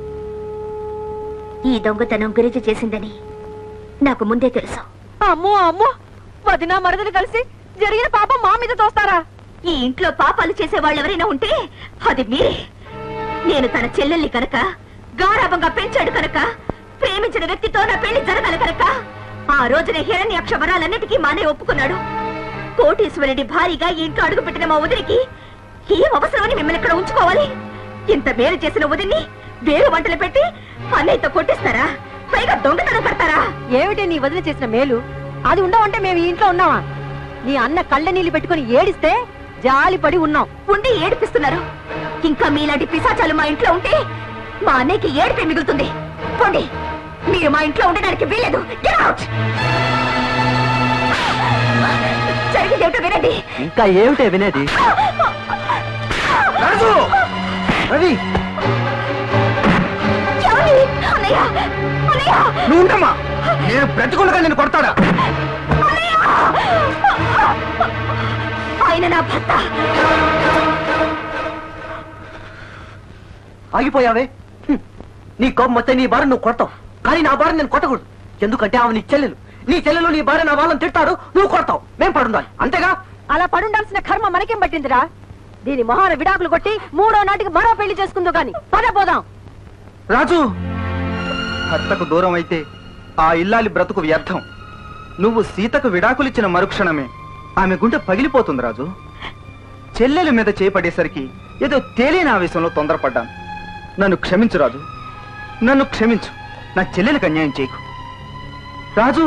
ఈ దొంగతనం గిరిజ చేసిందని నాకు ముందే తెలుసు అమ్మో అమ్మో వదిన మరదలు కలిసి జరిగిన పాపం మా మీద తోస్తారా ఈ ఇంట్లో పాపాలు చేసే వాళ్ళు ఎవరైనా ఉంటే అది మీరే నేను తన చెల్లెల్ని కనుక గారాభంగా పెంచాడు కనుక ప్రేమించిన వ్యక్తితో నా పెళ్లి జరగాలి కనుక ఆ రోజున హిరణ్యాక్ష వరాలన్నిటికీ మానే ఒప్పుకున్నాడు కోటీశ్వరుడి భారీగా ఈ ఇంట్లో అడుగుపెట్టిన మా వదినికి ఏం అవసరమని మిమ్మల్ని ఇక్కడ ఉంచుకోవాలి ఇంత మేలు చేసిన వదిన్ని వేరు వంటలు పెట్టి అన్నయ్యతో కొట్టిస్తారా పైగా దొంగతనం పడతారా ఏమిటి నీ వదిలి చేసిన మేలు అది ఉండవంటే మేము ఈ ఇంట్లో ఉన్నావా నీ అన్న కళ్ళ నీళ్లు పెట్టుకుని ఏడిస్తే జాలి పడి ఉన్నాం ఉండి ఏడిపిస్తున్నారు ఇంకా మీలాంటి పిశాచాలు మా ఇంట్లో ఉంటే మా అన్నయ్యకి ఏడిపే మిగులుతుంది పోండి మీరు మా ఇంట్లో ఉండడానికి వీలేదు Get out! జరిగిందేమిటో వినండి ఇంకా ఏమిటే వినేది రవి ఏమండి? అన్నయ్య అన్నయ్య నువ్వు ఉండమ్మా నేను బ్రతికుండగా నేను కొడతాడా ఆయన నా భర్త ఆగిపోయావే హ్మ్. నీ కోపం వస్తే నీ భార్య నువ్వు కొడతావు కానీ నా భార్య నేను కొట్టకూడదు ఎందుకంటే ఆమె నీ చెల్లెలు నీ చెల్లెలు నీ భార్య నా వాళ్ళని తిడతాడు నువ్వు కొడతావు మేం పడుండాలి అంతేగా అలా పడుండాల్సిన కర్మ మనకేం పట్టిందిరా దీని మొహాన విడాకులు కొట్టి మూడో నాటికి మరో పెళ్లి చేసుకుందో గాని పద పోదాం రాజు భర్తకు దూరం అయితే ఆ ఇల్లాలి బ్రతుకు వ్యర్థం నువ్వు సీతకు విడాకులిచ్చిన మరుక్షణమే ఆమె గుండె పగిలిపోతుంది రాజు చెల్లెల మీద చేపడేసరికి ఏదో తేలిన ఆవేశంలో తొందరపడ్డాను నన్ను క్షమించు రాజు నన్ను క్షమించు నా చెల్లెలకు అన్యాయం చేయకు రాజు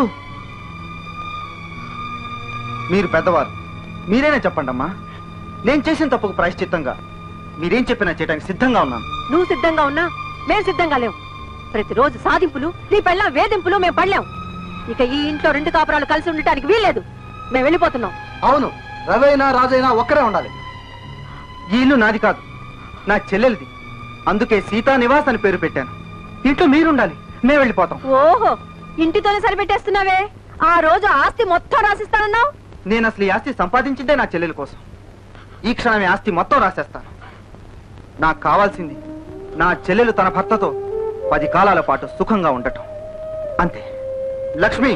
మీరు పెద్దవారు మీరైనా చెప్పండి అమ్మా నేను చేసిన తప్పుకు ప్రాయశ్చిత్తంగా మీరేం చెప్పినా చేయడానికి సిద్ధంగా ఉన్నాను నువ్వు సిద్ధంగా ఉన్నా మేం సిద్ధంగా లేవు ప్రతిరోజు సాధింపులు నీ పెళ్ళ వేధింపులు మేము పడలేం ఇక ఈ ఇంట్లో రెండు కాపురాలు కలిసి ఉండటానికి వీల్లేదు మేము వెళ్ళిపోతున్నాం అవును రవైనా రాజైనా ఒక్కరే ఉండాలి ఈ ఇల్లు నాది కాదు నా చెల్లెలిది అందుకే సీతా నివాస్ అని పేరు పెట్టాను ఇంట్లో మీరుండాలి మేము వెళ్ళిపోతాం ఓహో ఇంటితోనే సరిపెట్టేస్తున్నావే ఆ రోజు ఆస్తి మొత్తం రాసిస్తానన్నావు నేను అసలు ఈ ఆస్తి సంపాదించిందే నా చెల్లెల కోసం ఈ క్షణం ఈ ఆస్తి మొత్తం రాసేస్తాను నాకు కావాల్సింది నా చెల్లెలు తన భర్తతో పది కాలాల పాటు సుఖంగా ఉండటం అంతే లక్ష్మి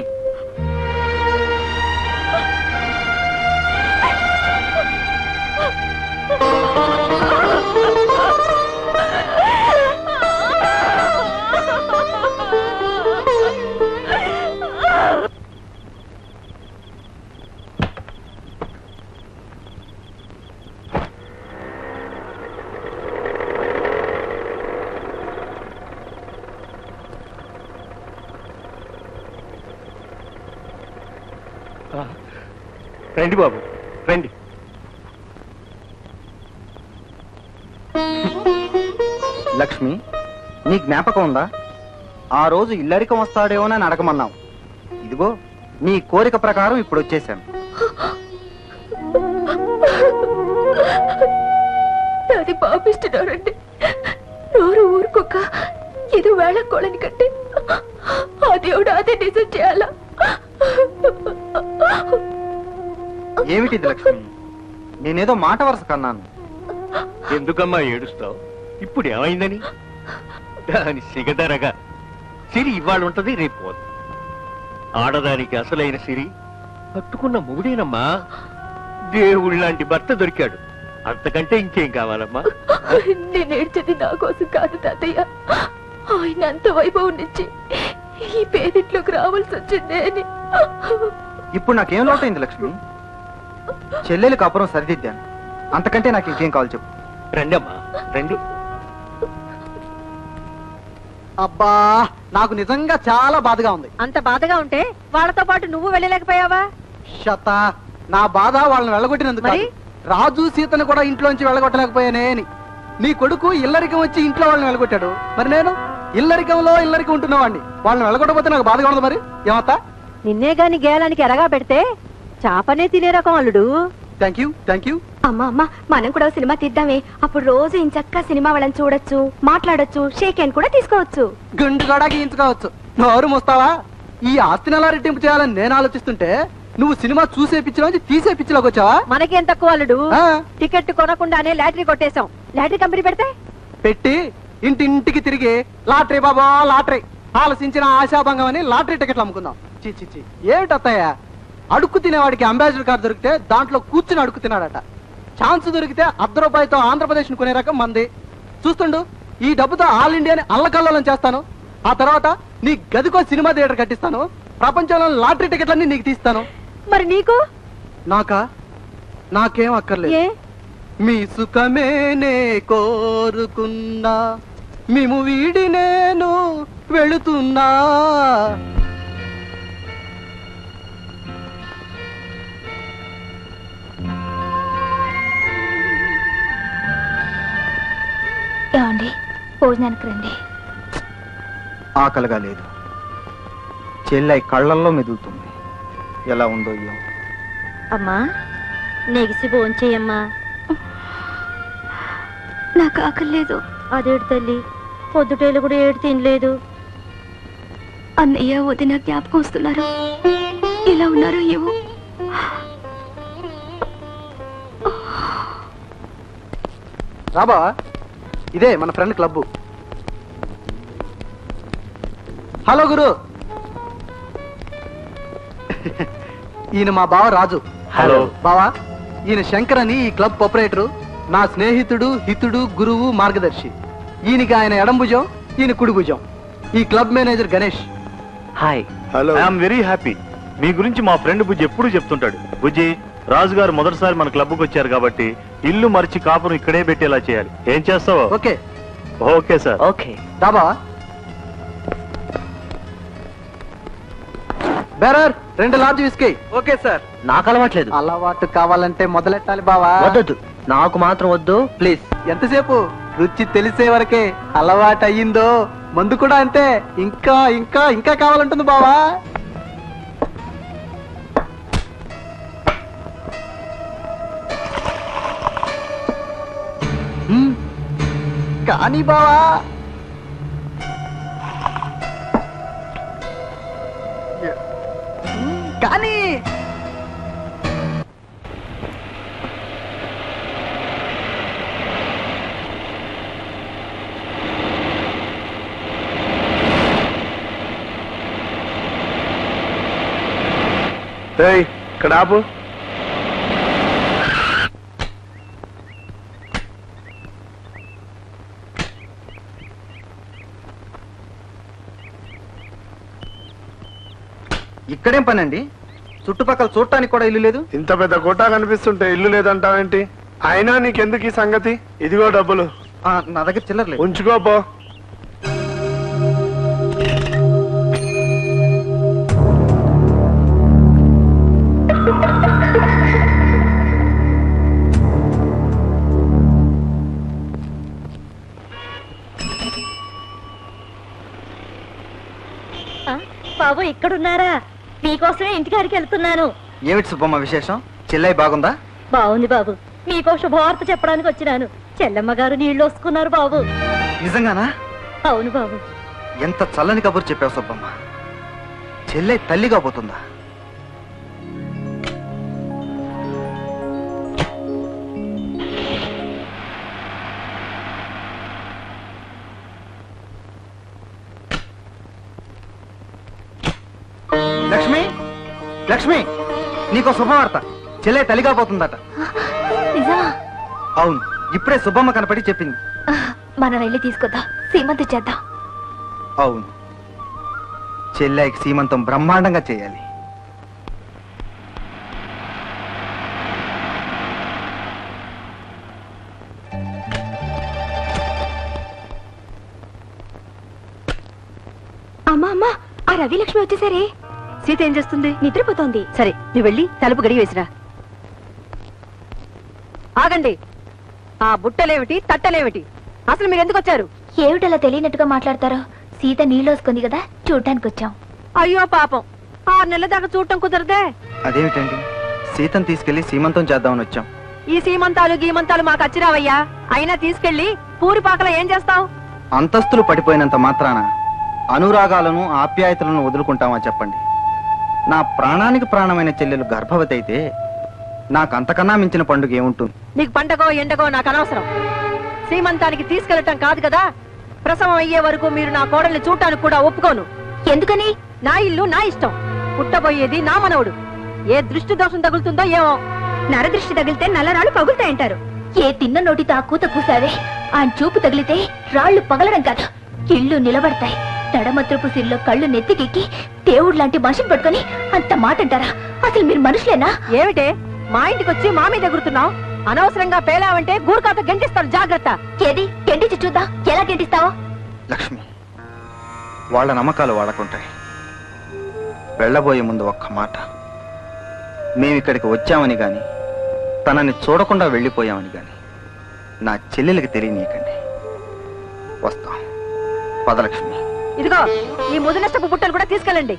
రండి బాబు రండి లక్ష్మి నీ జ్ఞాపకం ఉందా ఆ రోజు ఇల్లరికం వస్తాడేమోనని అడగమన్నావు ఇదిగో నీ కోరిక ప్రకారం ఇప్పుడు వచ్చేసాను అది పాపిస్తున్నారండి నోరు ఊరుకోక ఇది వేళకోళని కంటే ఆ దేవుడు అదే నిజం చేయాలా ఏమిటిది లక్ష్మి నేనేదో మాట వరుస కన్నాను ఎందుకమ్మా ఏడుస్తావు ఇప్పుడు ఏమైందని దాని సిగదరగా సిరి ఇవాళ ఉంటది రేపు పోదు ఆడదానికి అసలైన సిరి పట్టుకున్న మొగుడేనమ్మా దేవుడు లాంటి భర్త దొరికాడు అంతకంటే ఇంకేం కావాలమ్మా నేను ఏడ్చేది నా కోసం కాదు తాతయ్య ఆయన అంత వైభవం నుంచి ఈ పేదింట్లోకి రావాల్సి వచ్చిందే అని ఇప్పుడు నాకేం లోటైంది లక్ష్మి చెల్లెలకు అపురం సరిదిద్దాను అంతకంటే నాకు ఇంకేం కావాలి చెప్పు రండి అమ్మా రండి అబ్బా నాకు నిజంగా చాలా బాధగా ఉంది అంత బాధగా ఉంటే వాళ్ళతో పాటు నువ్వు వెళ్ళలేకపోయావా శత నా బాధ వాళ్ళని వెళ్ళగొట్టినందుకు కాదు. రాజు సీతను కూడా ఇంట్లోంచి వెళ్ళగొట్టలేకపోయానే అని నీ కొడుకు ఇల్లరికం వచ్చి ఇంట్లో వాళ్ళని వెళ్ళగొట్టాడు మరి నేను ఇల్లరికంలో ఇల్లరికం ఉంటున్నవాడిని వాళ్ళని వెళ్ళగొట్టకపోతే నాకు బాధగా ఉండదు మరి ఏమత్తా నిన్నే గాని గేలానికి ఎరగా పెడితే చాపనే తినే రకం అల్లుడు థ్యాంక్ యూ థ్యాంక్ యూ అమ్మా అమ్మా మనం కూడా ఓ సినిమా తీద్దామే అప్పుడు రోజు ఇంచక్క సినిమా వాళ్ళని చూడొచ్చు మాట్లాడొచ్చు షేక్ హ్యాండ్ కూడా తీసుకోవచ్చు గుండు కూడా గీయించుకోవచ్చు నోరు మూస్తావా ఈ ఆస్తిని ఎలా రెట్టింపు చేయాలని నేను ఆలోచిస్తుంటే నువ్వు సినిమా చూసే పిచ్చిలోంచి తీసే పిచ్చిలోకి వచ్చావా మనకేం తక్కువ అల్లుడు టికెట్ కొనకుండానే లాటరీ కొట్టేశాం లాటరీ కంపెనీ పెడితే పెట్టి ఇంటింటికి తిరిగి లాటరీ బాబా లాటరీ ఆలోచించిన ఆశాభంగం అని లాటరీ టికెట్లు అమ్ముకుందాం చి చి చి ఏమిటి అత్తయ్య అడుక్కు తినేవాడికి అంబాసిడర్ కార్ దొరికితే దాంట్లో కూర్చుని అడుక్కు తిన్నాడట ఛాన్స్ దొరికితే అర్ధ రూపాయితో ఆంధ్రప్రదేశ్ కొనే రకం మంది చూస్తుండు ఈ డబ్బుతో ఆల్ ఇండియాని అల్లకల్లోలం చేస్తాను ఆ తర్వాత నీ గదికో సినిమా థియేటర్ కట్టిస్తాను ప్రపంచంలో లాటరీ టికెట్లన్నీ నీకు తీస్తాను మరి నీకు నాకా నాకేం అక్కర్లేదు ఏ మీ సుఖమేనే కోరుకున్నా మేము వీడి నేను వెళుతున్నా ఏమండి భోజనానికి రండి ఆకలిగా లేదు చెల్లె కళ్ళల్లో మెదులుతుంది ఎలా ఉందో ఏమో అమ్మా నెగిసి భోంచేయమ్మా నాకు ఆకలి లేదు అదేడు తల్లి పొద్దుటేలు కూడా ఏడు తినలేదు అన్నయ్య వదిన జ్ఞాపకం వస్తున్నారు ఎలా ఉన్నారో ఏవో రాబా ఇదే మన ఫ్రెండ్ క్లబ్ హలో గురు ఈయన మా బావ రాజు హలో. బావా ఈయన శంకర్ అని ఈ క్లబ్ ఆపరేటరు నా స్నేహితుడు హితుడు గురువు మార్గదర్శి ఈయనకి ఆయన ఎడం భుజం ఈయన కుడి భుజం ఈ club manager Ganesh hi hello I'm very happy మీ గురించి మా ఫ్రెండ్ బుజ్జి ఎప్పుడు చెప్తుంటాడు బుజ్జి రాజుగారు మొదటిసారి మన క్లబ్కి వచ్చారు కాబట్టి ఇల్లు మరిచి కాపురం ఇక్కడే పెట్టేలా చేయాలి ఏం చేస్తావో okay okay sir okay dhaba bearer రెండు లార్జ్ విస్కీ ఓకే సార్ నాకు అలవాట్లేదు అలవాటు కావాలంటే మొదలెట్టాలి బావా వద్దొద్దు నాకు మాత్రం వద్దు ప్లీజ్ ఎంతసేపు రుచి తెలిసే వరకే అలవాటు అయ్యిందో మందు కూడా అంతే ఇంకా ఇంకా ఇంకా కావాలంటుంది బావా హ్మ్. కానీ బావా హ్మ్, కానీ ఏయ్ ఇక్కడ ఆపు ఇక్కడేం పని అండి చుట్టుపక్కల చూడటానికి కూడా ఇల్లు లేదు ఇంత పెద్ద కోటా కనిపిస్తుంటే ఇల్లు లేదంటావేంటి అయినా నీకెందుకు ఈ సంగతి ఇదిగో డబ్బులు ఆ, నా దగ్గర చిల్లర లేదు ఉంచుకోపో ఆ, బాబు ఇక్కడున్నారా మీకోసమే ఇంటికాడికి వెళ్తున్నాను ఏమిటి సుబ్బమ్మ విశేషం చెల్లై బాగుందా బాగుంది బాబు మీకో శుభవార్త చెప్పడానికి వచ్చినాను చెల్లమ్మ గారు నీళ్లు వస్తున్నారు బాబు నిజంగానా అవును బాబు ఎంత చల్లని కబురు చెప్పావు సుబ్బమ్మ చెల్లై తల్లిగా పోతుందా లక్ష్మి లక్ష్మి నీకో శుభవార్త చెల్లె తల్లిగా పోతుందట నిజమా అవును ఇప్పుడే సుబ్బమ్మ కనపడి చెప్పింది మనం వెళ్ళి తీసుకొద్దాం సీమంతి చేద్దాం అవును చెల్లెకి సీమంతం బ్రహ్మాండంగా చేయాలి అమ్మా అమ్మా ఆ రవిలక్ష్మి వచ్చేసరే సీత ఏం చేస్తుంది నిద్రపోతోంది సరే నువ్వు వెళ్ళి తలుపు గడి వేసిరా ఆగండి ఆ బుట్టలేమిటి తట్టలేమిటి అసలు మీరు ఎందుకు వచ్చారు ఏమిటలా తెలియనట్టుగా మాట్లాడతారో సీత నీళ్ళోసుకుంది కదా చూడటానికి వచ్చాం అయ్యో పాపం ఆరు నెలల దాకా చూడటం కుదరదే అదేమిటండి సీతను తీసుకెళ్లి సీమంతం చేద్దామని వచ్చాం ఈ సీమంతాలు గీమంతాలు మాకు అచ్చిరావయ్యా అయినా తీసుకెళ్లి పూరిపాకలో ఏం చేస్తావు అంతస్తులు పడిపోయినంత మాత్రాన అనురాగాలను ఆప్యాయతలను వదులుకుంటామా చెప్పండి నా ప్రాణానికి ప్రాణమైన చెల్లెలు గర్భవతి అయితే నాకు అంతకన్నా మించిన పండుగ ఏముంటుంది నీకు పండగో ఎండగో నాకు అనవసరం సీమంతానికి తీసుకెళ్లటం కాదు కదా ప్రసవం అయ్యే వరకు మీరు నా కోడల్ని చూడటానికి కూడా ఒప్పుకోను ఎందుకని నా ఇల్లు నా ఇష్టం పుట్టబోయేది నా మనవడు ఏ దృష్టి దోషం తగులుతుందో ఏమో నరదృష్టి తగిలితే నల్లరాళ్ళు పగులుతాయంటారు ఏ తిన్న నోటితో ఆ కూత కూసావే ఆయన చూపు తగిలితే రాళ్ళు పగలడం కాదు ఇళ్ళు నిలబడతాయి తడమత్రపు సిరిలో కళ్ళు నెత్తికెక్కి దేవుడు లాంటి మనిషిని పట్టుకొని అంత మాట అంటారా అసలు మీరు మనుషులేనా ఏమిటే మా ఇంటికి వచ్చి మా మీద ఎగురుతున్నావు అనవసరంగా పేలావంటే గూరుకాత గంటిస్తాను జాగ్రత్త ఏది గెంటించి చూద్దాం ఎలా గెంటిస్తావో లక్ష్మి వాళ్ళ నమ్మకాలు వాళ్ళకుంటాయి వెళ్ళబోయే ముందు ఒక్క మాట మేమిక్కడికి వచ్చామని గాని తనని చూడకుండా వెళ్ళిపోయామని గాని నా చెల్లెలకి తెలియనీయకండి వస్తాం పదలక్ష్మి ఇదిగో ఈ ముదినష్టపు బుట్టలు కూడా తీసుకెళ్ళండి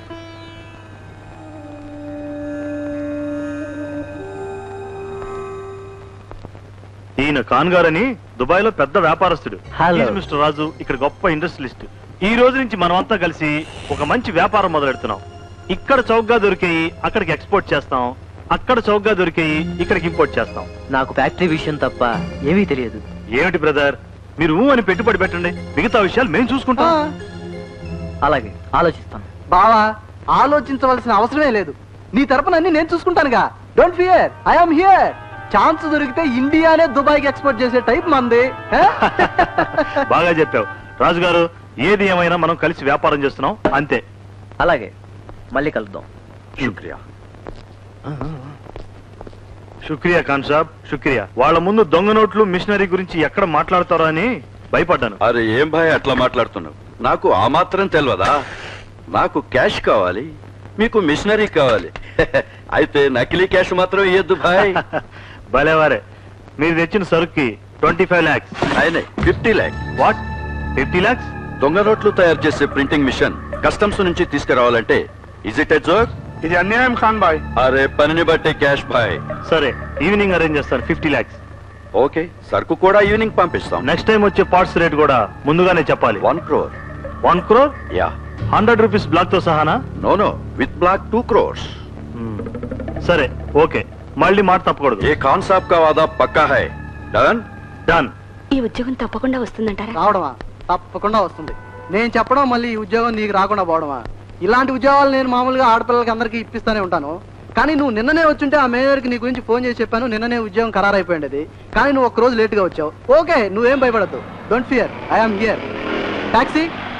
ఈయన ఖాన్ గారని దుబాయ్ లో పెద్ద వ్యాపారస్తుడు Hello. He's మిస్టర్ రాజు ఇక్కడ గొప్ప ఇండస్ట్రియలిస్ట్ ఈ రోజు నుంచి మనమంతా కలిసి ఒక మంచి వ్యాపారం మొదలెడుతున్నాం ఇక్కడ చౌకగా దొరికాయి అక్కడికి ఎక్స్పోర్ట్ చేస్తాం అక్కడ చౌకగా దొరికాయి ఇక్కడికి ఇంపోర్ట్ చేస్తాం నాకు ఫ్యాక్టరీ విషయం తప్ప ఏమీ తెలియదు ఏమిటి బ్రదర్ మీరు ఊ అని పెట్టుబడి పెట్టండి మిగతా విషయాలు మేము చూసుకుంటాం అలాగే ఆలోచిస్తాను బావా ఆలోచించవలసిన అవసరమే లేదు నీ తరపున అన్ని నేను చూసుకుంటానుగా don't fear I'm here chance దొరికితే ఇండియానే దుబాయ్కి ఎక్స్పోర్ట్ చేసే టైప్ మంది ఆ? బాగా చెప్పావు రాజుగారు ఏది ఏమైనా మనం కలిసి వ్యాపారం చేస్తున్నాం అంతే అలాగే మళ్ళీ కలుద్దాం శుక్రియా శుక్రియా ఖాన్ సాబ్ శుక్రియా వాళ్ళ ముందు దొంగ నోట్లు మిషనరీ గురించి ఎక్కడ మాట్లాడతారో అని భయపడ్డాను అరే ఏం భయ అట్లా మాట్లాడుతున్నావు నాకు ఆ మాత్రం తెలియదా నాకు క్యాష్ కావాలి మీకు మిషనరీ కావాలి అయితే నకిలీ క్యాష్ మాత్రం ఇయ్యద్దు భాయ్ భలేవారే మీరు తెచ్చిన సరుక్కి ట్వంటీ ఫైవ్ ల్యాక్స్ ఆయనే fifty lakhs what fifty lakhs దొంగ నోట్లు తయారు చేసే ప్రింటింగ్ మిషన్ కస్టమ్స్ నుంచి తీసుకురావాలంటే ఇజ్ ఇట్ ఎ జోక్ ఇది అన్యాయం ఖాన్ బాయ్ అరే పనిని బట్టే క్యాష్ భాయ్ సరే ఈవినింగ్ అరేంజ్ చేస్తాను ఫిఫ్టీ ల్యాక్స్ ఓకే సరుకు కూడా ఈవినింగ్ పంపిస్తాం నెక్స్ట్ టైం వచ్చే పార్ట్స్ రేట్ కూడా ముందుగానే చెప్పాలి వన్ క్రోర్ వన్ క్రోర్ యా హండ్రెడ్ రూపీస్ బ్లాక్ తో సహానా no no with black two crores సరే ఓకే మళ్ళీ మాట తప్పకూడదు ఏ ఖాన్ సాబ్ కా వాదా పక్కా హై డన్ డన్ ఈ ఉద్యోగం తప్పకుండా వస్తుందంటారా రావడమా తప్పకుండా వస్తుంది నేను చెప్పడం మళ్ళీ ఈ ఉద్యోగం నీకు రాకుండా పోవడమా ఇలాంటి ఉద్యోగాలు నేను మామూలుగా ఆడపిల్లలకి అందరికీ ఇప్పిస్తానే ఉంటాను కానీ నువ్వు నిన్ననే వచ్చుంటే ఆ మేనేజర్కి నీ గురించి ఫోన్ చేసి చెప్పాను నిన్ననే ఉద్యోగం ఖరారైపోయింది కానీ నువ్వు ఒక రోజు లేట్గా వచ్చావు ఓకే నువ్వేం భయపడద్దు don't fear I'm here taxi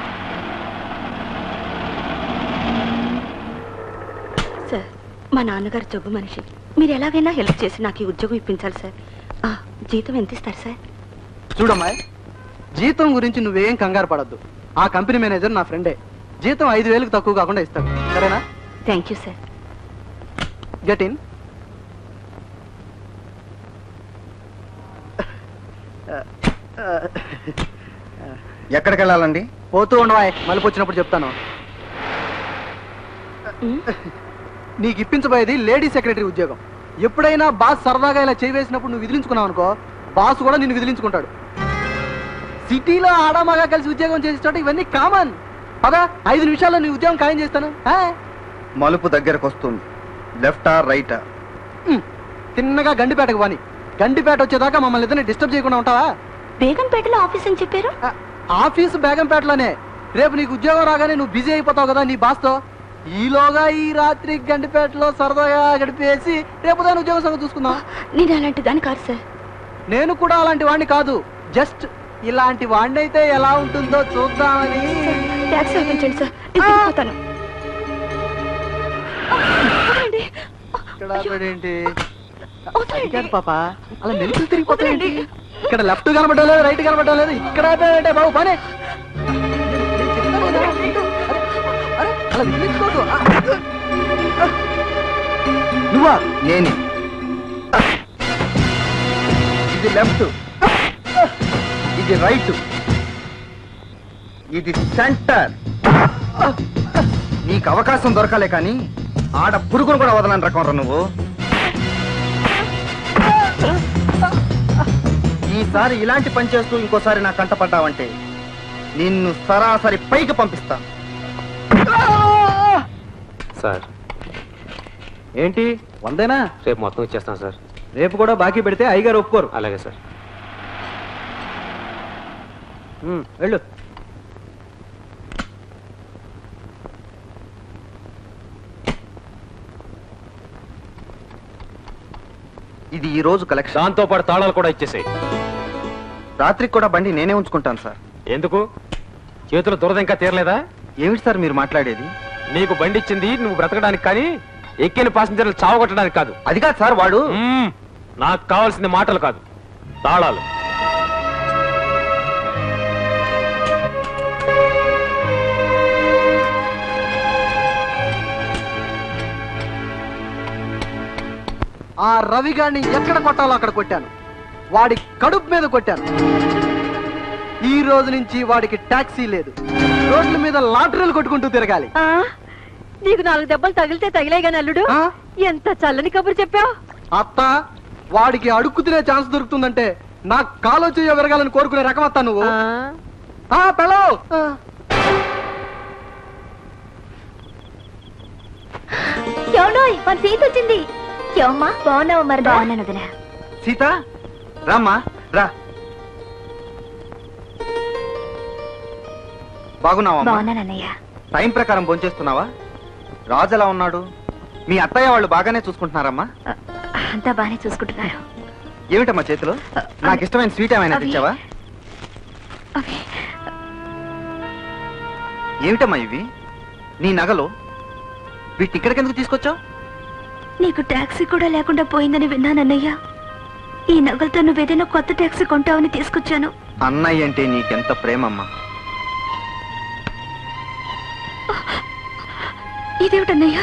sir మా నాన్నగారు జబ్బు మనిషి మీరు ఎలాగైనా హెల్ప్ చేసి నాకు ఈ ఉద్యోగం ఇప్పించాలి సార్ ఆ, జీతం ఎంత ఇస్తారు సార్ చూడమ్మా జీతం గురించి నువ్వేం కంగారు పడద్దు ఆ కంపెనీ మేనేజర్ నా ఫ్రెండే జీతం ఐదు వేలకు తక్కువ కాకుండా ఇస్తాడు సరేనా thank you sir get in ఎక్కడికి వెళ్ళాలండి పోతూ ఉండవా మలుపు వచ్చినప్పుడు చెప్తాను నీకు ఇప్పించబోయేది లేడీ సెక్రటరీ ఉద్యోగం ఎప్పుడైనా బాస్ సరదాగా ఇలా చేయి వేసినప్పుడు నువ్వు విదిలించుకున్నావు అనుకో బాస్ కూడా నిన్ను విదిలించుకుంటాడు సిటీలో ఆడామగా కలిసి ఉద్యోగం చేసే చోట ఇవన్నీ కామన్ పదా ఐదు నిమిషాల్లో నీ ఉద్యోగం ఖాయం చేస్తాను ఆ? మలుపు దగ్గరకు వస్తుంది లెఫ్టా రైటా ఉమ్, తిన్నగా గండిపేటకు పోని గండిపేట వచ్చేదాకా మమ్మల్ని ఇద్దరిని డిస్టర్బ్ చేయకుండా ఉంటావా బేగంపేటలో ఆఫీస్ అని చెప్పారు ఆఫీసు బేగంపేటలోనే రేపు నీకు ఉద్యోగం రాగానే నువ్వు బిజీ అయిపోతావు కదా నీ బాస్తో ఈలోగా ఈ రాత్రి గండిపేటలో సరదాగా గడిపేసి రేపు దాని ఉద్యోగం సంగతి చూసుకుందాం నేను అలాంటి దాని కాదు సార్ నేను కూడా అలాంటి వాడిని కాదు జస్ట్ ఇలాంటి వాడిని అయితే ఎలా ఉంటుందో చూద్దామని ట్యాక్సీ ఆపించండి సార్ నేను దిగిపోతాను ఇక్కడ ఆపాడేంటి? అది కాదు పాప అలా మెలికలు తిరిగిపోతాయండి ఇక్కడ లెఫ్ట్ కనబడడం లేదు రైట్ కనబడడం లేదు ఇక్కడ ఆపాడంటే బాబు పనే అలా విదిలించుకోకు. ఆ, నువ్వా నేనే ఇది లెఫ్ట్ ఇది రైట్ ఇది సెంటర్ నీకు అవకాశం దొరకాలే కానీ ఆడ పురుగును కూడా వదలని రకం రా నువ్వు ఈసారి ఇలాంటి పని చేస్తూ ఇంకోసారి నా కంట పడ్డావంటే నిన్ను సరాసరి పైకి పంపిస్తా సార్ ఏంటి వందేనా రేపు మొత్తం ఇచ్చేస్తాను సార్ రేపు కూడా బాకీ పెడితే అయ్యగారు ఒప్పుకోరు అలాగే సార్ ఉమ్, వెళ్ళు ఇది ఈ రోజు కలెక్షన్ దాంతో పాటు తాళాలు కూడా ఇచ్చేసాయి రాత్రికి కూడా బండి నేనే ఉంచుకుంటాను సార్ ఎందుకు చేతుల దురద ఇంకా తీరలేదా ఏమిటి సార్ మీరు మాట్లాడేది నీకు బండి ఇచ్చింది నువ్వు బ్రతకడానికి కానీ ఎక్కిన పాసింజర్లు చావగొట్టడానికి కాదు అది కాదు సార్ వాడు మ్మ్. నాకు కావాల్సింది మాటలు కాదు తాళాలు ఆ రవి గారిని ఎక్కడ కొట్టాలో అక్కడ కొట్టాను వాడి కడుపు మీద కొట్టాను ఈ రోజు నుంచి వాడికి టాక్సీ లేదు రోడ్ల మీద లాటరీలు కొట్టుకుంటూ తిరగాలి ఆ, నీకు నాలుగు దెబ్బలు తగిలితే తగిలే గాని అల్లుడు ఎంత చల్లని కబురు చెప్పావు అత్త వాడికి అడుక్కు తినే ఛాన్స్ దొరుకుతుందంటే నాకు కాలో చెయ్యో విరగాలని కోరుకునే రకం అత్త నువ్వు ఆ పెళ్ళో ఎవడోయ్ మన సీత వచ్చింది ఏమమ్మా బాగున్నావు మరి బాగున్నాను వదినా సీత రామ్మా రా బాగున్నావా బాగున్నానన్నయ్య టైం ప్రకారం భోంచేస్తున్నావా రాజు ఎలా ఉన్నాడు మీ అత్తయ్య వాళ్ళు బాగానే చూసుకుంటున్నారమ్మా అంతా బానే చూసుకుంటున్నారు ఏమిటమ్మా చేతిలో నాకు ఇష్టమైన స్వీట్ ఏమైనా అవి- తెచ్చావా ఏమిటమ్మా ఇవి నీ నగలు వీటిని ఇక్కడికి ఎందుకు తీసుకొచ్చావు నీకు టాక్సీ కూడా లేకుండా పోయిందని విన్నానన్నయ్య ఈ నగలతో నువ్వేదైనా కొత్త టాక్సీ కొంటావని తీసుకొచ్చాను అన్నయ్య అంటే నీకెంత ప్రేమమ్మా ఇదేమిటన్నయ్య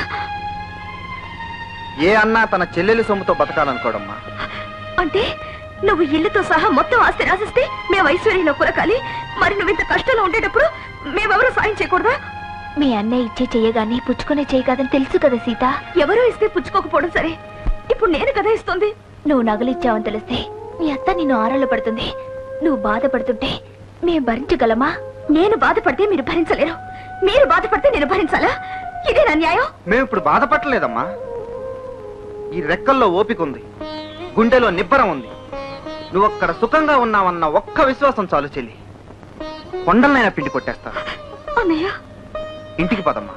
ఏ అన్నా తన చెల్లెలి సొమ్ముతో బతకాలనుకోడమ్మా అంటే నువ్వు ఇల్లుతో సహా మొత్తం ఆస్తి రాసిస్తే మేము ఐశ్వర్యంలో కురకాలి మరి నువ్వు ఇంత కష్టంలో ఉండేటప్పుడు మేమెవరూ సాయం చేయకూడదా మీ అన్నయ్య ఇచ్చే చెయ్యగాని పుచ్చుకునే చెయ్యి కాదని తెలుసు కదా సీత ఎవరో ఇస్తే పుచ్చుకోకపోవడం సరే ఇప్పుడు నేను కదా ఇస్తుంది నువ్వు నగలిచ్చావని తెలిస్తే మీ అత్త నిన్ను ఆరాళ్ళు పడుతుంది నువ్వు బాధపడుతుంటే మేము భరించగలమా నేను బాధపడితే మీరు భరించలేరు మీరు బాధపడితే నేను భరించాలా ఇదే నా న్యాయం మేము ఇప్పుడు బాధపడలేదమ్మా ఈ రెక్కల్లో ఓపిక ఉంది గుండెలో నిబ్బరం ఉంది నువ్వు అక్కడ సుఖంగా ఉన్నావన్న ఒక్క విశ్వాసం చాలు చెల్లి కొండలనైనా పిండి కొట్టేస్తా అన్నయ్య ఇంటికి పదమ్మా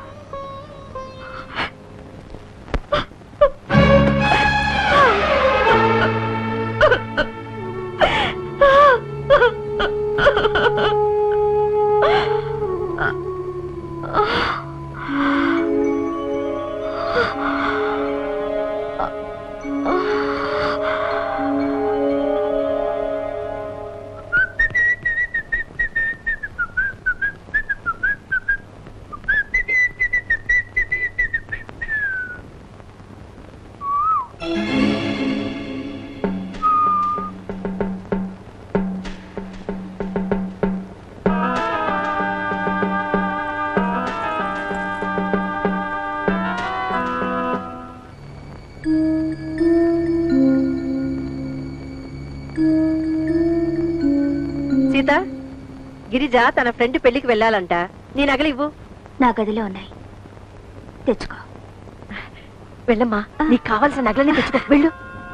సీత గిరిజ తన ఫ్రెండ్ పెళ్లికి వెళ్ళాలంట నీ నగలు ఇవ్వు నా గదిలో ఉన్నాయి తెచ్చుకో వెళ్ళమ్మా నీకు కావాల్సిన నగలని తెచ్చుకో వెళ్ళు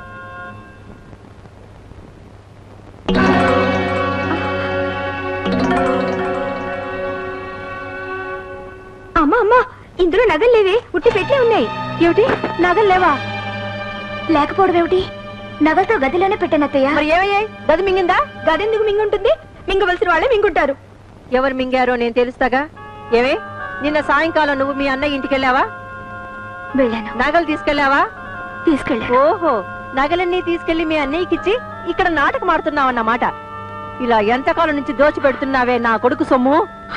అమ్మా అమ్మా ఇందులో నగలు లేవే ఉట్టి పెట్టే ఉన్నాయి ఏమిటి నగలు లేవా లేకపోవడం ఏమిటి నగలతో గదిలోనే పెట్టానత్తయ్య మరి ఏమయ్యాయి గది మింగిందా గది ఎందుకు మింగుంటుంది మింగవలసిన వాళ్ళే మింగుంటారు ఎవరు మింగారో నేను తెలుస్తాగా ఏమే నిన్న సాయంకాలం నువ్వు మీ అన్నయ్య ఇంటికి వెళ్ళావా వెళ్ళాను నగలు తీసుకెళ్ళావా తీసుకెళ్ళా ఓహో నగలన్నీ తీసుకెళ్లి మీ అన్నయ్యకి ఇచ్చి ఇక్కడ నాటకం ఆడుతున్నావన్నమాట ఇలా ఎంతకాలం నుంచి దోచి పెడుతున్నావే నా కొడుకు సొమ్ము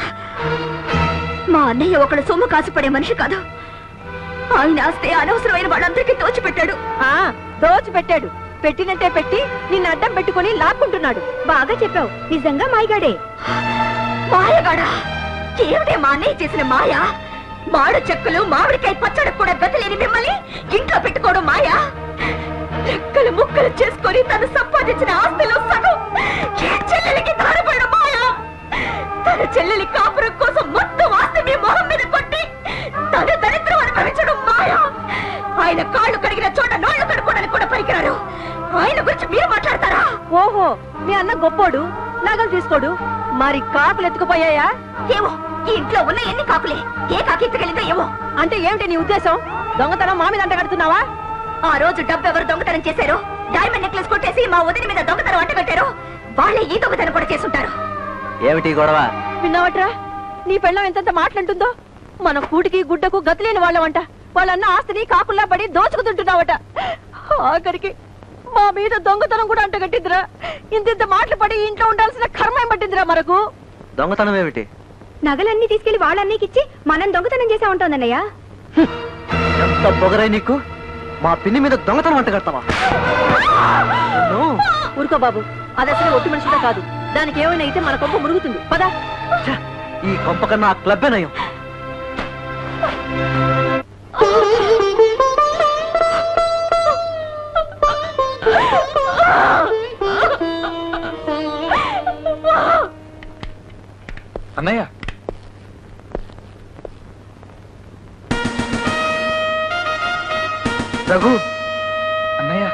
మా అన్నయ్య ఒకడు సొమ్ము కాసుపడే మనిషి కాదు ఆయన ఆస్తి అనవసరమైన వాళ్ళందరికీ దోచిపెట్టాడు ఆ దోచి పెట్టాడు పెట్టినట్టే పెట్టి నిన్ను అడ్డం పెట్టుకుని లాక్కుంటున్నాడు బాగా చెప్పావు నిజంగా మాయగాడే మాయగాడా ఏమిటే మా అన్నయ్య చేసిన మాయ మాడు చెక్కలు మామిడికాయ పచ్చడి కూడా గతలేని మిమ్మల్ని ఇంట్లో పెట్టుకోవడం మాయ రెక్కలు ముక్కలు చేసుకొని తను సంపాదించిన ఆస్తిలో సగం ఏ చెల్లెలికి ధారపడిన మాయ తన చెల్లెలి కాపురం కోసం మొత్తం ఆస్తి మీ మొహం మీద కొట్టి తన దరిద్రం అనుభవించడం మాయ ఆయన కాళ్ళు కడిగిన చోట నోళ్లు కడుక్కోవడానికి కూడా పనికిరారు ఆయన గురించి మీరు మాట్లాడతారా ఓహో మీ అన్న గొప్పోడు నగలు తీసుకోడు మరి కాకులు ఎత్తుకుపోయాయా ఏమో ఈ ఇంట్లో ఉన్న ఎన్ని కాకులే ఏ కాకి ఎత్తుకెళ్ళిందో ఏమో అంటే ఏమిటి నీ ఉద్దేశం దొంగతనం మా మీద అంట కడుతున్నావా ఆ రోజు డబ్బు ఎవరు దొంగతనం చేశారు డైమండ్ నెక్లెస్ కొట్టేసి మా వదిన మీద దొంగతనం అంట కట్టారు వాళ్ళే ఈ దొంగతనం కూడా చేసుంటారు ఏమిటి గొడవ విన్నావట్రా నీ పెళ్ళం ఎంతెంత మాట్లాడుతుందో మన కూటికి గుడ్డకు గతిలేని వాళ్ళమంట వాళ్ళన్న ఆస్తిని కాకుల్లా పడి దోచుకుతుంటున్నావట ఆఖరికి మా మీద దొంగతనం కూడా అంటగట్టిందిరా ఇంతింత మాటలు పడి ఇంట్లో ఉండాల్సిన కర్మ ఏం పట్టిందిరా మనకు దొంగతనం ఏమిటి నగలన్నీ తీసుకెళ్లి వాళ్ళన్నీకి ఇచ్చి మనం దొంగతనం చేసా ఉంటోందన్నయ్య ఎంత పొగరై నీకు మా పిన్ని మీద దొంగతనం అంట కడతావా ఊరుకో బాబు అది అసలు ఒట్టి మనిషిగా కాదు దానికి ఏమైనా అయితే మన కొంప మురుగుతుంది పదా ఈ కొంప కన్నా ఆ క్లబ్బే నయం అన్నయ్య రఘు అన్నయ్య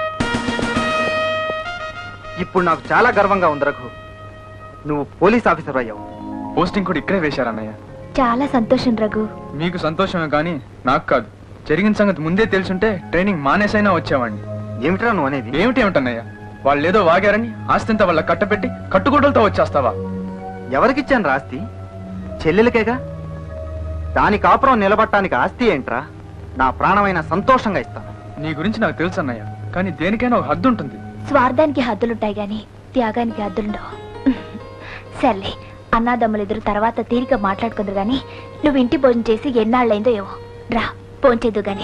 ఇప్పుడు నాకు చాలా గర్వంగా ఉంది రఘు నువ్వు పోలీస్ ఆఫీసర్ అయ్యావు పోస్టింగ్ కూడా ఇక్కడే వేశారు అన్నయ్య చాలా సంతోషం రఘు మీకు సంతోషమే కానీ నాకు కాదు జరిగిన సంగతి ముందే తెలుసుంటే ట్రైనింగ్ మానేసైనా వచ్చేవాడిని ఏమిట్రా నువ్వు అనేది ఏమిటి ఏమిటన్నయ్య వాళ్ళు ఏదో వాగారని ఆస్తింత వాళ్ళ కట్టపెట్టి కట్టుగుడ్డలతో వచ్చేస్తావా ఎవరికిచ్చాను రా ఆస్తి చెల్లెలకేగా దాని కాపురం నిలబట్టడానికి ఆస్తి ఏంట్రా నా ప్రాణమైన సంతోషంగా ఇస్తాను నీ గురించి నాకు తెలుసు అన్నయ్య కానీ దేనికైనా ఒక హద్దు ఉంటుంది స్వార్థానికి హద్దులుంటాయి గాని త్యాగానికి హద్దులుండవు సర్లే అన్నాదమ్ములు ఇద్దరు తర్వాత తీరిక మాట్లాడుకుందరు గాని నువ్వు ఇంటి భోజనం చేసి ఎన్నాళ్ళైందో ఏవో రా పోంచేదు గాని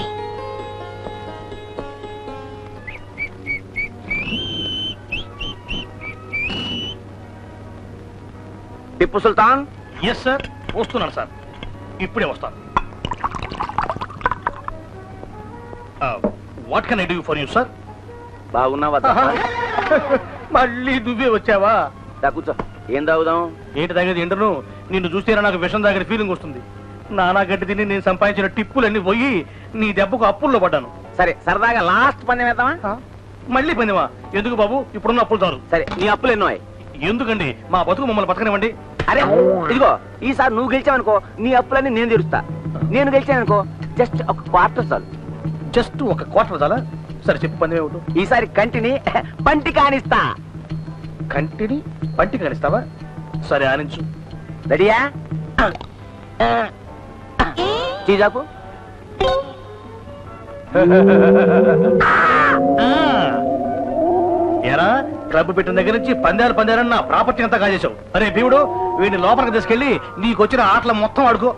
టిప్పు సుల్తాన్ ఎస్ సార్ వస్తున్నాను సార్ ఇప్పుడే వస్తాను what can I do for you sir బాగున్నావా మళ్ళీ నువ్వే వచ్చావా దా కూర్చో ఏం తాగుదాం ఏంటి తాగేది ఎండను నిన్ను చూస్తేనే నాకు విషం తాగిన ఫీలింగ్ వస్తుంది నానా గడ్డి తిని నేను సంపాదించిన టిప్పులన్నీ పోయి నీ దెబ్బకు అప్పుల్లో పడ్డాను సరే సరదాగా లాస్ట్ పందెం వేద్దామా మళ్ళీ పందెమా ఎందుకు బాబు ఇప్పుడున్న అప్పులు చాలు సరే నీ అప్పులు ఎన్నో ఎందుకండి మా బతుకు మమ్మల్ని బతకనివ్వండి అరే ఇదిగో ఈసారి నువ్వు గెలిచావనుకో నీ అప్పులన్నీ నేను తీరుస్తా నేను గెలిచాననుకో జస్ట్ ఒక క్వార్టర్ చాలు జస్ట్ ఒక క్వార్టర్ చాలా సరే చెప్పు పందెం ఏమిటో ఈసారి కంటిని పంటి కానిస్తా కంటిని పంటి కనిస్తావా సరే ఆనించు రెడీయా చీజాపు ఎరా క్లబ్ పెట్టిన దగ్గర నుంచి పందాలు పందాలని నా ప్రాపర్టీ అంతా కాజేశావు అరే భీముడు వీడిని లోపలికి తీసుకెళ్లి నీకు వచ్చిన ఆటలు మొత్తం ఆడుకో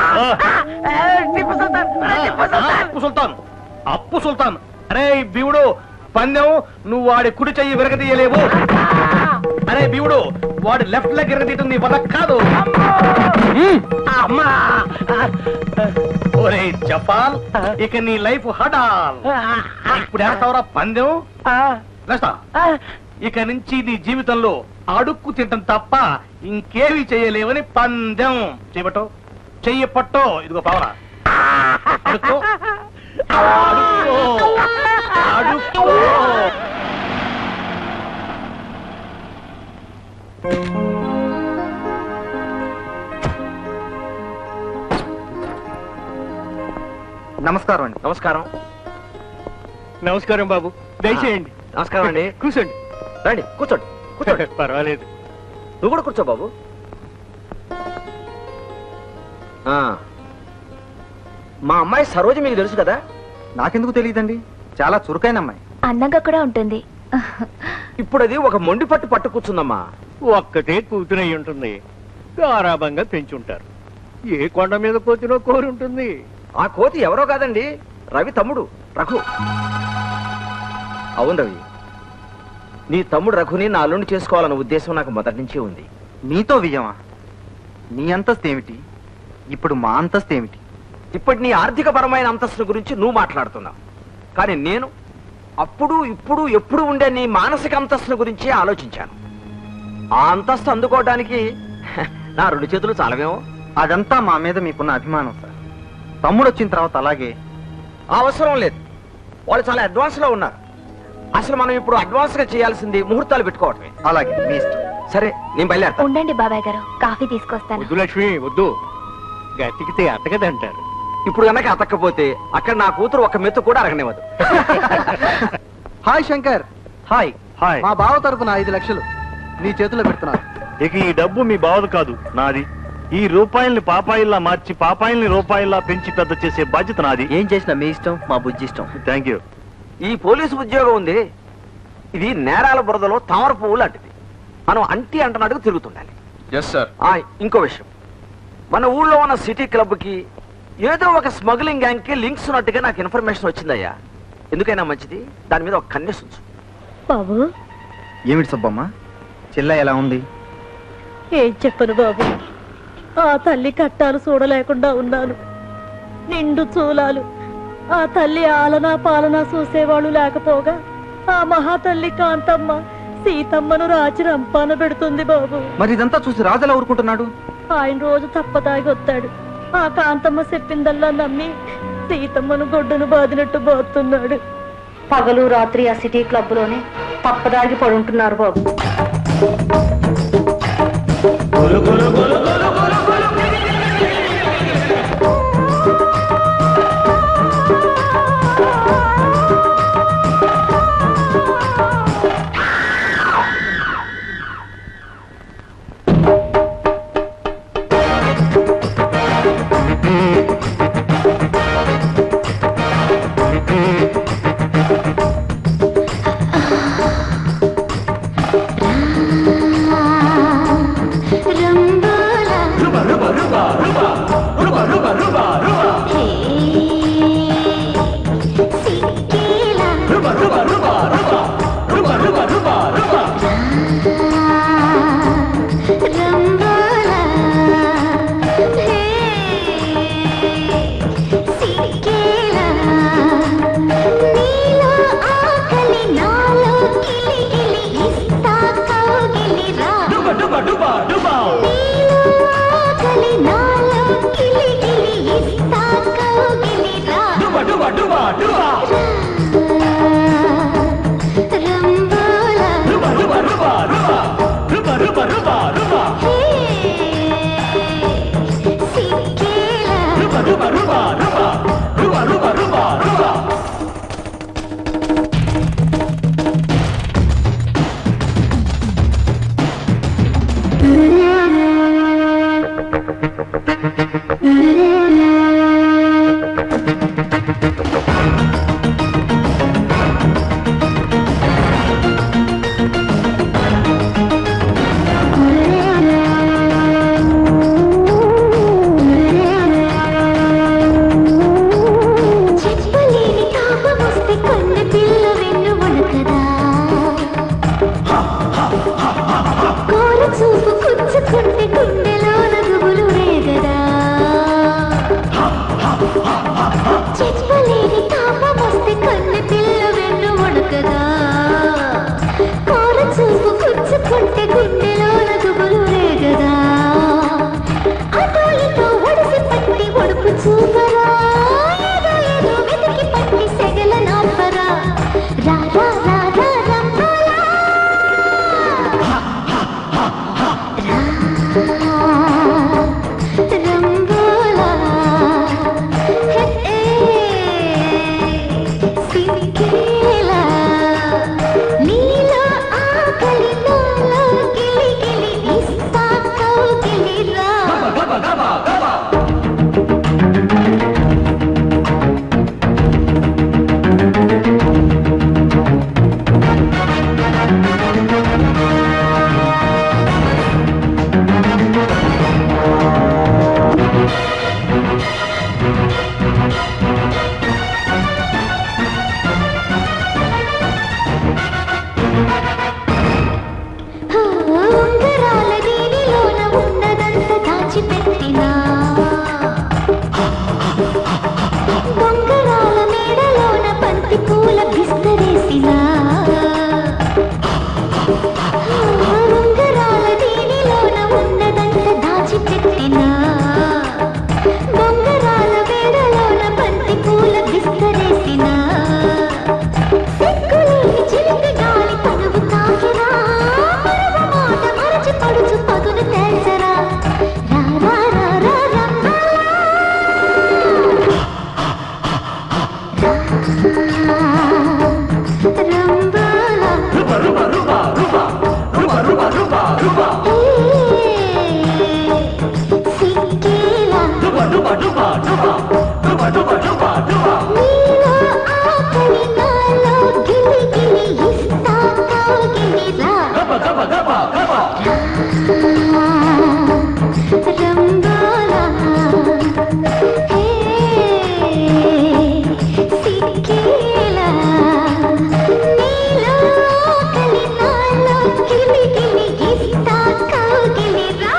అప్పు సుల్తాన్ అప్పు సుల్తాన్ అరే భీముడు పందెం నువ్వు వాడి కుడి చెయ్యి విరగదీయలేవు అరే భీముడు వాడి లెఫ్ట్ లెగ్ విరగదీయటం నీ వల్ల కాదు అమ్మా ఒరే జపాల్ ఇక నీ లైఫ్ హడాల్ ఇప్పుడు వేస్తావరా పందెం వేస్తా ఇక నుంచి నీ జీవితంలో అడుక్కు తింటం తప్ప ఇంకేవి చేయలేవని పందెం చేయబట్టో చెయ్యి పట్టో ఇదిగో పావరా అడుక్కో అడుక్కో అడుక్కో నమస్కారం అండి నమస్కారం నమస్కారం బాబు దయచేయండి నమస్కారం అండి కూర్చోండి రండి కూర్చోండి కూర్చోండి పర్వాలేదు నువ్వు కూడా కూర్చో బాబు ఆ. మా అమ్మాయి సరోజ మీకు తెలుసు కదా నాకెందుకు తెలియదండి చాలా చురుకైన అమ్మాయి అందంగా కూడా ఉంటుంది ఇప్పుడు అది ఒక మొండి పట్టు పట్టు కూర్చుందమ్మా ఒక్కతే కూతురై ఉంటుంది గారాభంగా పెంచుంటారు ఏ కొండ మీద కోతినో కోరి ఉంటుంది ఆ కోతి ఎవరో కాదండి రవి తమ్ముడు రఘు అవును రవి నీ తమ్ముడు రఘుని నా అల్లుండి చేసుకోవాలన్న ఉద్దేశం నాకు మొదటి నుంచే ఉంది నీతో విజయమా నీ అంతస్తు ఏమిటి ఇప్పుడు మా అంతస్తు ఏమిటి ఇప్పటి నీ ఆర్థిక పరమైన అంతస్తుల గురించి నువ్వు మాట్లాడుతున్నావు కానీ నేను అప్పుడు ఇప్పుడు ఎప్పుడు ఉండే నీ మానసిక అంతస్తుల గురించి ఆలోచించాను ఆ అంతస్తు అందుకోవడానికి హ, నా రెండు చేతులు చాలవేమో అదంతా మా మీద మీకున్న అభిమానం సార్ తమ్ముడు వచ్చిన తర్వాత అలాగే అవసరం లేదు వాళ్ళు చాలా అడ్వాన్స్ లో ఉన్నారు అసలు మనం ఇప్పుడు అడ్వాన్స్ గా చేయాల్సింది ముహూర్తాలు పెట్టుకోవటమే అలాగే మీ ఇష్టం సరే నేను బయలుదేరతా ఉండండి బాబాయ్ గారు కాఫీ తీసుకొస్తాను వద్దు లక్ష్మి వద్దు గతికితే అతకదంటారు ఇప్పుడు కనుక అతక్కపోతే అక్కడ నా కూతురు ఒక మెత్తు కూడా అరగనివ్వదు హాయ్ శంకర్ హాయ్ హాయ్ మా బావ తరపున ఐదు లక్షలు నీ చేతిలో పెడుతున్నారు ఇక ఈ డబ్బు మీ బావది కాదు నాది ఈ రూపాయల్ని పాపాయిల్లా మార్చి పాపాయిల్ని రూపాయిల్లా పెంచి పెద్ద చేసే బాధ్యత నాది ఏం చేసినా మీ ఇష్టం మా బుజ్జి ఇష్టం థ్యాంక్ యూ ఈ పోలీసు ఉద్యోగం ఉంది ఇది నేరాల బురదలో తామర పువ్వు లాంటిది మనం అంటి అంటనాడుకు తిరుగుతుండాలి ఎస్ సార్ ఆ, ఇంకో విషయం మన ఊళ్ళో ఉన్న సిటీ క్లబ్ కి ఏదో ఒక స్మగ్లింగ్ గ్యాంగ్ కి లింక్స్ ఉన్నట్టుగా నాకు ఇన్ఫర్మేషన్ వచ్చిందయ్యా ఎందుకైనా మంచిది దాని మీద ఒక కన్నేసి ఉంచు బాబు ఏమిటి సుబ్బమ్మ చెల్ల ఎలా ఉంది ఏం చెప్పను బాబు ఆ తల్లి కట్టాలు చూడలేకుండా ఉన్నాను నిండు చూలాలు ఆ తల్లి ఆలనా పాలనా చూసేవాళ్ళు లేకపోగా ఆ మహాతల్లి కాంతమ్మ సీతమ్మను రాచి రంపాన పెడుతుంది బాబు మరి ఇదంతా చూసి రాజు ఎలా ఊరుకుంటున్నాడు ఆయన రోజు తప్పదాగి వస్తాడు ఆ కాంతమ్మ చెప్పిందల్లా నమ్మి సీతమ్మను గొడ్డును బాదినట్టు బాతున్నాడు పగలు రాత్రి ఆ సిటీ క్లబ్ లోనే తప్పదాగి పడుంటున్నారు బాబు చెప్పలేని తాపమొస్తే కన్న పిల్ల వెన్ను వణకదా కోర చూపు కుచ్చుకుంటే గుండెలో నగుబులు రేగదా చెప్పలేని తాపమొస్తే కన్న పిల్ల వెన్ను వణకదా కోర చూపు కుచ్చుకుంటే గుండెలో నగుబులు రేగదా అటో ఇటో ఒడిసి పట్టి ఒడుపు చూపరా ఏదో ఏదో వెతికి పట్టి సెగల నాపరా రా రా రా రా రంపాలా రంగోలా హే సిరికేలా నీలో ఆకలి నాలో గిలి గిలి ఇస్తా కౌగిలిరా ఉంగరాల దీనిలోన ఉన్నదంత దాచిపెట్టినా బొంగరాల మేడలోన బంతి పూల బిస్తరేసినా ఉంగరాల దీనిలోన ఉన్నదంత దాచిపెట్టినా బొంగరాల మేడలోన బంతి పూల బిస్తరేసినా సిగ్గులేని చిలిపి గాలి తనువు తాకినా మరవ మాట మరచి పడుచు పదును తేల్చరా రా రా రా రా రంగా రంబాలా సిక్కేలా నీలో ఆకలి నాలో గిలి గిలి ఇస్తా కౌగిలిరా రంబాలా హే సిక్కేలా నీలో ఆకలి నాలో గిలి గిలి ఇస్తా కౌగిలిరా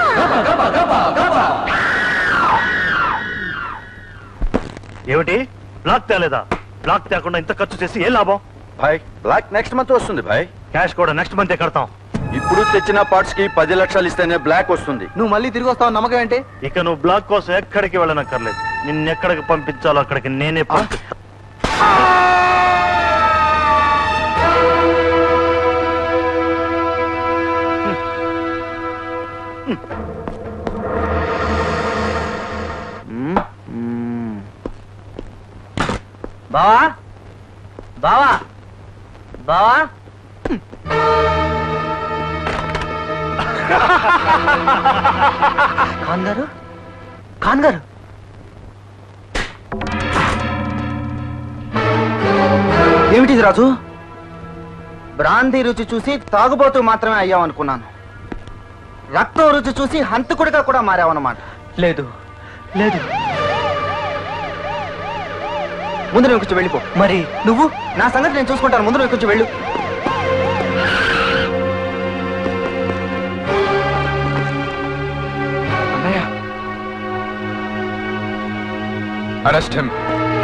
ఏమిటి బ్లాక్ తేలేదా బ్లాక్ తేకుండా ఇంత ఖర్చు చేసి ఏం లాభం భాయ్ బ్లాక్ నెక్స్ట్ మంత్ వస్తుంది భాయ్ క్యాష్ కూడా నెక్స్ట్ మంతే కడతాం ఇప్పుడు తెచ్చిన పార్ట్స్ కి పది లక్షలు ఇస్తేనే బ్లాక్ వస్తుంది నువ్వు మళ్ళీ తిరిగి వస్తావు నమ్మకం ఏంటి ఇక నువ్వు బ్లాక్ కోసం ఎక్కడికి వెళ్ళనక్కర్లేదు నిన్నెక్కడికి పంపించాలో అక్కడికి నేనే పంపిస్తా బావా బావా బావా ఖాన్ గారు ఖాన్ గారు ఏమిటిది రాజు బ్రాందీ రుచి చూసి తాగుబోతూ మాత్రమే అయ్యామనుకున్నాను రక్తం రుచి చూసి హంతకుడిగా కూడా మారావన్నమాట లేదు లేదు ముందు నువ్వు కొంచెం వెళ్ళిపో మరి నువ్వు నా సంగతి నేను చూసుకుంటాను ముందు నువ్వు కొంచెం వెళ్ళు అరెస్ట్ హిమ్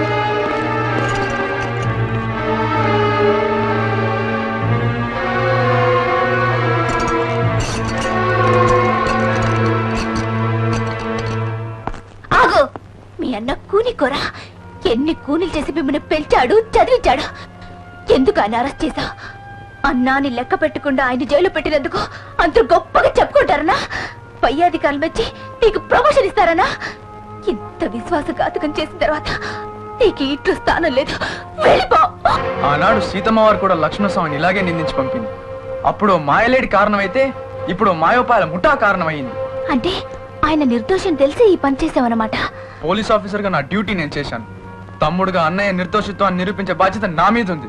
ఆగు మీ అన్న కూనికోరా ఎన్ని కూనీలు చేసి మిమ్మల్ని పెంచాడు చదివించాడు ఎందుకు ఆయన అరెస్ట్ చేశా అన్నాని లెక్క పెట్టకుండా ఆయన జైలు పెట్టినందుకు అంత గొప్పగా చెప్పుకుంటారనా పై అధికారులు మెచ్చి నీకు ప్రమోషన్ ఇస్తారనా ఇంత విశ్వాసఘాతకం చేసిన తర్వాత నీకు ఇట్లు స్థానం లేదు వెళ్ళిపో ఆనాడు సీతమ్మ వారు కూడా లక్ష్మణస్వామిని ఇలాగే నిందించి పంపింది అప్పుడు మాయలేడి కారణమైతే ఇప్పుడు మాయోపాయాల ముఠా కారణమైంది అంటే ఆయన నిర్దోషం తెలిసి ఈ పని చేసావన్నమాట పోలీస్ ఆఫీసర్ గా నా డ్యూటీ నేను చేశాను తమ్ముడుగా అన్నయ్య నిర్దోషిత్వాన్ని నిరూపించే బాధ్యత నా మీద ఉంది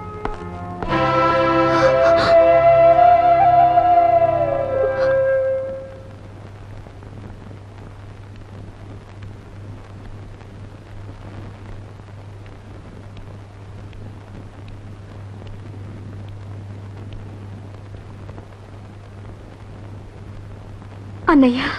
అన్నయ్య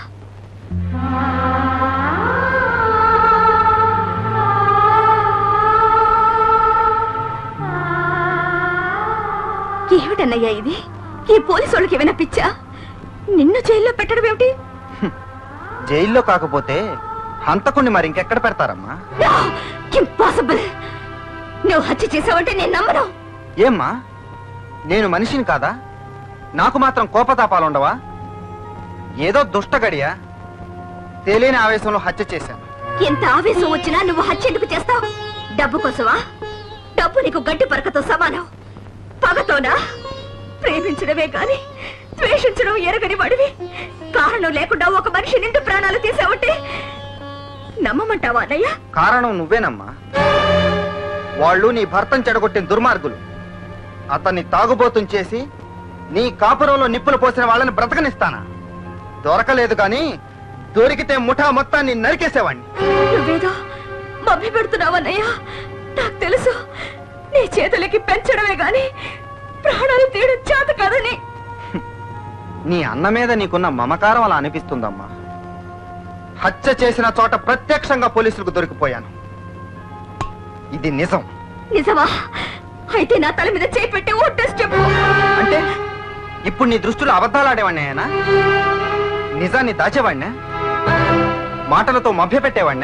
ఏమిటన్నయ్యా ఇది ఈ పోలీసు వాళ్ళకి ఏమైనా పిచ్చా నిన్ను జైల్లో పెట్టడం ఏమిటి జైల్లో కాకపోతే హంతకుణ్ణి మరి ఇంకెక్కడ పెడతారమ్మా ఇంపాసిబుల్ నువ్వు హత్య చేసావంటే నేను నమ్మను ఏమ్మా నేను మనిషిని కాదా నాకు మాత్రం కోపతాపాలు ఉండవా ఏదో దుష్ట గడియ తెలియని ఆవేశంలో హత్య చేశాను ఎంత ఆవేశం వచ్చినా నువ్వు హత్య ఎందుకు చేస్తావు డబ్బు కోసమా డబ్బు నీకు గట్టి పరకతో సమానం పగతోనా ప్రేమించడమే కాని ద్వేషించడం ఎరగని వాడివి కారణం లేకుండా ఒక మనిషి నిండు ప్రాణాలు తీసావంటే నమ్మమంటావా అన్నయ్య కారణం నువ్వేనమ్మా వాళ్ళు నీ భర్తను చెడగొట్టిన దుర్మార్గులు అతన్ని తాగుబోతుని చేసి నీ కాపురంలో నిప్పులు పోసిన వాళ్ళని బ్రతకనిస్తానా దొరకలేదు కానీ దొరికితే ముఠా మొత్తాన్ని నరికేసేవాణ్ణి నువ్వేదో మభ్య పెడుతున్నావన్నయ్య నాకు తెలుసు నీ చేతులకి పెంచడమే గాని ప్రాణాలు తీయడం చేత కాదని నీ అన్న మీద నీకున్న మమకారం అలా అనిపిస్తుందమ్మా హత్య చేసిన చోట ప్రత్యక్షంగా పోలీసులకు దొరికిపోయాను ఇది నిజం నిజమా అయితే నా తల మీద చేయి పెట్టి ఓటేసి చెప్పు అంటే ఇప్పుడు నీ దృష్టిలో అబద్ధాలు ఆడేవాడిని ఆయన నిజాన్ని దాచేవాడినా మాటలతో మభ్యపెట్టేవాడినా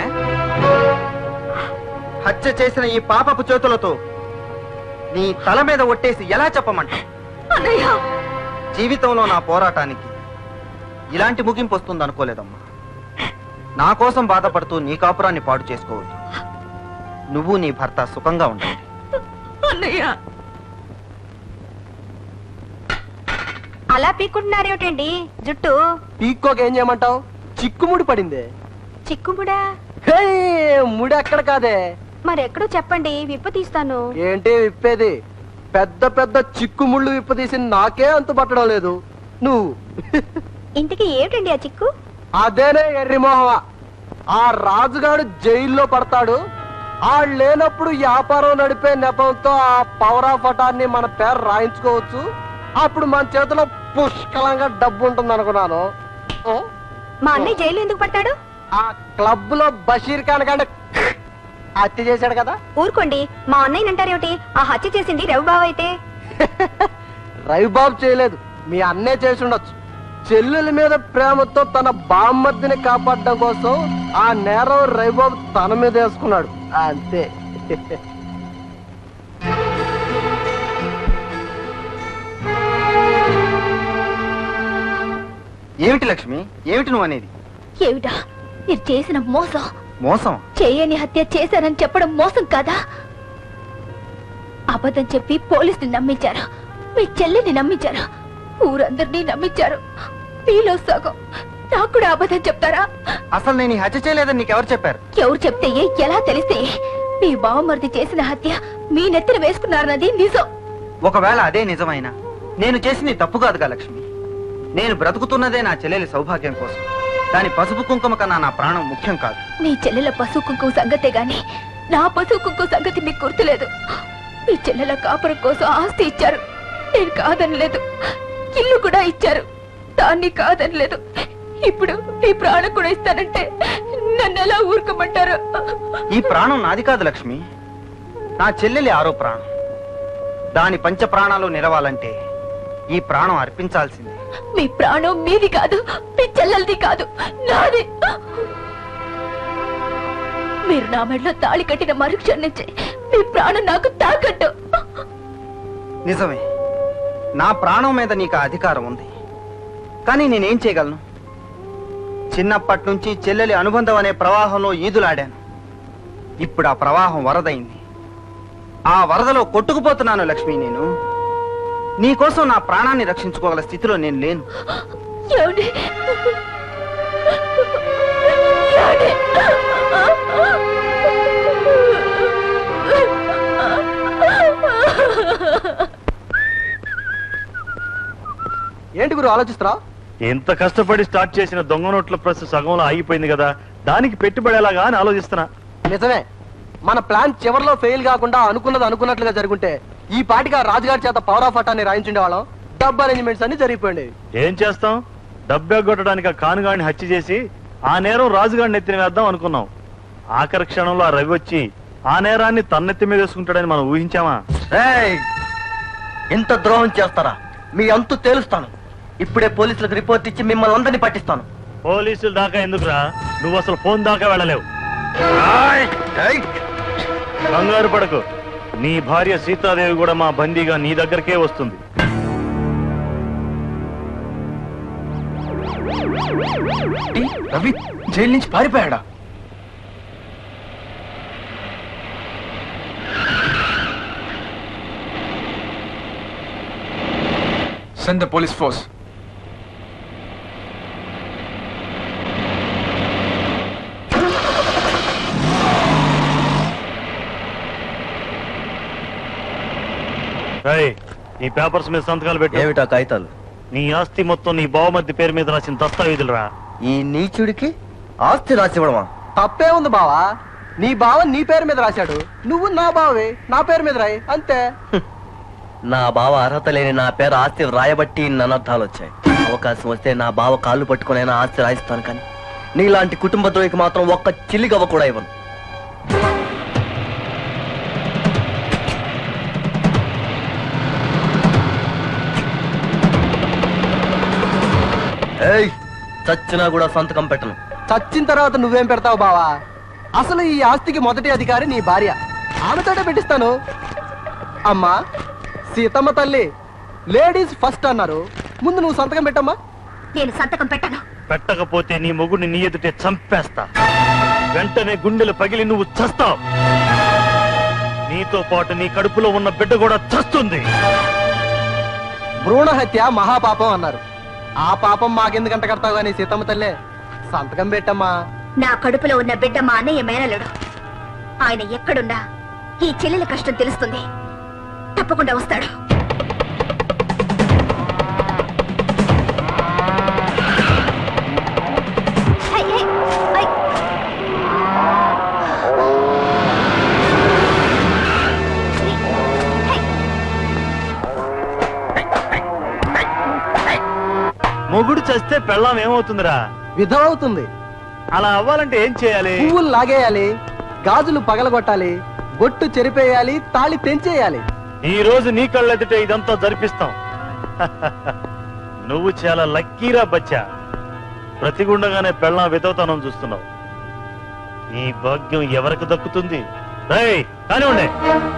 హత్య చేసిన ఈ పాపపు చేతులతో నీ తల మీద ఒట్టేసి ఎలా చెప్పమంటా అన్నయ్య జీవితంలో నా పోరాటానికి ఇలాంటి ముగింపు వస్తుంది అనుకోలేదమ్మా నా కోసం బాధపడుతూ నీ కాపురాన్ని పాడు చేసుకోవద్దు నువ్వు నీ భర్త సుఖంగా ఉండండి అన్నయ్య అలా పీక్కుంటున్నారేమిటండి జుట్టు పీక్కోకి ఏం చేయమంటావు చిక్కుముడి పడింది చిక్కుముడా హే, ముడి అక్కడ కాదే మరి ఎక్కడో చెప్పండి విప్ప తీస్తాను ఏంటి విప్పేది పెద్ద పెద్ద చిక్కుముళ్ళు విప్పదీసి నాకే అంతు పట్టడం లేదు నువ్వు ఇంటికి ఏమిటండి ఆ చిక్కు అదేనే ఎర్రిమోహవ ఆ రాజుగాడు జైల్లో పడతాడు ఆ లేనప్పుడు వ్యాపారం నడిపే నెపంతో ఆ పవర్ ఆఫ్ అటాన్ని మన పేరు రాయించుకోవచ్చు అప్పుడు మన చేతిలో పుష్కలంగా డబ్బు ఉంటుంది అనుకున్నాను మా అన్నయ్య జైలు ఎందుకు పడతాడు ఆ క్లబ్ లో బషీర్ ఖాన్ కంటే హత్య చేశాడు కదా ఊరుకోండి మా అన్నయ్య అంటారేమిటి ఆ హత్య చేసింది రవిబాబు అయితే రవిబాబు చేయలేదు మీ అన్నే చేసి ఉండొచ్చు చెల్లెల మీద ప్రేమతో తన బామ్మర్దిని కాపాడడం కోసం ఆ నేరం రవిబాబు తన మీద వేసుకున్నాడు అంతే ఏమిటి లక్ష్మి ఏమిటి నువ్వు అనేది ఏమిటా మీరు చేసిన మోసం మోసం చేయని హత్య చేశారని చెప్పడం మోసం కాదా అబద్ధం చెప్పి పోలీసుని నమ్మించారు మీ చెల్లిని నమ్మించారు ఊరందరినీ నమ్మించారు మీలో సగం నాకు కూడా అబద్ధం చెప్తారా అసలు నేను ఈ హత్య చేయలేదని నీకెవరు చెప్పారు ఎవరు చెప్తే ఎలా తెలిస్తే మీ బావమరిది చేసిన హత్య మీ నెత్తిన వేసుకున్నారన్నది నిజం ఒకవేళ అదే నిజమైనా నేను చేసింది తప్పు కాదుగా లక్ష్మి నేను బ్రతుకుతున్నదే నా చెల్లెలి సౌభాగ్యం కోసం దాని పసుపు కుంకుమ కన్నా నా ప్రాణం ముఖ్యం కాదు మీ చెల్లెల పశువు కుంకుమ సంగతే గాని నా పశువు కుంకుమ సంగతి మీకు గుర్తులేదు మీ చెల్లెల కాపురం కోసం ఆస్తి ఇచ్చారు నేను కాదనలేదు ఇల్లు కూడా ఇచ్చారు దాన్ని కాదనలేదు ఇప్పుడు మీ ప్రాణం కూడా ఇస్తానంటే నన్ను ఎలా ఊరుకోమంటారు ఈ ప్రాణం నాది కాదు లక్ష్మి నా చెల్లెలి ఆరో ప్రాణం దాని పంచ ప్రాణాలు నిలవాలంటే ఈ ప్రాణం అర్పించాల్సిందే మీ ప్రాణం మీది కాదు మీ చెల్లెలది కాదు నాది మీరు నా మెడలో తాళి కట్టిన మరుక్షణం నుంచి మీ ప్రాణం నాకు తాకట్టు నిజమే నా ప్రాణం మీద నీకు ఆ అధికారం ఉంది కానీ నేనేం చేయగలను చిన్నప్పటి నుంచి చెల్లెలి అనుబంధం అనే ప్రవాహంలో ఈదులాడాను ఇప్పుడు ఆ ప్రవాహం వరదైంది ఆ వరదలో కొట్టుకుపోతున్నాను లక్ష్మి నేను నీకోసం నా ప్రాణాన్ని రక్షించుకోగల స్థితిలో నేను లేను ఏమండి ఏమండి? ఏంటి గురు ఆలోచిస్తారా ఎంత కష్టపడి స్టార్ట్ చేసిన దొంగ నోట్ల ప్రెస్ సగంలో ఆగిపోయింది కదా దానికి పెట్టుబడి ఎలాగా అని ఆలోచిస్తున్నా నిజమే మన ప్లాన్ చివరిలో ఫెయిల్ కాకుండా అనుకున్నది అనుకున్నట్లుగా జరుగుంటే ఈ పాటిగా రాజుగారి చేత పవర్ ఆఫ్ అటాన్ని రాయించుండే వాళ్ళం డబ్ అరేంజ్మెంట్స్ అన్ని జరిగిపోయింది ఏం చేస్తాం డబ్బే కొట్టడానికి ఆ కానుగాడిని హత్య చేసి ఆ నేరం రాజుగాడిని ఎత్తిన వేద్దాం అనుకున్నాం ఆఖరి క్షణంలో ఆ రవి వచ్చి ఆ నేరాన్ని తన్నెత్తి మీద వేసుకుంటాడని మనం ఊహించామా ఎంత ద్రోహం చేస్తారా మీ అంతు తేలుస్తాను ఇప్పుడే పోలీసులకు రిపోర్ట్ ఇచ్చి మిమ్మల్ని అందరినీ పట్టిస్తాను పోలీసులు దాకా ఎందుకురా నువ్వు అసలు ఫోన్ దాకా వెళ్ళలేవు కంగారు పడకు నీ భార్య సీతాదేవి కూడా మా బందీగా నీ దగ్గరకే వస్తుంది రవి జైలు నుంచి పారిపోయాడా Send the police force. రేయ్, ఈ పేపర్స్ మీద సంతకాలు పెట్టి ఏమిటా కాగితాలు నీ ఆస్తి మొత్తం నీ బావమర్ది పేరు మీద రాసిన దస్తావేజులురా ఈ నీచుడికి ఆస్తి రాసివ్వడమా తప్పే ఉంది బావా నీ బావ నీ పేరు మీద రాశాడు నువ్వు నా బావే నా పేరు మీద రాయి అంతే నా బావ అర్హత లేని నా పేరు ఆస్తి రాయబట్టి ఇన్ని అనర్థాలు వచ్చాయి అవకాశం వస్తే నా బావ కాళ్ళు పట్టుకునైనా ఆస్తి రాయిస్తాను కానీ నీలాంటి కుటుంబ ద్రోహికి మాత్రం ఒక్క చిల్లిగవ్వ కూడా ఇవ్వను ఏయ్ చచ్చినా కూడా సంతకం పెట్టను చచ్చిన తర్వాత నువ్వేం పెడతావు బావా అసలు ఈ ఆస్తికి మొదటి అధికారి నీ భార్య ఆమెతోటే పెట్టిస్తాను అమ్మా సీతమ్మ తల్లి లేడీస్ ఫస్ట్ అన్నారు ముందు నువ్వు సంతకం పెట్టమ్మా నేను సంతకం పెట్టను పెట్టకపోతే నీ మొగుడిని నీ ఎదుటే చంపేస్తా వెంటనే గుండెలు పగిలి నువ్వు చస్తావు నీతో పాటు నీ కడుపులో ఉన్న బిడ్డ కూడా చస్తుంది భ్రూణ హత్య మహాపాపం అన్నారు ఆ పాపం మాకెందుకంట కడతావు కానీ సీతమ్మ తల్లే సంతకం పెట్టమ్మా నా కడుపులో ఉన్న బిడ్డ మా అన్నయ్య మేనలుడు ఆయన ఎక్కడున్నా ఈ చెల్లెల కష్టం తెలుస్తుంది తప్పకుండా వస్తాడు హై, హై, హై. మొగుడు చస్తే పెళ్ళాం ఏమవుతుందిరా విధవవుతుంది అలా అవ్వాలంటే ఏం చేయాలి పువ్వులు లాగేయాలి గాజులు పగలగొట్టాలి బొట్టు చెరిపేయాలి తాళి తెంచేయాలి ఈ రోజు నీ కళ్ళెదుటే ఇదంతా జరిపిస్తాం నువ్వు చాలా లక్కీరా బచ్చా ప్రతిగుండగానే పెళ్ళాం విధవతనం చూస్తున్నావు ఈ భాగ్యం ఎవరికి దక్కుతుంది రేయ్ కానివ్వండి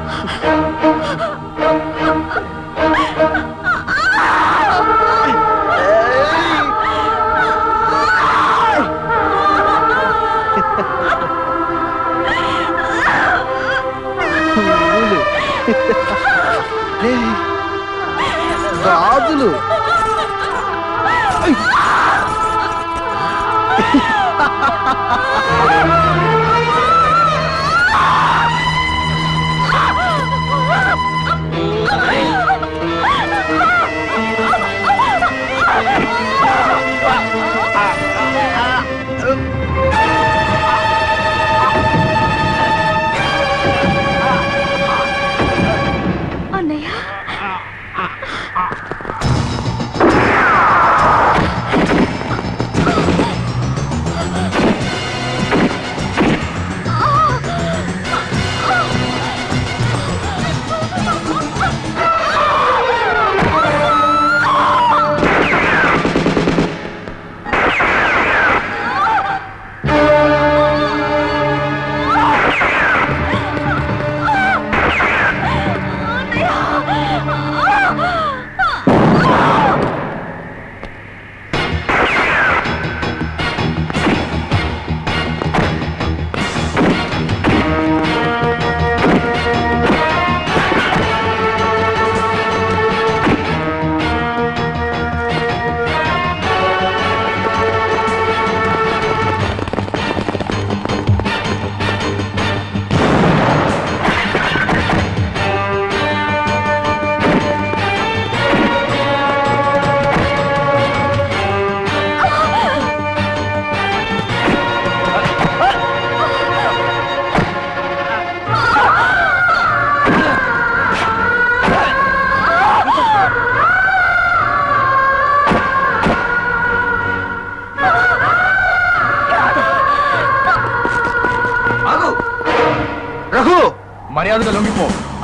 గాజులు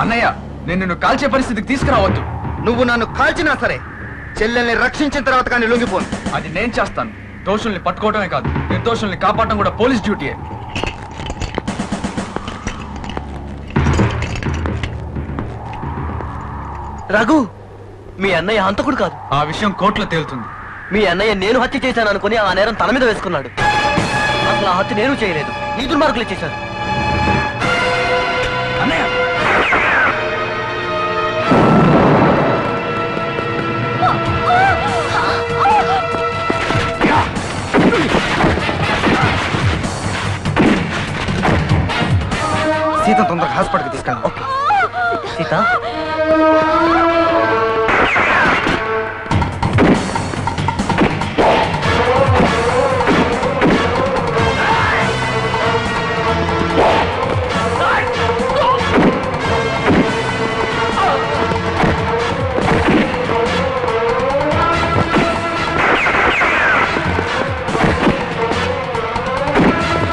అన్నయ్య నేను నిన్ను కాల్చే పరిస్థితికి తీసుకురావద్దు నువ్వు నన్ను కాల్చినా సరే చెల్లెల్ని రక్షించిన తర్వాత కానీ లొంగిపోను అది నేను చేస్తాను దోషుల్ని పట్టుకోవడమే కాదు నిర్దోషుల్ని కాపాడటం కూడా పోలీస్ డ్యూటీయే రఘు మీ అన్నయ్య హంతకుడు కాదు ఆ విషయం కోర్టులో తేలుతుంది మీ అన్నయ్య నేను హత్య చేశాను అనుకుని ఆ నేరం తన మీద వేసుకున్నాడు అసలు ఆ హత్య నేను చేయలేదు ఈ దుర్మార్గులు చేశారు సీత తొందరగా హాస్పిటల్కి తీసుకెళ్ళి సీత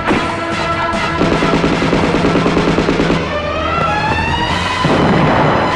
ఆ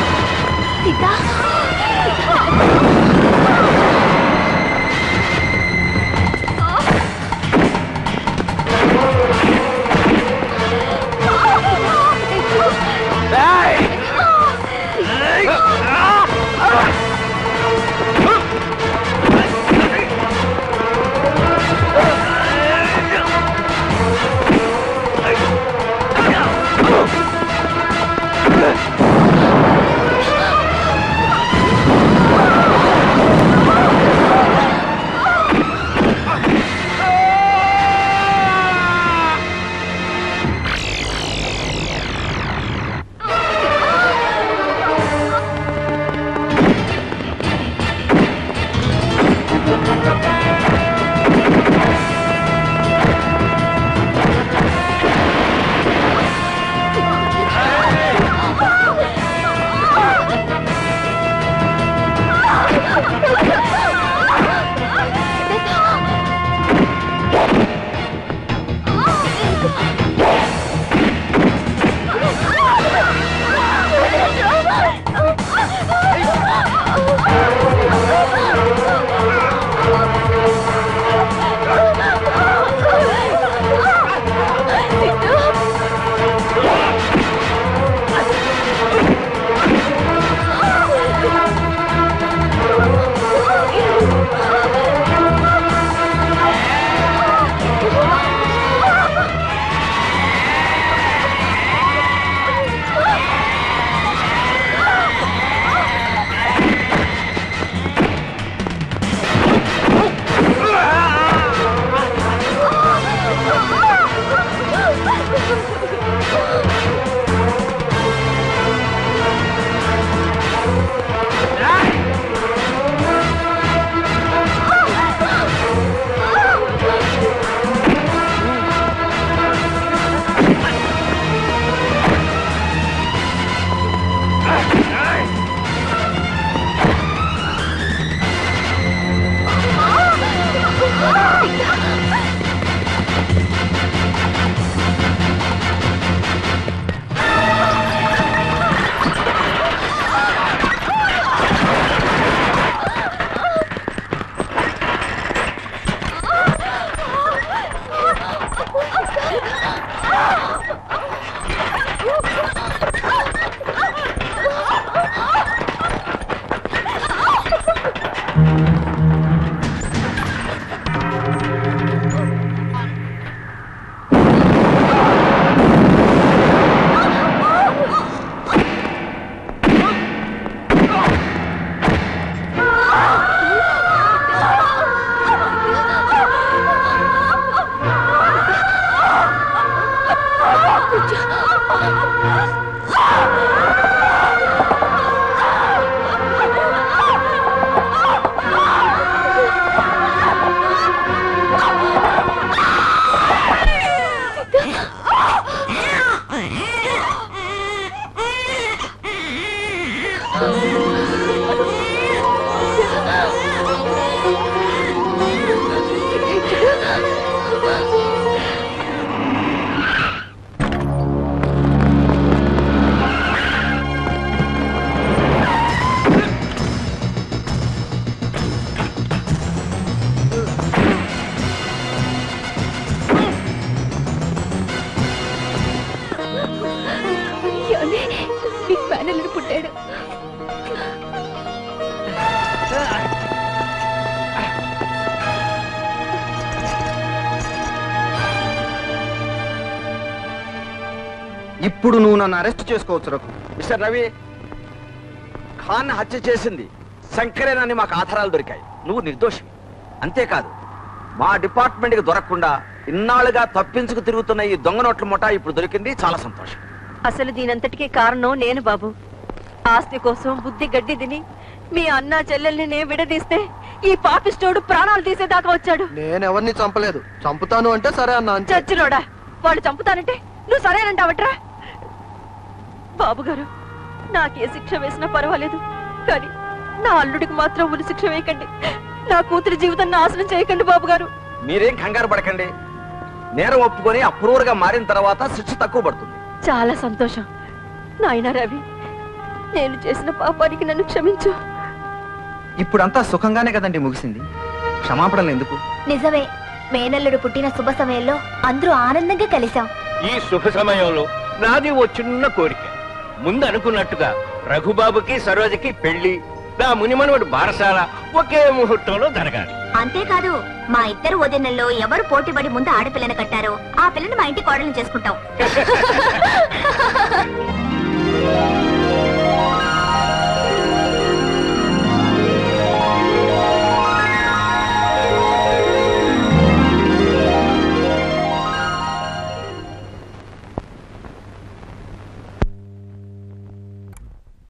ఇప్పుడు నువ్వు నన్ను అరెస్ట్ చేసుకోవచ్చు రఘు మిస్టర్ రవి ఖాన్ హత్య చేసింది శంకరేనని మాకు ఆధారాలు దొరికాయి నువ్వు నిర్దోషి అంతేకాదు మా డిపార్ట్మెంట్కి దొరకకుండా ఇన్నాళ్ళుగా తప్పించుకు తిరుగుతున్న ఈ దొంగ నోట్ల ముఠా ఇప్పుడు దొరికింది చాలా సంతోషం అసలు దీనంతటికీ కారణం నేను బాబు ఆస్తి కోసం బుద్ధి గడ్డి తిని మీ అన్న చెల్లెల్ని నేను విడదీస్తే ఈ పాపిస్టోడు ప్రాణాలు తీసేదాకా వచ్చాడు నేను ఎవరిని చంపలేదు చంపుతాను అంటే సరే అన్న అంతే చచ్చినోడా వాళ్ళు చంపుతానంటే నువ్వు సరేనంటావట్రా బాబు గారు నాకే శిక్ష వేసినా పర్వాలేదు కానీ నా అల్లుడికి మాత్రం ఉరి శిక్ష వేయకండి నా కూతురి జీవితం నాశనం చేయకండి బాబు గారు మీరేం కంగారు పడకండి నేరం ఒప్పుకొని అప్రూవర్ గా మారిన తర్వాత శిక్ష తక్కువ పడుతుంది చాలా సంతోషం నాయనా రవి నేను చేసిన పాపానికి నన్ను క్షమించు ఇప్పుడంతా సుఖంగానే కదండి ముగిసింది క్షమాపణలు ఎందుకు నిజమే మేనల్లుడు పుట్టిన శుభ సమయంలో అందరూ ఆనందంగా కలిశాం ఈ శుభ సమయంలో నాది ఓ చిన్న కోరిక ముందు అనుకున్నట్టుగా రఘుబాబుకి సరోజకి పెళ్లి నా మునిమనుడు బారసాల ఒకే ముహూర్తంలో జరగాలి అంతేకాదు మా ఇద్దరు వదినల్లో ఎవరు పోటీపడి ముందు ఆడపిల్లని కట్టారో ఆ పిల్లని మా ఇంటి కోడలు చేసుకుంటాం